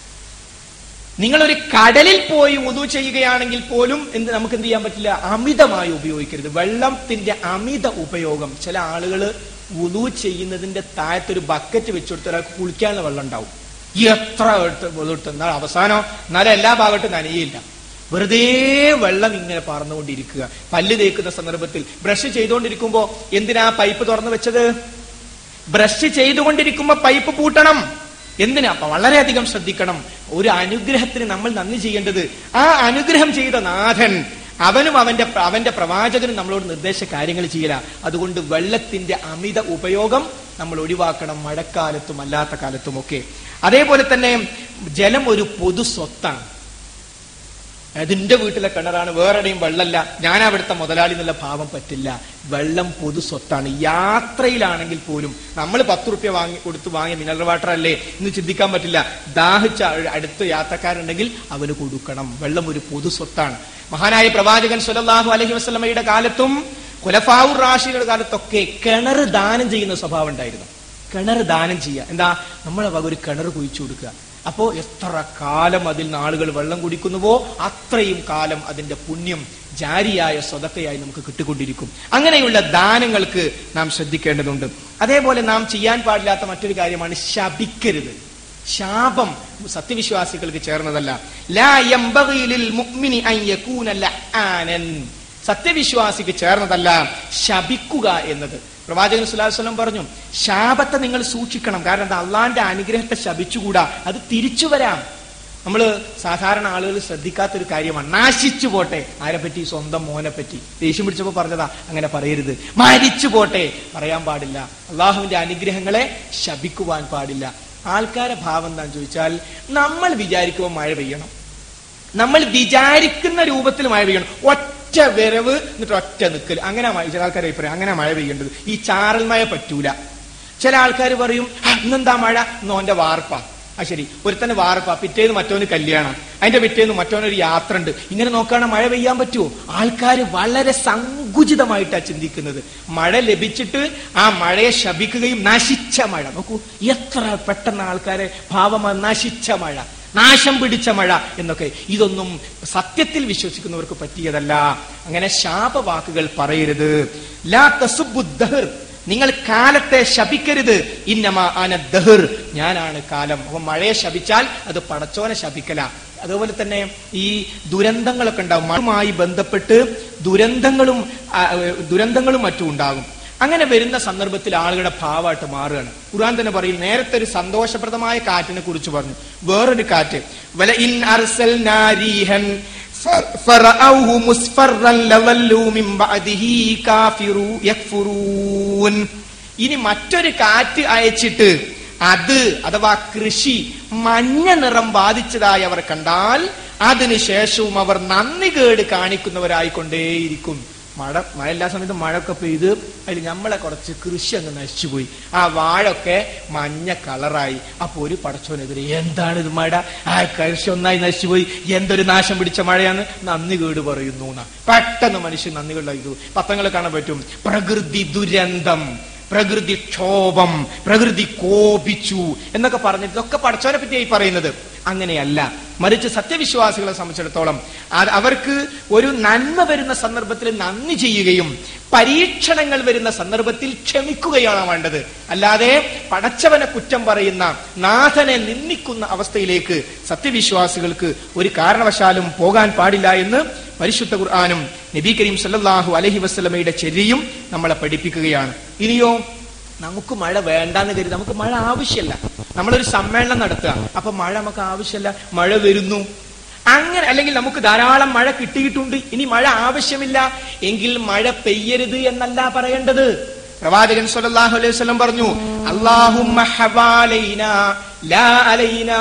നിങ്ങൾ ഒരു കടലിൽ പോയി ഉതു ചെയ്യുകയാണെങ്കിൽ പോലും എന്ത് നമുക്ക് എന്ത് ചെയ്യാൻ പറ്റില്ല അമിതമായി ഉപയോഗിക്കരുത് വെള്ളത്തിന്റെ അമിത ഉപയോഗം ചില ആളുകൾ ഉതു ചെയ്യുന്നതിന്റെ താഴത്തൊരു ബക്കറ്റ് വെച്ചുകൊടുത്ത ഒരാൾക്ക് കുളിക്കാനുള്ള വെള്ളം ഉണ്ടാവും എത്ര എടുത്ത് എടുത്ത് എന്നാൽ അവസാനം എന്നാലും എല്ലാ ഭാഗത്തും നനയില്ല വെറുതെ വെള്ളം ഇങ്ങനെ പറന്നുകൊണ്ടിരിക്കുക പല്ല് തേക്കുന്ന സന്ദർഭത്തിൽ ബ്രഷ് ചെയ്തുകൊണ്ടിരിക്കുമ്പോ എന്തിനാ പൈപ്പ് തുറന്നു വെച്ചത് ബ്രഷ് ചെയ്തുകൊണ്ടിരിക്കുമ്പോ പൈപ്പ് പൂട്ടണം എന്തിനാ അപ്പൊ വളരെയധികം ശ്രദ്ധിക്കണം ഒരു അനുഗ്രഹത്തിന് നമ്മൾ നന്ദി ചെയ്യേണ്ടത് ആ അനുഗ്രഹം ചെയ്ത നാഥൻ അവനും അവന്റെ അവന്റെ പ്രവാചകനും നമ്മളോട് നിർദ്ദേശ കാര്യങ്ങൾ ചെയ്യല അതുകൊണ്ട് വെള്ളത്തിന്റെ അമിത ഉപയോഗം നമ്മൾ ഒഴിവാക്കണം മഴക്കാലത്തും അല്ലാത്ത കാലത്തും ഒക്കെ അതേപോലെ തന്നെ ജലം ഒരു പൊതു സ്വത്താണ് അതിന്റെ വീട്ടിലെ കിണറാണ് വേറെവിടെയും വെള്ളമല്ല ഞാൻ അവിടുത്തെ മുതലാളി എന്നുള്ള ഭാവം പറ്റില്ല വെള്ളം പൊതു സ്വത്താണ് യാത്രയിലാണെങ്കിൽ പോലും നമ്മൾ പത്ത് റുപ്യ വാങ്ങി കൊടുത്ത് വാങ്ങിയ മിനറൽ വാട്ടർ അല്ലേ എന്ന് ചിന്തിക്കാൻ പറ്റില്ല ദാഹിച്ച ആ- അടുത്ത യാത്രക്കാരുണ്ടെങ്കിൽ അവന് കൊടുക്കണം വെള്ളം ഒരു പൊതു സ്വത്താണ് മഹാനായ പ്രവാചകൻ സുലല്ലാഹു അലഹി വസ്ലമയുടെ കാലത്തും കുലഫാവൂർ റാഷിയുടെ കാലത്തൊക്കെ കിണർ ദാനം ചെയ്യുന്ന സ്വഭാവം ഉണ്ടായിരുന്നു കിണർ ദാനം ചെയ്യുക എന്താ നമ്മളെ വക ഒരു കിണർ കുഴിച്ചു കൊടുക്കുക അപ്പോ എത്ര കാലം അതിൽ നിന്ന് ആളുകൾ വെള്ളം കുടിക്കുന്നുവോ അത്രയും കാലം അതിന്റെ പുണ്യം ജാരിയായ സ്വതക്കയായി നമുക്ക് കിട്ടിക്കൊണ്ടിരിക്കും അങ്ങനെയുള്ള ദാനങ്ങൾക്ക് നാം ശ്രദ്ധിക്കേണ്ടതുണ്ട് അതേപോലെ നാം ചെയ്യാൻ പാടില്ലാത്ത മറ്റൊരു കാര്യമാണ് ശപിക്കരുത് ശാപം സത്യവിശ്വാസികൾക്ക് ചേർന്നതല്ല ലാ യംബഗി ലിൽ മുഅ്മിനി അൻ യകൂന ലആനൻ സത്യവിശ്വാസിക്ക് ചേർന്നതല്ല ശപിക്കുക എന്നത് പ്രവാചകൻ സുലാസ്വലം പറഞ്ഞു ശാപത്തെ നിങ്ങൾ സൂക്ഷിക്കണം കാരണം എന്താ അള്ളാന്റെ അനുഗ്രഹത്തെ ശപിച്ചുകൂടാ അത് തിരിച്ചു വരാം നമ്മള് സാധാരണ ആളുകൾ ശ്രദ്ധിക്കാത്തൊരു കാര്യമാണ് നാശിച്ചു പോട്ടെ ആരെ പറ്റി സ്വന്തം മോനെ പറ്റി ദേഷ്യം പിടിച്ചപ്പോ പറഞ്ഞതാ അങ്ങനെ പറയരുത് മരിച്ചു പോട്ടെ പറയാൻ പാടില്ല അള്ളാഹുവിന്റെ അനുഗ്രഹങ്ങളെ ശപിക്കുവാൻ പാടില്ല ആൾക്കാരെ ഭാവം എന്താന്ന് ചോദിച്ചാൽ നമ്മൾ വിചാരിക്കുമ്പോൾ മഴ പെയ്യണം നമ്മൾ വിചാരിക്കുന്ന രൂപത്തിൽ മഴ പെയ്യണം ഒറ്റ വരവ് എന്നിട്ട് ഒറ്റ നിക്കൽ അങ്ങനെ മഴ ചില ആൾക്കാർ അഭിപ്രായം അങ്ങനെ മഴ പെയ്യേണ്ടത് ഈ ചാറൽ മഴ പറ്റൂല ചില ആൾക്കാർ പറയും "ആ, ഇന്നെന്താ മഴ ഇന്നോന്റെ വാർപ്പ ആ ശരി ഒരുത്തന്റെ വാർപ്പ പിറ്റേന്ന് മറ്റോന് കല്യാണം അതിന്റെ പിറ്റേന്ന് മറ്റോനൊരു യാത്ര ഉണ്ട് ഇങ്ങനെ നോക്കുകയാണെങ്കിൽ മഴ പെയ്യാൻ പറ്റുമോ ആൾക്കാർ വളരെ സങ്കുചിതമായിട്ടാണ് ചിന്തിക്കുന്നത് മഴ ലഭിച്ചിട്ട് ആ മഴയെ ശപിക്കുകയും നശിച്ച മഴ നോക്കൂ എത്ര പെട്ടെന്ന് ആൾക്കാരെ ഭാവമാണ് നശിച്ച മഴ നാശം പിടിച്ച മഴ എന്നൊക്കെ ഇതൊന്നും സത്യത്തിൽ വിശ്വസിക്കുന്നവർക്ക് പറ്റിയതല്ല അങ്ങനെ ശാപവാക്കുകൾ പറയരുത് ലാ തസുബ്ബു ദഹർ നിങ്ങൾ കാലത്തെ ശപിക്കരുത് ഇന്നമ ആന ദഹർ ഞാനാണ് കാലം അപ്പൊ മഴയെ ശപിച്ചാൽ അത് പടച്ചോനെ ശപിക്കല അതുപോലെ തന്നെ ഈ ദുരന്തങ്ങളൊക്കെ ഉണ്ടാവും മഴയുമായി ബന്ധപ്പെട്ട് ദുരന്തങ്ങളും ആ, ദുരന്തങ്ങളും മറ്റും ഉണ്ടാകും അങ്ങനെ വരുന്ന സന്ദർഭത്തിൽ ആളുകളുടെ ഭാവമായിട്ട് മാറുകയാണ് ഖുർആൻ തന്നെ പറയും നേരത്തെ ഒരു സന്തോഷപ്രദമായ കാറ്റിനെ കുറിച്ച് പറഞ്ഞു വേറൊരു കാറ്റ് വല ഇൻ അർസൽനാ റീഹൻ ഫ- ഫറഔഹു മുസ്ഫറൻ ലവല്ലൂ മിൻ ബഅദിഹി കാഫിറൂ യക്ഫുറൂൻ ഇനി മറ്റൊരു കാറ്റ് അയച്ചിട്ട് അത് അഥവാ കൃഷി മഞ്ഞ നിറം ബാധിച്ചതായി അവർ കണ്ടാൽ അതിനുശേഷവും അവർ നന്ദി കേട് കാണിക്കുന്നവരായിക്കൊണ്ടേയിരിക്കും മഴ മഴ എല്ലാ സമയത്തും മഴയൊക്കെ പെയ്ത് അതിൽ നമ്മളെ കുറച്ച് കൃഷി അങ്ങ് നശിച്ചുപോയി ആ വാഴൊക്കെ മഞ്ഞ കളറായി അപ്പൊ ഒരു പടച്ചോനെതിരെ എന്താണ് ഇത് മഴ ആ കൃഷി ഒന്നായി നശിച്ചുപോയി എന്തൊരു നാശം പിടിച്ച മഴയാണ് നന്ദി കേട് പറയുന്നു എന്നാ. പെട്ടെന്ന് മനുഷ്യൻ നന്ദി കേട് ഇത് പത്രങ്ങൾ കാണാൻ പറ്റും പ്രകൃതി ദുരന്തം പ്രകൃതി ക്ഷോഭം പ്രകൃതി കോപിച്ചു എന്നൊക്കെ പറഞ്ഞിട്ട് ഇതൊക്കെ പടച്ചോനെ പറ്റിയായി പറയുന്നത് അങ്ങനെയല്ല മറിച്ച് സത്യവിശ്വാസികളെ സംബന്ധിച്ചിടത്തോളം അത് അവർക്ക് ഒരു നന്മ വരുന്ന സന്ദർഭത്തിൽ നന്ദി ചെയ്യുകയും പരീക്ഷണങ്ങൾ വരുന്ന സന്ദർഭത്തിൽ ക്ഷമിക്കുകയാണ് വേണ്ടത് അല്ലാതെ പടച്ചവനെ കുറ്റം പറയുന്ന നാഥനെ നിന്ദിക്കുന്ന അവസ്ഥയിലേക്ക് സത്യവിശ്വാസികൾക്ക് ഒരു കാരണവശാലും പോകാൻ പാടില്ല എന്ന് പരിശുദ്ധ ഖുർആാനും നബി കരീം സല്ലല്ലാഹു അലഹി വസ്ലമയുടെ ചെരിയും നമ്മളെ പഠിപ്പിക്കുകയാണ് ഇനിയോ നമുക്ക് മഴ വേണ്ടാന്ന് കരുതി നമുക്ക് മഴ ആവശ്യമല്ല നമ്മളൊരു സമ്മേളനം നടത്തുക അപ്പൊ മഴ നമുക്ക് ആവശ്യമല്ല മഴ വരുന്നു അങ്ങനെ അല്ലെങ്കിൽ നമുക്ക് ധാരാളം മഴ കിട്ടിയിട്ടുണ്ട് ഇനി മഴ ആവശ്യമില്ല എങ്കിൽ മഴ പെയ്യരുത് എന്നല്ല പറയേണ്ടത് പ്രവാചകൻ സല്ലല്ലാഹു അലൈഹി വസല്ലം പറഞ്ഞു അല്ലാഹുമ്മ ഹവാലൈനാ ലാ അലൈനാ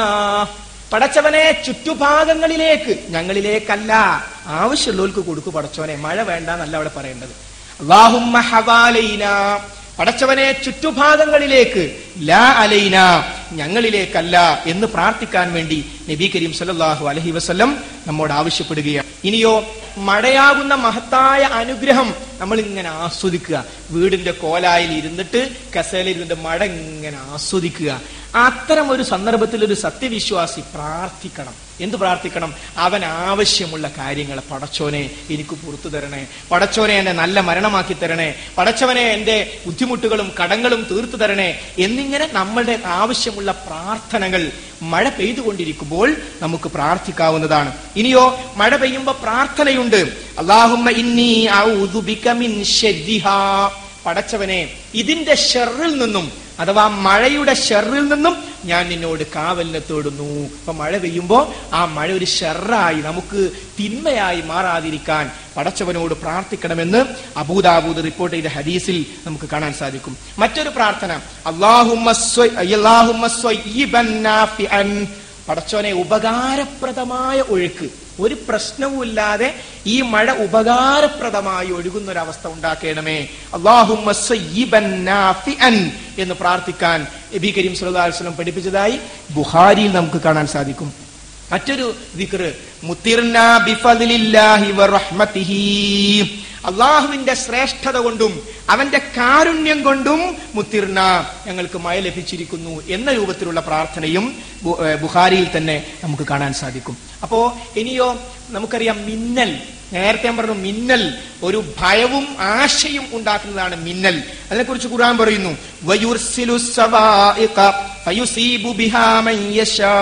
പടച്ചവനെ ചുറ്റുഭാഗങ്ങളിലേക്ക് ഞങ്ങളിലേക്കല്ല ആവശ്യമുള്ളവർക്ക് കൊടുക്കു പടച്ചവനെ മഴ വേണ്ട എന്നല്ല അവിടെ പറയേണ്ടത് അല്ലാഹുമ്മ ഹവാലൈന പടച്ചവനെ ചുറ്റുഭാഗങ്ങളിലേക്ക് ലാ അലൈന ഞങ്ങളിലേക്കല്ല എന്ന് പ്രാർത്ഥിക്കാൻ വേണ്ടി നബി കരീം സല്ലല്ലാഹു അലൈഹി വസല്ലം നമ്മോട് ആവശ്യപ്പെടുകയാണ് ഇനിയോ മഴയാകുന്ന മഹത്തായ അനുഗ്രഹം നമ്മൾ ഇങ്ങനെ ആസ്വദിക്കുക വീടിന്റെ കോലായിൽ ഇരുന്നിട്ട് കസേലയിൽ ഇരുന്നിട്ട് മഴ ഇങ്ങനെ ആസ്വദിക്കുക അത്തരം ഒരു സന്ദർഭത്തിൽ ഒരു സത്യവിശ്വാസി പ്രാർത്ഥിക്കണം എന്ത് പ്രാർത്ഥിക്കണം അവൻ ആവശ്യമുള്ള കാര്യങ്ങൾ പടച്ചോനെ എനിക്ക് പുറത്തു തരണേ പടച്ചോനെ എന്നെ നല്ല മരണമാക്കി തരണേ പടച്ചവനെ എന്റെ ബുദ്ധിമുട്ടുകളും കടങ്ങളും തീർത്തു തരണേ എന്നിങ്ങനെ നമ്മളുടെ ആവശ്യമുള്ള പ്രാർത്ഥനകൾ മഴ പെയ്തുകൊണ്ടിരിക്കുമ്പോൾ നമുക്ക് പ്രാർത്ഥിക്കാവുന്നതാണ് ഇനിയോ മഴ പെയ്യുമ്പോ പ്രാർത്ഥനയുണ്ട് അള്ളാഹുമ്മ ഇന്നി ഔദു ബിക മിൻ ശർരിഹാ. പടച്ചവനെ ഇതിന്റെ ഷെറിൽ നിന്നും അഥവാ മഴയുടെ ഷെറിൽ നിന്നും ഞാൻ നിന്നോട് കാവലിനെ തേടുന്നു അപ്പൊ മഴ പെയ്യുമ്പോ ആ മഴ ഒരു ഷെറായി നമുക്ക് തിന്മയായി മാറാതിരിക്കാൻ പടച്ചവനോട് പ്രാർത്ഥിക്കണമെന്ന് അബൂദാബൂദ് റിപ്പോർട്ട് ചെയ്ത ഹദീസിൽ നമുക്ക് കാണാൻ സാധിക്കും മറ്റൊരു പ്രാർത്ഥന അള്ളാഹുമ്മ സ്വ- അല്ലാഹുമ്മ സ്വയ്യിബൻ നാഫിഅൻ. പടച്ചോനെ ഉപകാരപ്രദമായ ഒഴുക്ക് ഒരു പ്രശ്നവുമില്ലാതെ ഈ മഴ ഉപകാരപ്രദമായി ഒഴുകുന്ന ഒരു അവസ്ഥ ഉണ്ടാക്കണമേ അള്ളാഹുമ്മ സയ്യിബൻ നാഫിഅൻ എന്ന് പ്രാർത്ഥിക്കാൻ നബി കരീം സല്ലല്ലാഹു അലൈഹി വസല്ലം പഠിപ്പിച്ചതായി ബുഖാരിയിൽ നമുക്ക് കാണാൻ സാധിക്കും മറ്റൊരു ദിക്റ് മുത്തിർനാ ബിഫദ്ലില്ലാഹി വറഹ്മതിഹി അള്ളാഹുവിന്റെ ശ്രേഷ്ഠത കൊണ്ടും അവന്റെ കാരുണ്യം കൊണ്ടും മുത്തിർന ഞങ്ങൾക്ക് മഴ ലഭിച്ചിരിക്കുന്നു എന്ന രൂപത്തിലുള്ള പ്രാർത്ഥനയും ബു- ഏഹ് ബുഖാരിയിൽ തന്നെ നമുക്ക് കാണാൻ സാധിക്കും അപ്പോ ഇനിയോ നമുക്കറിയാം മിന്നൽ നേരത്തെ ഞാൻ പറഞ്ഞു മിന്നൽ ഒരു ഭയവും ആശയും ഉണ്ടാക്കുന്നതാണ് മിന്നൽ അതിനെക്കുറിച്ച് ഖുർആൻ പറയുന്നു വയുർസിലു സവാഇഖ ഫയുസീബു ബിഹാ മൻ യശാ.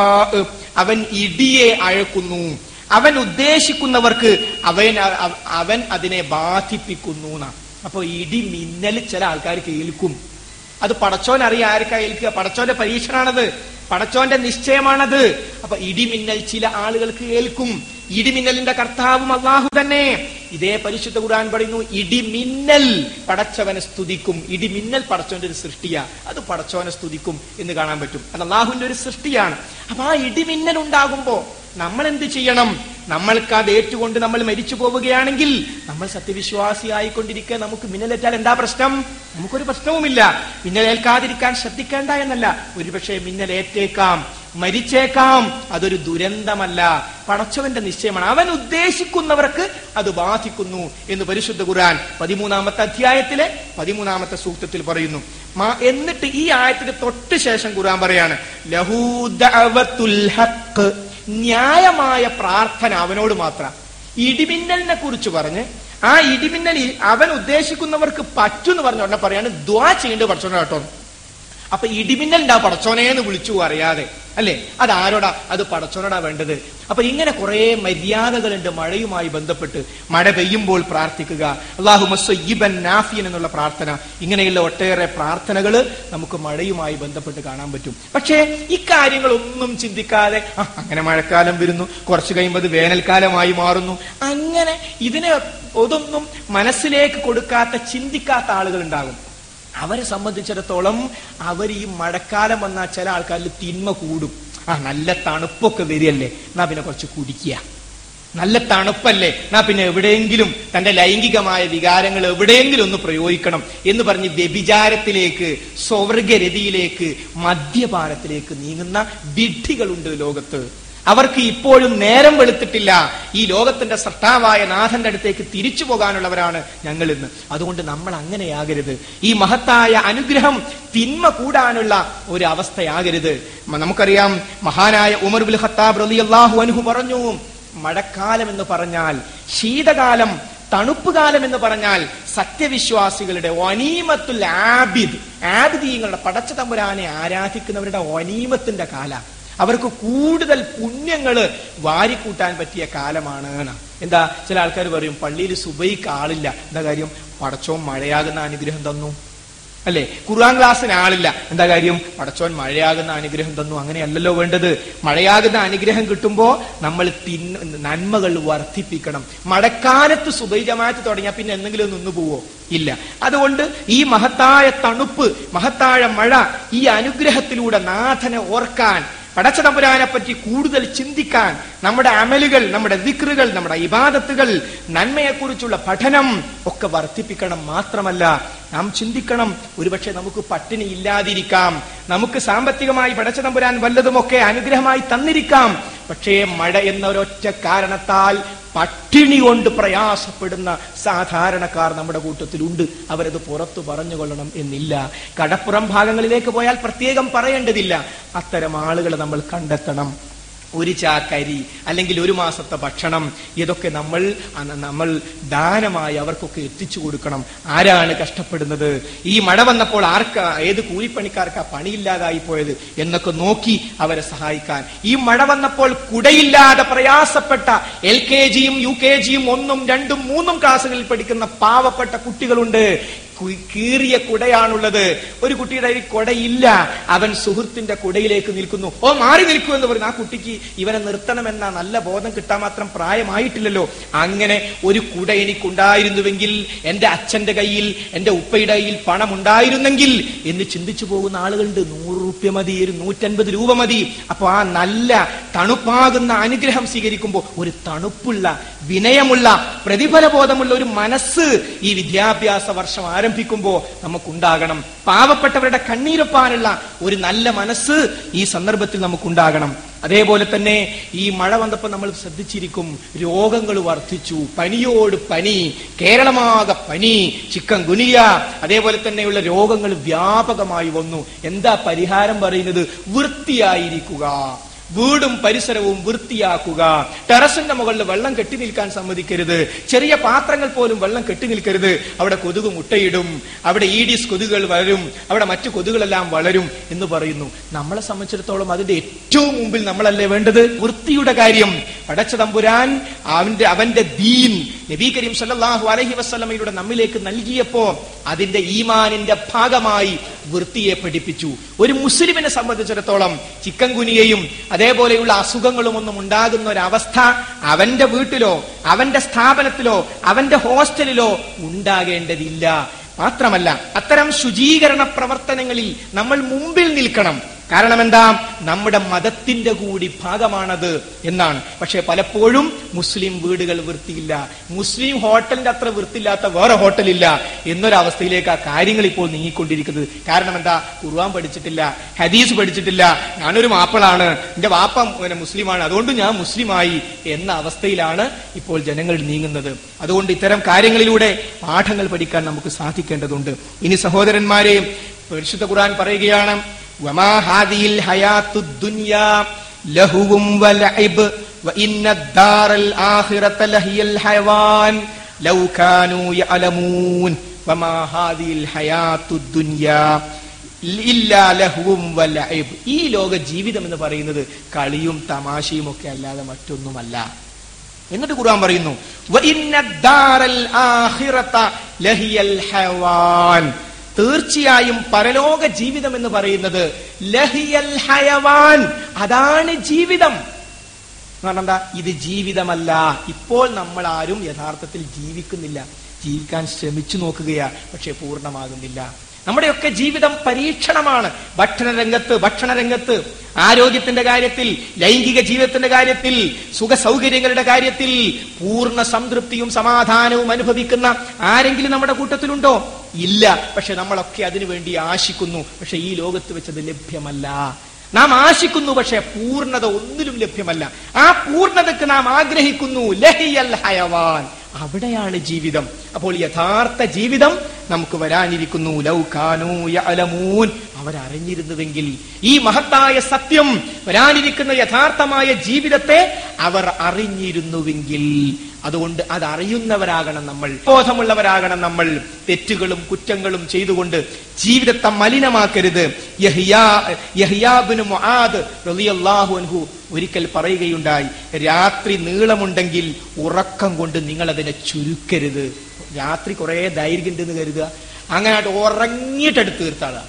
അവൻ ഇടിയെ അഴക്കുന്നു അവൻ ഉദ്ദേശിക്കുന്നവർക്ക് അവൻ അവ- അവൻ അതിനെ ബാധിപ്പിക്കുന്നു എന്നാ അപ്പൊ ഇടി മിന്നൽ ചില ആൾക്കാർ കേൾക്കും അത് പടച്ചോൻ അറിയാം ആർക്കാ ഏൽക്കുക പടച്ചോന്റെ പരീക്ഷണാണത് പടച്ചോന്റെ നിശ്ചയമാണത് അപ്പൊ ഇടിമിന്നൽ ചില ആളുകൾക്ക് ഏൽക്കും ഇടിമിന്നലിന്റെ കർത്താവും അള്ളാഹു തന്നെ ഇതേ പരിശുദ്ധ ഖുർആൻ പറയുന്നു ഇടിമിന്നൽ പടച്ചവനെ സ്തുതിക്കും ഇടിമിന്നൽ പടച്ചോന്റെ ഒരു സൃഷ്ടിയാ അത് പടച്ചോനെ സ്തുതിക്കും എന്ന് കാണാൻ പറ്റും അത് അള്ളാഹുവിന്റെ ഒരു സൃഷ്ടിയാണ് അപ്പൊ ആ ഇടിമിന്നൽ ഉണ്ടാകുമ്പോ നമ്മൾ എന്ത് ചെയ്യണം നമ്മൾക്ക് അത് ഏറ്റുകൊണ്ട് നമ്മൾ മരിച്ചു പോവുകയാണെങ്കിൽ നമ്മൾ സത്യവിശ്വാസിയായിക്കൊണ്ടിരിക്കുക നമുക്ക് മിന്നലേറ്റാൽ എന്താ പ്രശ്നം നമുക്കൊരു പ്രശ്നവുമില്ല മിന്നലേൽക്കാതിരിക്കാൻ ശ്രദ്ധിക്കേണ്ട എന്നല്ല ഒരുപക്ഷെ മിന്നലേറ്റേക്കാം മരിച്ചേക്കാം അതൊരു ദുരന്തമല്ല പടച്ചവന്റെ നിശ്ചയമാണ് അവൻ ഉദ്ദേശിക്കുന്നവർക്ക് അത് ബാധിക്കുന്നു എന്ന് പരിശുദ്ധ ഖുർആൻ പതിമൂന്നാമത്തെ അധ്യായത്തിലെ പതിമൂന്നാമത്തെ സൂക്തത്തിൽ പറയുന്നു മാ- എന്നിട്ട് ഈ ആയത്തിന് തൊട്ട് ശേഷം ഖുർആൻ പറയാണ് ലഹൂ ദഅവത്തുൽ ഹഖ് ന്യായമായ പ്രാർത്ഥന അവനോട് മാത്രം ഇടിമിന്നലിനെ കുറിച്ച് പറഞ്ഞ് ആ ഇടിമിന്നൽ ഈ- അവൻ ഉദ്ദേശിക്കുന്നവർക്ക് പറ്റുമെന്ന് പറഞ്ഞ ഉടനെ പറയാണ് ദ്വാ ചെയ്യേണ്ടത് പഠിച്ചോണ്ട് കേട്ടോ അപ്പൊ ഇടിമിന്നലിന്റെ ആ പടച്ചോനേന്ന് വിളിച്ചു അറിയാതെ അല്ലെ അത് ആരോടാ അത് പടച്ചോനോടാ വേണ്ടത് അപ്പൊ ഇങ്ങനെ കുറെ മര്യാദകളുണ്ട് മഴയുമായി ബന്ധപ്പെട്ട് മഴ പെയ്യുമ്പോൾ പ്രാർത്ഥിക്കുക അള്ളാഹു മസ്വയ്യിബൻ നാഫിയൻ എന്നുള്ള പ്രാർത്ഥന ഇങ്ങനെയുള്ള ഒട്ടേറെ പ്രാർത്ഥനകൾ നമുക്ക് മഴയുമായി ബന്ധപ്പെട്ട് കാണാൻ പറ്റും പക്ഷേ ഇക്കാര്യങ്ങളൊന്നും ചിന്തിക്കാതെ "ആ, അങ്ങനെ മഴക്കാലം വരുന്നു കുറച്ചു കഴിയുമ്പോൾ അത് വേനൽക്കാലമായി മാറുന്നു അങ്ങനെ ഇതിനെ ഒതൊന്നും മനസ്സിലേക്ക് കൊടുക്കാത്ത ചിന്തിക്കാത്ത ആളുകൾ ഉണ്ടാകും അവരെ സംബന്ധിച്ചിടത്തോളം അവർ ഈ മഴക്കാലം വന്നാൽ ചില ആൾക്കാരിൽ തിന്മ കൂടും ആ നല്ല തണുപ്പൊക്കെ വരികയല്ലേ എന്നാ പിന്നെ കുറച്ച് കുടിക്കുക നല്ല തണുപ്പല്ലേ എന്നാ പിന്നെ എവിടെയെങ്കിലും തന്റെ ലൈംഗികമായ വികാരങ്ങൾ എവിടെയെങ്കിലും ഒന്ന് പ്രയോഗിക്കണം എന്ന് പറഞ്ഞ് വ്യഭിചാരത്തിലേക്ക് സ്വർഗരതിയിലേക്ക് മദ്യപാനത്തിലേക്ക് നീങ്ങുന്ന വിഡ്ഢികളുണ്ട് ലോകത്ത് അവർക്ക് ഇപ്പോഴും നേരം വെളുത്തിട്ടില്ല ഈ ലോകത്തിന്റെ സൃഷ്ടാവായ നാഥന്റെ അടുത്തേക്ക് തിരിച്ചു പോകാനുള്ളവരാണ് ഞങ്ങൾ ഇന്ന് അതുകൊണ്ട് നമ്മൾ അങ്ങനെയാകരുത് ഈ മഹത്തായ അനുഗ്രഹം തിന്മ കൂടാനുള്ള ഒരു അവസ്ഥയാകരുത് മ- നമുക്കറിയാം മഹാനായ ഉമർ ബുൽ ഖത്താബ് റളിയല്ലാഹു അൻഹു പറഞ്ഞു മഴക്കാലം എന്ന് പറഞ്ഞാൽ ശീതകാലം തണുപ്പ് കാലം എന്ന് പറഞ്ഞാൽ സത്യവിശ്വാസികളുടെ ഒനീമത്തുൽ ആബിദ് ആബിദീങ്ങളുടെ പടച്ച തമ്പുരാനെ ആരാധിക്കുന്നവരുടെ ഒനീമത്തിന്റെ കാല അവർക്ക് കൂടുതൽ പുണ്യങ്ങള് വാരിക്കൂട്ടാൻ പറ്റിയ കാലമാണ് എന്ന്. എന്താ ചില ആൾക്കാർ പറയും പള്ളിയിൽ സുബൈക്ക് ആളില്ല എന്താ കാര്യം പടച്ചോൻ മഴയാകുന്ന അനുഗ്രഹം തന്നു അല്ലെ ഖുർആൻ ക്ലാസ്സിന് ആളില്ല എന്താ കാര്യം പടച്ചോൻ മഴയാകുന്ന അനുഗ്രഹം തന്നു അങ്ങനെയല്ലല്ലോ വേണ്ടത് മഴയാകുന്ന അനുഗ്രഹം കിട്ടുമ്പോ നമ്മൾ തിന്ന നന്മകൾ വർദ്ധിപ്പിക്കണം മഴക്കാലത്ത് സുബൈ ജമാഅത്ത് തുടങ്ങിയാൽ പിന്നെ എന്തെങ്കിലും നിന്ന് പോവോ ഇല്ല അതുകൊണ്ട് ഈ മഹത്തായ തണുപ്പ് മഹത്തായ മഴ ഈ അനുഗ്രഹത്തിലൂടെ നാഥനെ ഓർക്കാൻ പടച്ചതമ്പുരാനെ പറ്റി കൂടുതൽ ചിന്തിക്കാൻ നമ്മുടെ അമലുകൾ നമ്മുടെ ദിക്റുകൾ നമ്മുടെ ഇബാദത്തുകൾ നന്മയെക്കുറിച്ചുള്ള പഠനം ഒക്കെ വർദ്ധിപ്പിക്കണം മാത്രമല്ല നാം ചിന്തിക്കണം ഒരുപക്ഷെ നമുക്ക് പട്ടിണി ഇല്ലാതിരിക്കാം നമുക്ക് സാമ്പത്തികമായി പടച്ചതമ്പുരാൻ വല്ലതുമൊക്കെ അനുഗ്രഹമായി തന്നിരിക്കാം പക്ഷേ മഴ എന്ന ഒരൊറ്റ കാരണത്താൽ പട്ടിണി കൊണ്ട് പ്രയാസപ്പെടുന്ന സാധാരണക്കാർ നമ്മുടെ കൂട്ടത്തിലുണ്ട് അവരത് പുറത്തു പറഞ്ഞുകൊള്ളണം എന്നില്ല കടപ്പുറം ഭാഗങ്ങളിലേക്ക് പോയാൽ പ്രത്യേകം പറയേണ്ടതില്ല അത്തരം ആളുകളെ നമ്മൾ കണ്ടെത്തണം ഒരു ചാക്കരി അല്ലെങ്കിൽ ഒരു മാസത്തെ ഭക്ഷണം ഇതൊക്കെ നമ്മൾ അ- നമ്മൾ ദാനമായി അവർക്കൊക്കെ എത്തിച്ചു കൊടുക്കണം ആരാണ് കഷ്ടപ്പെടുന്നത് ഈ മഴ വന്നപ്പോൾ ആർക്കാ ഏത് കൂലിപ്പണിക്കാർക്കാ പണിയില്ലാതായി പോയത് എന്നൊക്കെ നോക്കി അവരെ സഹായിക്കാൻ ഈ മഴ വന്നപ്പോൾ കുടയില്ലാതെ പ്രയാസപ്പെട്ട എൽ കെ ജിയും യു കെ ജിയും ഒന്നും രണ്ടും മൂന്നും ക്ലാസ്സുകളിൽ പഠിക്കുന്ന പാവപ്പെട്ട കുട്ടികളുണ്ട് കു- കീറിയ കുടയാണുള്ളത് ഒരു കുട്ടിയുടെ കയ്യിൽ കുടയില്ല അവൻ സുഹൃത്തിന്റെ കുടയിലേക്ക് നിൽക്കുന്നു ഓ മാറി നിൽക്കൂ എന്ന് പറഞ്ഞു ആ കുട്ടിക്ക് ഇവനെ നിർത്തണമെന്ന നല്ല ബോധം കിട്ടാൻ മാത്രം പ്രായമായിട്ടില്ലല്ലോ അങ്ങനെ ഒരു കുട എനിക്കുണ്ടായിരുന്നുവെങ്കിൽ എന്റെ അച്ഛന്റെ കയ്യിൽ എന്റെ ഉപ്പയുടെ കയ്യിൽ പണം ഉണ്ടായിരുന്നെങ്കിൽ എന്ന് ചിന്തിച്ചു പോകുന്ന ആളുകളുണ്ട് നൂറ് റുപ്യ മതി ഒരു നൂറ്റൻപത് രൂപ മതി അപ്പൊ ആ നല്ല തണുപ്പാകുന്ന അനുഗ്രഹം സ്വീകരിക്കുമ്പോൾ ഒരു തണുപ്പുള്ള വിനയമുള്ള പ്രതിഫലബോധമുള്ള ഒരു മനസ്സ് ഈ വിദ്യാഭ്യാസ വർഷം ആരംഭിക്കുമ്പോൾ നമുക്കുണ്ടാകണം പാവപ്പെട്ടവരുടെ കണ്ണീരൊപ്പാനുള്ള ഒരു നല്ല മനസ്സ് ഈ സന്ദർഭത്തിൽ നമുക്കുണ്ടാകണം അതേപോലെ തന്നെ ഈ മഴ വന്നപ്പോൾ നമ്മൾ ശ്രദ്ധിച്ചിരിക്കും രോഗങ്ങൾ വർദ്ധിച്ചു പനിയോട് പനി കേരളമാകെ പനി ചിക്കൻ ഗുനിയ അതേപോലെ തന്നെയുള്ള രോഗങ്ങൾ വ്യാപകമായി വന്നു എന്താ പരിഹാരം പറയുന്നത് വൃത്തിയായിരിക്കുക വീടും പരിസരവും വൃത്തിയാക്കുക ടെറസിന്റെ മുകളിൽ വെള്ളം കെട്ടി നിൽക്കാൻ സമ്മതിക്കരുത് ചെറിയ പാത്രങ്ങൾ പോലും വെള്ളം കെട്ടി നിൽക്കരുത് അവിടെ കൊതുക് മുട്ടയിടും അവിടെ ഈഡീസ് കൊതുകുകൾ വളരും അവിടെ മറ്റു കൊതുകുകളെല്ലാം വളരും എന്ന് പറയുന്നു നമ്മളെ സംബന്ധിച്ചിടത്തോളം അതിന്റെ ഏറ്റവും മുമ്പിൽ നമ്മളല്ലേ വേണ്ടത് വൃത്തിയുടെ കാര്യം പടച്ച തമ്പുരാൻ അവന്റെ അവന്റെ ദീൻ നബി കരീം സല്ലല്ലാഹു അലൈഹി വസല്ലമയിലൂടെ നമ്മിലേക്ക് നൽകിയപ്പോ അതിന്റെ ഈമാനിന്റെ ഭാഗമായി വൃത്തിയെ പഠിപ്പിച്ചു ഒരു മുസ്ലിമിനെ സംബന്ധിച്ചിടത്തോളം ചിക്കൻ കുനിയയും അതേപോലെയുള്ള അസുഖങ്ങളും ഒന്നും ഉണ്ടാകുന്ന ഒരവസ്ഥ അവന്റെ വീട്ടിലോ അവന്റെ സ്ഥാപനത്തിലോ അവന്റെ ഹോസ്റ്റലിലോ ഉണ്ടാകേണ്ടതില്ല മാത്രമല്ല അത്തരം ശുചീകരണ പ്രവർത്തനങ്ങളിൽ നമ്മൾ മുമ്പിൽ നിൽക്കണം കാരണം എന്താ നമ്മുടെ മതത്തിന്റെ കൂടി ഭാഗമാണത് എന്നാണ് പക്ഷെ പലപ്പോഴും മുസ്ലിം വീടുകൾ വൃത്തിയില്ല മുസ്ലിം ഹോട്ടലിന്റെ അത്ര വൃത്തിയില്ലാത്ത വേറെ ഹോട്ടലില്ല എന്നൊരവസ്ഥയിലേക്ക് ആ കാര്യങ്ങൾ ഇപ്പോൾ നീങ്ങിക്കൊണ്ടിരിക്കുന്നത് കാരണം എന്താ ഖുർആൻ പഠിച്ചിട്ടില്ല ഹദീസ് പഠിച്ചിട്ടില്ല ഞാനൊരു മാപ്പിളാണ് എന്റെ വാപ്പ പിന്നെ മുസ്ലിമാണ് അതുകൊണ്ട് ഞാൻ മുസ്ലിമായി എന്ന അവസ്ഥയിലാണ് ഇപ്പോൾ ജനങ്ങൾ നീങ്ങുന്നത് അതുകൊണ്ട് ഇത്തരം കാര്യങ്ങളിലൂടെ പാഠങ്ങൾ പഠിക്കാൻ നമുക്ക് സാധിക്കേണ്ടതുണ്ട് ഇനി സഹോദരന്മാരെ പരിശുദ്ധ ഖുർആൻ പറയുകയാണ് وما هذه الحياة الدنيا لهو ولعب وإن الدار الآخرة لهي الحيوان لو كانوا يعلمون وما هذه الحياة الدنيا ഇല്ലാ ലഹുവും വലഇബ് ഈ ലോക ജീവിതം എന്ന് പറയുന്നത് കളിയും തമാശയും ഒക്കെ അല്ലാതെ മറ്റൊന്നുമല്ല എന്നിട്ട് ഖുർആൻ പറയുന്നു "വഇന്ന ദാറൽ ആഖിറത ലഹിയൽ ഹയവാൻ." തീർച്ചയായും പരലോക ജീവിതം എന്ന് പറയുന്നത് ലഹിയൽ ഹയവാൻ അതാണ് ജീവിതം എന്ന് പറഞ്ഞാ എന്താ ഇത് ജീവിതമല്ല ഇപ്പോൾ നമ്മൾ ആരും യഥാർത്ഥത്തിൽ ജീവിക്കുന്നില്ല ജീവിക്കാൻ ശ്രമിച്ചു നോക്കുകയാ പക്ഷെ പൂർണ്ണമാകുന്നില്ല നമ്മുടെയൊക്കെ ജീവിതം പരീക്ഷണമാണ് ഭക്ഷണ രംഗത്ത് ഭക്ഷണ രംഗത്ത് ആരോഗ്യത്തിന്റെ കാര്യത്തിൽ ലൈംഗിക ജീവിതത്തിന്റെ കാര്യത്തിൽ സുഖ സൗകര്യങ്ങളുടെ കാര്യത്തിൽ പൂർണ്ണ സംതൃപ്തിയും സമാധാനവും അനുഭവിക്കുന്ന ആരെങ്കിലും നമ്മുടെ കൂട്ടത്തിലുണ്ടോ ഇല്ല പക്ഷെ നമ്മളൊക്കെ അതിനു വേണ്ടി ആശിക്കുന്നു പക്ഷെ ഈ ലോകത്ത് വെച്ചത് ലഭ്യമല്ല നാം ആശിക്കുന്നു പക്ഷെ പൂർണ്ണത ഒന്നിലും ലഭ്യമല്ല ആ പൂർണ്ണതക്ക് നാം ആഗ്രഹിക്കുന്നു ലഹിയൽ ഹയവാൻ അവിടെയാണ് ജീവിതം അപ്പോൾ യഥാർത്ഥ ജീവിതം നമുക്ക് വരാനിരിക്കുന്നു ലൗകാനോ യഅലമൂൻ അവരറിഞ്ഞിരുന്നുവെങ്കിൽ ഈ മഹത്തായ സത്യം വരാനിരിക്കുന്ന യഥാർത്ഥമായ ജീവിതത്തെ അവർ അറിഞ്ഞിരുന്നുവെങ്കിൽ അതുകൊണ്ട് അത് അറിയുന്നവരാകണം നമ്മൾ ബോധമുള്ളവരാകണം നമ്മൾ തെറ്റുകളും കുറ്റങ്ങളും ചെയ്തുകൊണ്ട് ജീവിതത്തെ മലിനമാക്കരുത് യഹ്യാ- യഹ്യാബിന് മുആദ് റളിയല്ലാഹു അൻഹു ഒരിക്കൽ പറയുകയുണ്ടായി രാത്രി നീളമുണ്ടെങ്കിൽ ഉറക്കം കൊണ്ട് നിങ്ങൾ അതിനെ ചുരുക്കരുത് രാത്രി കുറെ ദൈർഘ്യം ഉണ്ടെന്ന് കരുതുക അങ്ങനെ ഉറങ്ങിയിട്ടെടുത്ത് തീർത്താളാ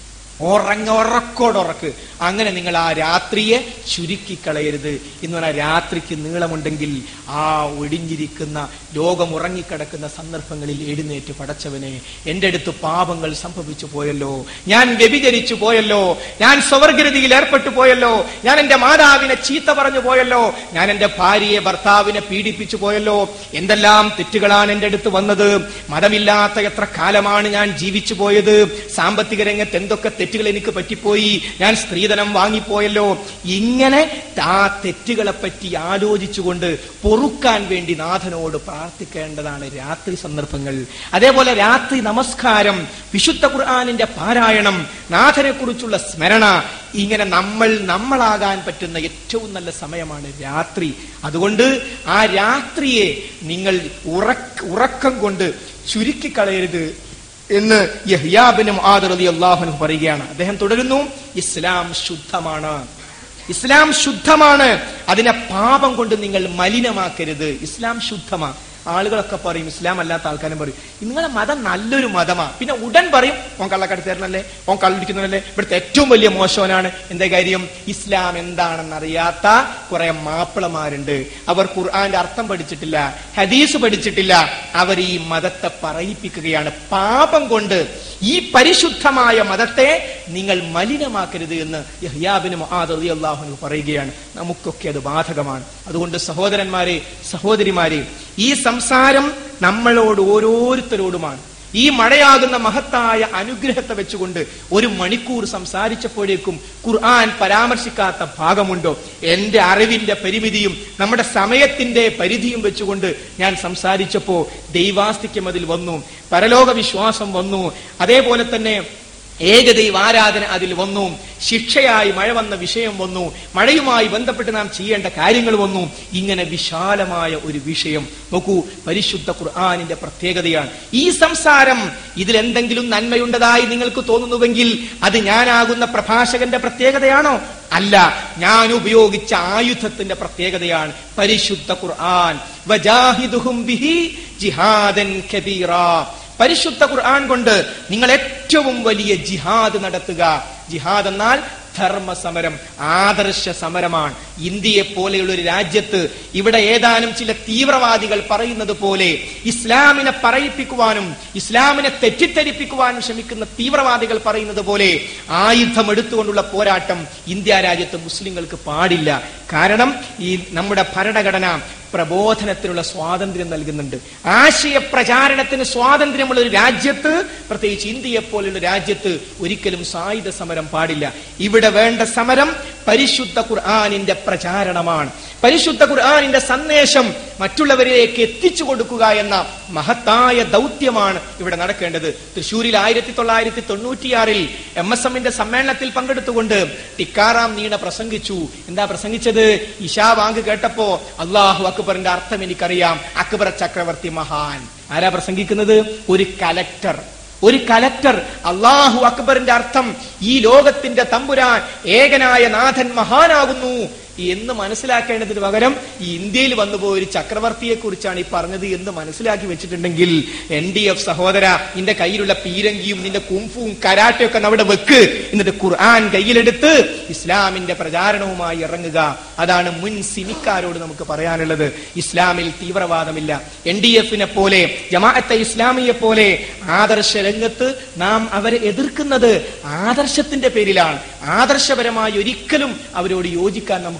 ഉറങ്ങ ഉറക്കോടുറക്ക് അങ്ങനെ നിങ്ങൾ ആ രാത്രിയെ ചുരുക്കിക്കളയരുത് എന്ന് പറഞ്ഞാൽ രാത്രിക്ക് നീളമുണ്ടെങ്കിൽ ആ ഒടിഞ്ഞിരിക്കുന്ന ലോകം ഉറങ്ങിക്കിടക്കുന്ന സന്ദർഭങ്ങളിൽ എഴുന്നേറ്റ് പടച്ചവനെ എന്റെ അടുത്ത് പാപങ്ങൾ സംഭവിച്ചു പോയല്ലോ ഞാൻ വ്യഭിചരിച്ചു പോയല്ലോ ഞാൻ സ്വവർഗരതിയിൽ ഏർപ്പെട്ടു പോയല്ലോ ഞാൻ എന്റെ മാതാവിനെ ചീത്ത പറഞ്ഞു പോയല്ലോ ഞാൻ എന്റെ ഭാര്യയെ ഭർത്താവിനെ പീഡിപ്പിച്ചു പോയല്ലോ എന്തെല്ലാം തെറ്റുകളാണ് എന്റെ അടുത്ത് വന്നത് മതമില്ലാത്ത എത്ര കാലമാണ് ഞാൻ ജീവിച്ചു പോയത് സാമ്പത്തിക രംഗത്ത് എന്തൊക്കെ തെറ്റുകൾ എനിക്ക് പറ്റിപ്പോയി ഞാൻ സ്ത്രീധനം വാങ്ങിപ്പോയല്ലോ ഇങ്ങനെ ആ തെറ്റുകളെ പറ്റി ആലോചിച്ചുകൊണ്ട് പൊറുക്കാൻ വേണ്ടി നാഥനോട് പ്രാർത്ഥിക്കേണ്ടതാണ് രാത്രി സന്ദർഭങ്ങൾ അതേപോലെ രാത്രി നമസ്കാരം വിശുദ്ധ ഖുർആാനിന്റെ പാരായണം നാഥനെ കുറിച്ചുള്ള സ്മരണ ഇങ്ങനെ നമ്മൾ നമ്മളാകാൻ പറ്റുന്ന ഏറ്റവും നല്ല സമയമാണ് രാത്രി അതുകൊണ്ട് ആ രാത്രിയെ നിങ്ങൾ ഉറക്ക ഉറക്കം കൊണ്ട് ചുരുക്കിക്കളയരുത് എന്ന് യഹ്യാബിനും ആദറതി അള്ളാഹുനു പറയുകയാണ് അദ്ദേഹം തുടരുന്നു ഇസ്ലാം ശുദ്ധമാണ് ഇസ്ലാം ശുദ്ധമാണ് അതിനെ പാപം കൊണ്ട് നിങ്ങൾ മലിനമാക്കരുത് ഇസ്ലാം ശുദ്ധമാ ആളുകളൊക്കെ പറയും ഇസ്ലാം അല്ലാത്ത ആൾക്കാരും പറയും നിങ്ങളുടെ മതം നല്ലൊരു മതമാ പിന്നെ ഉടൻ പറയും ഓൻ കള്ളക്കടത്തേരനല്ലേ ഓൻ കള്ളിടിക്കുന്നവനല്ലേ ഇവിടുത്തെ ഏറ്റവും വലിയ മോശവനാണ് എന്താ കാര്യം ഇസ്ലാം എന്താണെന്ന് അറിയാത്ത കുറെ മാപ്പിളമാരുണ്ട് അവർ ഖുർആന്റെ അർത്ഥം പഠിച്ചിട്ടില്ല ഹദീസ് പഠിച്ചിട്ടില്ല അവർ ഈ മതത്തെ പറയിപ്പിക്കുകയാണ് പാപം കൊണ്ട് ഈ പരിശുദ്ധമായ മതത്തെ നിങ്ങൾ മലിനമാക്കരുത് എന്ന് യഹ്യാബിന് അള്ളാഹുനു പറയുകയാണ് നമുക്കൊക്കെ അത് ബാധകമാണ് അതുകൊണ്ട് സഹോദരന്മാരെ സഹോദരിമാരെ ഈ സംസാരം നമ്മളോട് ഓരോരുത്തരോടുമാണ് ഈ മഴയാകുന്ന മഹത്തായ അനുഗ്രഹത്തെ വെച്ചുകൊണ്ട് ഒരു മണിക്കൂർ സംസാരിച്ചപ്പോഴേക്കും ഖുർആൻ പരാമർശിക്കാത്ത ഭാഗമുണ്ടോ എന്റെ അറിവിന്റെ പരിമിതിയും നമ്മുടെ സമയത്തിന്റെ പരിധിയും വെച്ചുകൊണ്ട് ഞാൻ സംസാരിച്ചപ്പോ ദൈവാസ്തിക്യം അതിൽ വന്നു പരലോക വിശ്വാസം വന്നു അതേപോലെ തന്നെ ഏകദൈവ ആരാധന അതിൽ വന്നു ശിക്ഷയായി മഴ വന്ന വിഷയം വന്നു മഴയുമായി ബന്ധപ്പെട്ട് നാം ചെയ്യേണ്ട കാര്യങ്ങൾ വന്നു ഇങ്ങനെ വിശാലമായ ഒരു വിഷയം നോക്കൂ പരിശുദ്ധ ഖുർആാനിന്റെ പ്രത്യേകതയാണ് ഈ സംസാരം ഇതിൽ എന്തെങ്കിലും നന്മയുണ്ടതായി നിങ്ങൾക്ക് തോന്നുന്നുവെങ്കിൽ അത് ഞാനാകുന്ന പ്രഭാഷകന്റെ പ്രത്യേകതയാണോ അല്ല ഞാൻ ഉപയോഗിച്ച ആയുധത്തിന്റെ പ്രത്യേകതയാണ് പരിശുദ്ധ ഖുർആൻ വജാഹിദുഹും ബിഹി ജിഹാദൻ കബീറ പരിശുദ്ധ ഖുർആൻ കൊണ്ട് നിങ്ങൾ ഏറ്റവും വലിയ ജിഹാദ് നടത്തുക ജിഹാദ് എന്നാൽ ധർമ്മ സമരം ആദർശ സമരമാണ് ഇന്ത്യയെ പോലെയുള്ള ഒരു രാജ്യത്ത് ഇവിടെ ഏതാനും ചില തീവ്രവാദികൾ പറയുന്നത് പോലെ ഇസ്ലാമിനെ പറയിപ്പിക്കുവാനും ഇസ്ലാമിനെ തെറ്റിദ്ധരിപ്പിക്കുവാനും ശ്രമിക്കുന്ന തീവ്രവാദികൾ പറയുന്നത് പോലെ ആയുധം എടുത്തുകൊണ്ടുള്ള പോരാട്ടം ഇന്ത്യ രാജ്യത്ത് മുസ്ലിങ്ങൾക്ക് പാടില്ല കാരണം ഈ നമ്മുടെ ഭരണഘടന പ്രബോധനത്തിനുള്ള സ്വാതന്ത്ര്യം നൽകുന്നുണ്ട് ആശയ പ്രചാരണത്തിന് സ്വാതന്ത്ര്യമുള്ള ഒരു രാജ്യത്ത് പ്രത്യേകിച്ച് ഇന്ത്യയെ പോലുള്ള രാജ്യത്ത് ഒരിക്കലും സായുധ സമരം പാടില്ല ഇവിടെ വേണ്ട സമരം പരിശുദ്ധ ഖുർആാനിന്റെ പ്രചാരണമാണ് പരിശുദ്ധ ഖുർആാനിന്റെ സന്ദേശം മറ്റുള്ളവരിലേക്ക് എത്തിച്ചു കൊടുക്കുക എന്ന മഹത്തായ ദൗത്യമാണ് ഇവിടെ നടക്കേണ്ടത് തൃശൂരിൽ ആയിരത്തി തൊള്ളായിരത്തി തൊണ്ണൂറ്റിയാറിൽ എം എസ് എമ്മിന്റെ സമ്മേളനത്തിൽ പങ്കെടുത്തുകൊണ്ട് ടിക്കാറാം നീണ പ്രസംഗിച്ചു എന്താ പ്രസംഗിച്ചത് ഇഷാ വാങ്ക് കേട്ടപ്പോ അള്ളാഹു അക്ബറിന്റെ അർത്ഥം എനിക്കറിയാം അക്ബർ ചക്രവർത്തി മഹാൻ ആരാ പ്രസംഗിക്കുന്നത് ഒരു കലക്ടർ ഒരു കലക്ടർ അള്ളാഹു അക്ബറിന്റെ അർത്ഥം ഈ ലോകത്തിന്റെ തമ്പുരാൻ ഏകനായ നാഥൻ മഹാനാകുന്നു എന്ന് മനസ്സിലാക്കേണ്ടതിന് പകരം ഈ ഇന്ത്യയിൽ വന്നുപോയ ഒരു ചക്രവർത്തിയെ കുറിച്ചാണ് ഈ പറഞ്ഞത് എന്ന് മനസ്സിലാക്കി വെച്ചിട്ടുണ്ടെങ്കിൽ എൻ ഡി എഫ് സഹോദര നിന്റെ കയ്യിലുള്ള പീരങ്കിയും നിന്റെ കുംഫും കരാട്ടയൊക്കെ അവിടെ വെക്ക് എന്നിട്ട് ഖുർആൻ കയ്യിലെടുത്ത് ഇസ്ലാമിന്റെ പ്രചാരണവുമായി ഇറങ്ങുക അതാണ് മുൻ സിനിക്കാരോട് നമുക്ക് പറയാനുള്ളത് ഇസ്ലാമിൽ തീവ്രവാദമില്ല എൻ ഡി എഫിനെ പോലെ ജമാഅത്തെ ഇസ്ലാമിയെ പോലെ ആദർശ രംഗത്ത് നാം അവരെ എതിർക്കുന്നത് ആദർശത്തിന്റെ പേരിലാണ് ആദർശപരമായി ഒരിക്കലും അവരോട് യോജിക്കാൻ നമുക്ക്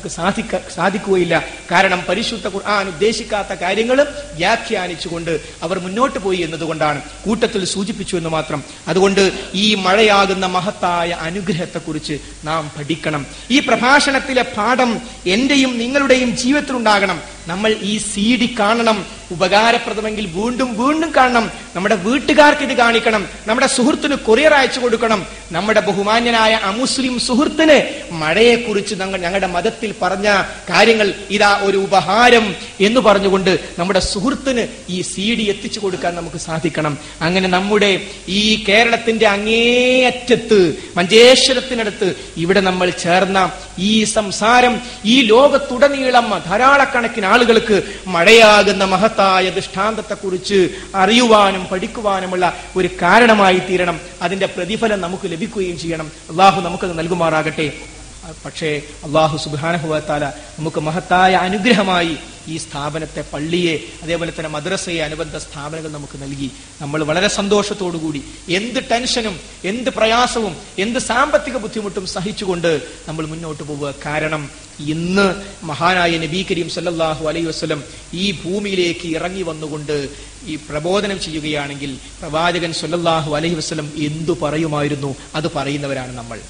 നമുക്ക് സാധിക്ക സാധിക്കുകയില്ല കാരണം പരിശുദ്ധ ഖുർആൻ ഉദ്ദേശിക്കാത്ത കാര്യങ്ങൾ വ്യാഖ്യാനിച്ചുകൊണ്ട് അവർ മുന്നോട്ട് പോയി എന്നതുകൊണ്ടാണ് കൂട്ടത്തിൽ സൂചിപ്പിച്ചു എന്ന് മാത്രം അതുകൊണ്ട് ഈ മഴയാകുന്ന മഹത്തായ അനുഗ്രഹത്തെക്കുറിച്ച് നാം പഠിക്കണം ഈ പ്രഭാഷണത്തിലെ പാഠം എന്റെയും നിങ്ങളുടെയും ജീവിതത്തിലുണ്ടാകണം നമ്മൾ ഈ സി ഡി കാണണം ഉപകാരപ്രദമെങ്കിൽ വീണ്ടും വീണ്ടും കാണണം നമ്മുടെ വീട്ടുകാർക്ക് ഇത് കാണിക്കണം നമ്മുടെ സുഹൃത്തിന് കൊറിയർ അയച്ചു കൊടുക്കണം നമ്മുടെ ബഹുമാന്യനായ അമുസ്ലിം സുഹൃത്തിന് മഴയെക്കുറിച്ച് ഞങ്ങൾ ഞങ്ങളുടെ മതത്തിൽ പറഞ്ഞ കാര്യങ്ങൾ ഇതാ ഒരു ഉപഹാരം എന്ന് പറഞ്ഞുകൊണ്ട് നമ്മുടെ സുഹൃത്തിന് ഈ സി ഡി എത്തിച്ചു കൊടുക്കാൻ നമുക്ക് സാധിക്കണം അങ്ങനെ നമ്മുടെ ഈ കേരളത്തിന്റെ അങ്ങേയറ്റത്ത് മഞ്ചേശ്വരത്തിനടുത്ത് ഇവിടെ നമ്മൾ ചേർന്ന ഈ സംസാരം ഈ ലോകത്തുടനീളം ധാരാളക്കണക്കിന് ആളുകൾക്ക് മഴയാകുന്ന മഹത്തായ ദൃഷ്ടാന്തത്തെക്കുറിച്ച് അറിയുവാനും പഠിക്കുവാനുമുള്ള ഒരു കാരണമായി തീരണം അതിന്റെ പ്രതിഫലം നമുക്ക് ലഭിക്കുകയും ചെയ്യണം അള്ളാഹു നമുക്കത് നൽകുമാറാകട്ടെ പക്ഷേ അള്ളാഹു സുബാനഹുവത്താല നമുക്ക് മഹത്തായ അനുഗ്രഹമായി ഈ സ്ഥാപനത്തെ പള്ളിയെ അതേപോലെ തന്നെ മദ്രസയെ അനുബന്ധ സ്ഥാപനങ്ങൾ നമുക്ക് നൽകി നമ്മൾ വളരെ സന്തോഷത്തോടുകൂടി എന്ത് ടെൻഷനും എന്ത് പ്രയാസവും എന്ത് സാമ്പത്തിക ബുദ്ധിമുട്ടും സഹിച്ചുകൊണ്ട് നമ്മൾ മുന്നോട്ട് പോവുക കാരണം ഇന്ന് മഹാനായ നബി കരീം സല്ലല്ലാഹു അലൈഹി വസല്ലം ഈ ഭൂമിയിലേക്ക് ഇറങ്ങി വന്നുകൊണ്ട് ഈ പ്രബോധനം ചെയ്യുകയാണെങ്കിൽ പ്രവാചകൻ സല്ലല്ലാഹു അലൈഹി വസല്ലം എന്തു പറയുമായിരുന്നു അത് പറയുന്നവരാണ് നമ്മൾ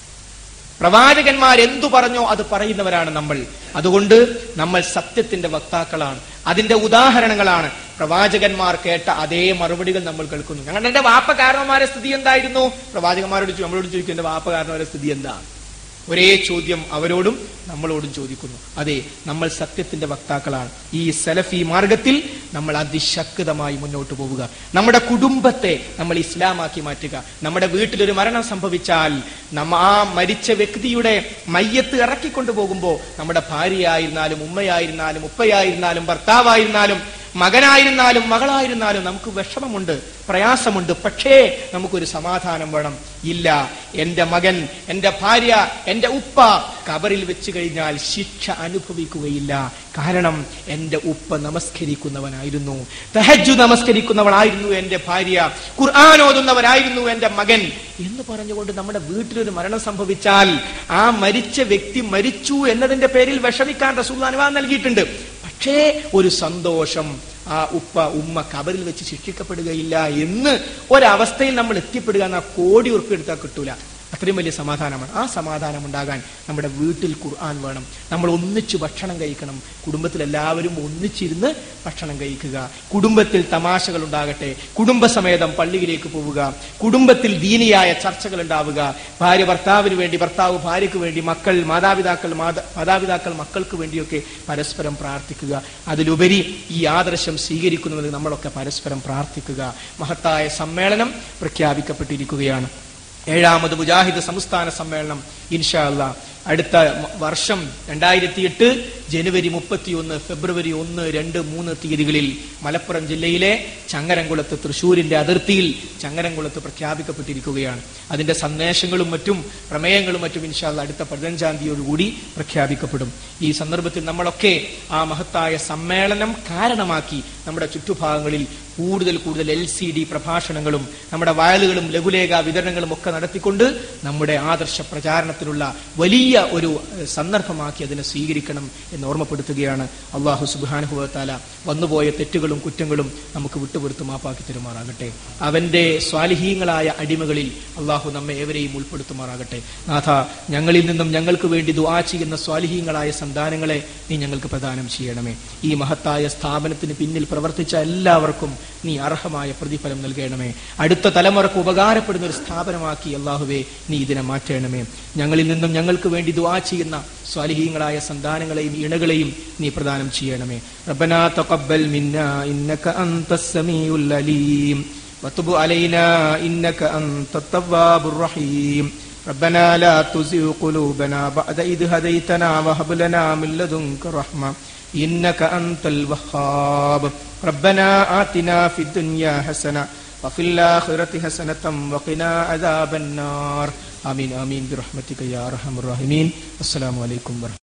പ്രവാചകന്മാർ എന്തു പറഞ്ഞോ അത് പറയുന്നവരാണ് നമ്മൾ അതുകൊണ്ട് നമ്മൾ സത്യത്തിന്റെ വക്താക്കളാണ് അതിന്റെ ഉദാഹരണങ്ങളാണ് പ്രവാചകന്മാർ കേട്ട അതേ മറുപടികൾ നമ്മൾ കേൾക്കുന്നു ഞങ്ങളുടെ എന്റെ വാപ്പ കാരണവന്മാരെ സ്ഥിതി എന്തായിരുന്നു പ്രവാചകന്മാരോട് ചോ- നമ്മളോട് ചോദിക്കും എന്റെ വാപ്പ കാരണവരെ സ്ഥിതി എന്താ ഒരേ ചോദ്യം അവരോടും നമ്മളോടും ചോദിക്കുന്നു അതെ നമ്മൾ സത്യത്തിന്റെ വക്താക്കളാണ് ഈ സലഫി മാർഗത്തിൽ നമ്മൾ അതിശക്തമായി മുന്നോട്ട് പോവുക നമ്മുടെ കുടുംബത്തെ നമ്മൾ ഇസ്ലാമാക്കി മാറ്റുക നമ്മുടെ വീട്ടിലൊരു മരണം സംഭവിച്ചാൽ നമ്മ ആ മരിച്ച വ്യക്തിയുടെ മയ്യത്ത് ഇറക്കിക്കൊണ്ടു പോകുമ്പോൾ നമ്മുടെ ഭാര്യയായിരുന്നാലും ഉമ്മയായിരുന്നാലും ഉപ്പയായിരുന്നാലും ഭർത്താവായിരുന്നാലും മകനായിരുന്നാലും മകളായിരുന്നാലും നമുക്ക് വിഷമമുണ്ട് പ്രയാസമുണ്ട് പക്ഷേ നമുക്കൊരു സമാധാനം വേണം ഇല്ല എന്റെ മകൻ എന്റെ ഭാര്യ എന്റെ ഉപ്പ കബറിൽ വെച്ച് കഴിഞ്ഞാൽ ശിക്ഷ അനുഭവിക്കുകയില്ല കാരണം എന്റെ ഉപ്പ നമസ്കരിക്കുന്നവനായിരുന്നു തഹജു നമസ്കരിക്കുന്നവളായിരുന്നു എന്റെ ഭാര്യ ഖുർആൻ ഓതുന്നവരായിരുന്നു എന്റെ മകൻ എന്ന് പറഞ്ഞുകൊണ്ട് നമ്മുടെ വീട്ടിലൊരു മരണം സംഭവിച്ചാൽ ആ മരിച്ച വ്യക്തി മരിച്ചു എന്നതിന്റെ പേരിൽ വിഷമിക്കാൻ റസൂൽ അനുവാദം നൽകിയിട്ടുണ്ട് പക്ഷേ ഒരു സന്തോഷം ആ ഉപ്പ ഉമ്മ കബറിൽ വെച്ച് ശിക്ഷിക്കപ്പെടുകയില്ല എന്ന് ഒരവസ്ഥയിൽ നമ്മൾ എത്തിപ്പെടുക എന്ന കോടി ഉറുപ്പ് എടുത്താൽ കിട്ടൂല അത്രയും വലിയ സമാധാനമാണ് ആ സമാധാനം ഉണ്ടാകാൻ നമ്മുടെ വീട്ടിൽ ഖുർആൻ വേണം നമ്മൾ ഒന്നിച്ച് ഭക്ഷണം കഴിക്കണം കുടുംബത്തിൽ എല്ലാവരും ഒന്നിച്ചിരുന്ന് ഭക്ഷണം കഴിക്കുക കുടുംബത്തിൽ തമാശകൾ ഉണ്ടാകട്ടെ കുടുംബസമേതം പള്ളിയിലേക്ക് പോവുക കുടുംബത്തിൽ ദീനിയായ ചർച്ചകൾ ഉണ്ടാവുക ഭാര്യ ഭർത്താവിന് വേണ്ടി ഭർത്താവ് ഭാര്യയ്ക്ക് വേണ്ടി മക്കൾ മാതാപിതാക്കൾ മാതാ- മാതാപിതാക്കൾ മക്കൾക്ക് വേണ്ടിയൊക്കെ പരസ്പരം പ്രാർത്ഥിക്കുക അതിലുപരി ഈ ആദർശം സ്വീകരിക്കുന്നതിന് നമ്മളൊക്കെ പരസ്പരം പ്രാർത്ഥിക്കുക മഹത്തായ സമ്മേളനം പ്രഖ്യാപിക്കപ്പെട്ടിരിക്കുകയാണ് ഏഴാമത് മുജാഹിദ് സംസ്ഥാന സമ്മേളനം ഇൻഷാ അല്ലാ അടുത്ത മ- വർഷം രണ്ടായിരത്തി എട്ട് ജനുവരി മുപ്പത്തിയൊന്ന് ഫെബ്രുവരി ഒന്ന് രണ്ട് മൂന്ന് തീയതികളിൽ മലപ്പുറം ജില്ലയിലെ ചങ്ങരംകുളത്ത് തൃശൂരിന്റെ അതിർത്തിയിൽ ചങ്ങരംകുളത്ത് പ്രഖ്യാപിക്കപ്പെട്ടിരിക്കുകയാണ് അതിന്റെ സന്ദേശങ്ങളും മറ്റും പ്രമേയങ്ങളും മറ്റും ഇൻഷാല്ല അടുത്ത പതിനഞ്ചാം തീയതിയോടുകൂടി പ്രഖ്യാപിക്കപ്പെടും ഈ സന്ദർഭത്തിൽ നമ്മളൊക്കെ ആ മഹത്തായ സമ്മേളനം കാരണമാക്കി നമ്മുടെ ചുറ്റുഭാഗങ്ങളിൽ കൂടുതൽ കൂടുതൽ എൽ സി ഡി പ്രഭാഷണങ്ങളും നമ്മുടെ വയലുകളും ലഘുലേഖ വിതരണങ്ങളും ഒക്കെ നടത്തിക്കൊണ്ട് നമ്മുടെ ആദർശ പ്രചാരണത്തിനുള്ള വലിയ ഒരു ഏഹ്, സന്ദർഭമാക്കി അതിനെ സ്വീകരിക്കണം എന്ന് ഓർമ്മപ്പെടുത്തുകയാണ് അള്ളാഹു സുബാനുഭവത്താല വന്നുപോയ തെറ്റുകളും കുറ്റങ്ങളും നമുക്ക് വിട്ടുപുറത്ത് മാപ്പാക്കി തരുമാറാകട്ടെ അവന്റെ സ്വാലിഹീങ്ങളായ അടിമകളിൽ അള്ളാഹു നമ്മെ ഏവരെയും ഉൾപ്പെടുത്തുമാറാകട്ടെ നാഥ ഞങ്ങളിൽ നിന്നും ഞങ്ങൾക്ക് വേണ്ടി ദുആ ചെയ്യുന്ന സ്വാലിഹീങ്ങളായ സന്താനങ്ങളെ നീ ഞങ്ങൾക്ക് പ്രദാനം ചെയ്യണമേ ഈ മഹത്തായ സ്ഥാപനത്തിന് പിന്നിൽ പ്രവർത്തിച്ച എല്ലാവർക്കും നീ അർഹമായ പ്രതിഫലം നൽകണമേ അടുത്ത തലമുറക്ക് ഉപകാരപ്പെടുന്ന ഒരു സ്ഥാപനമാക്കി അള്ളാഹുവേ നീ ഇതിനെ മാറ്റണമേ ഞങ്ങളിൽ നിന്നും ഞങ്ങൾക്ക് വേണ്ടി ദുആ ചെയ്യുന്ന സ്വാലിഹീങ്ങളായ സന്താനങ്ങളെയും ഇണകളെയും നീ പ്രദാനം ചെയ്യണമേ റബ്ബനാ തഖബ്ബൽ മിന്നാ ഇന്നക അൻതസ് സമീഉൽ അലീം വതുബ് അലൈനാ ഇന്നക അൻതത് തവ്വാബുർ റഹീം ربنا لا تزغ قلوبنا بعد إذ هديتنا وهب لنا من لدنك رحمة إنك أنت الوهاب ربنا آتنا في الدنيا حسنة وفي الآخرة حسنة وقنا عذاب النار آمين آمين برحمتك يا أرحم الراحمين السلام عليكم ورحمة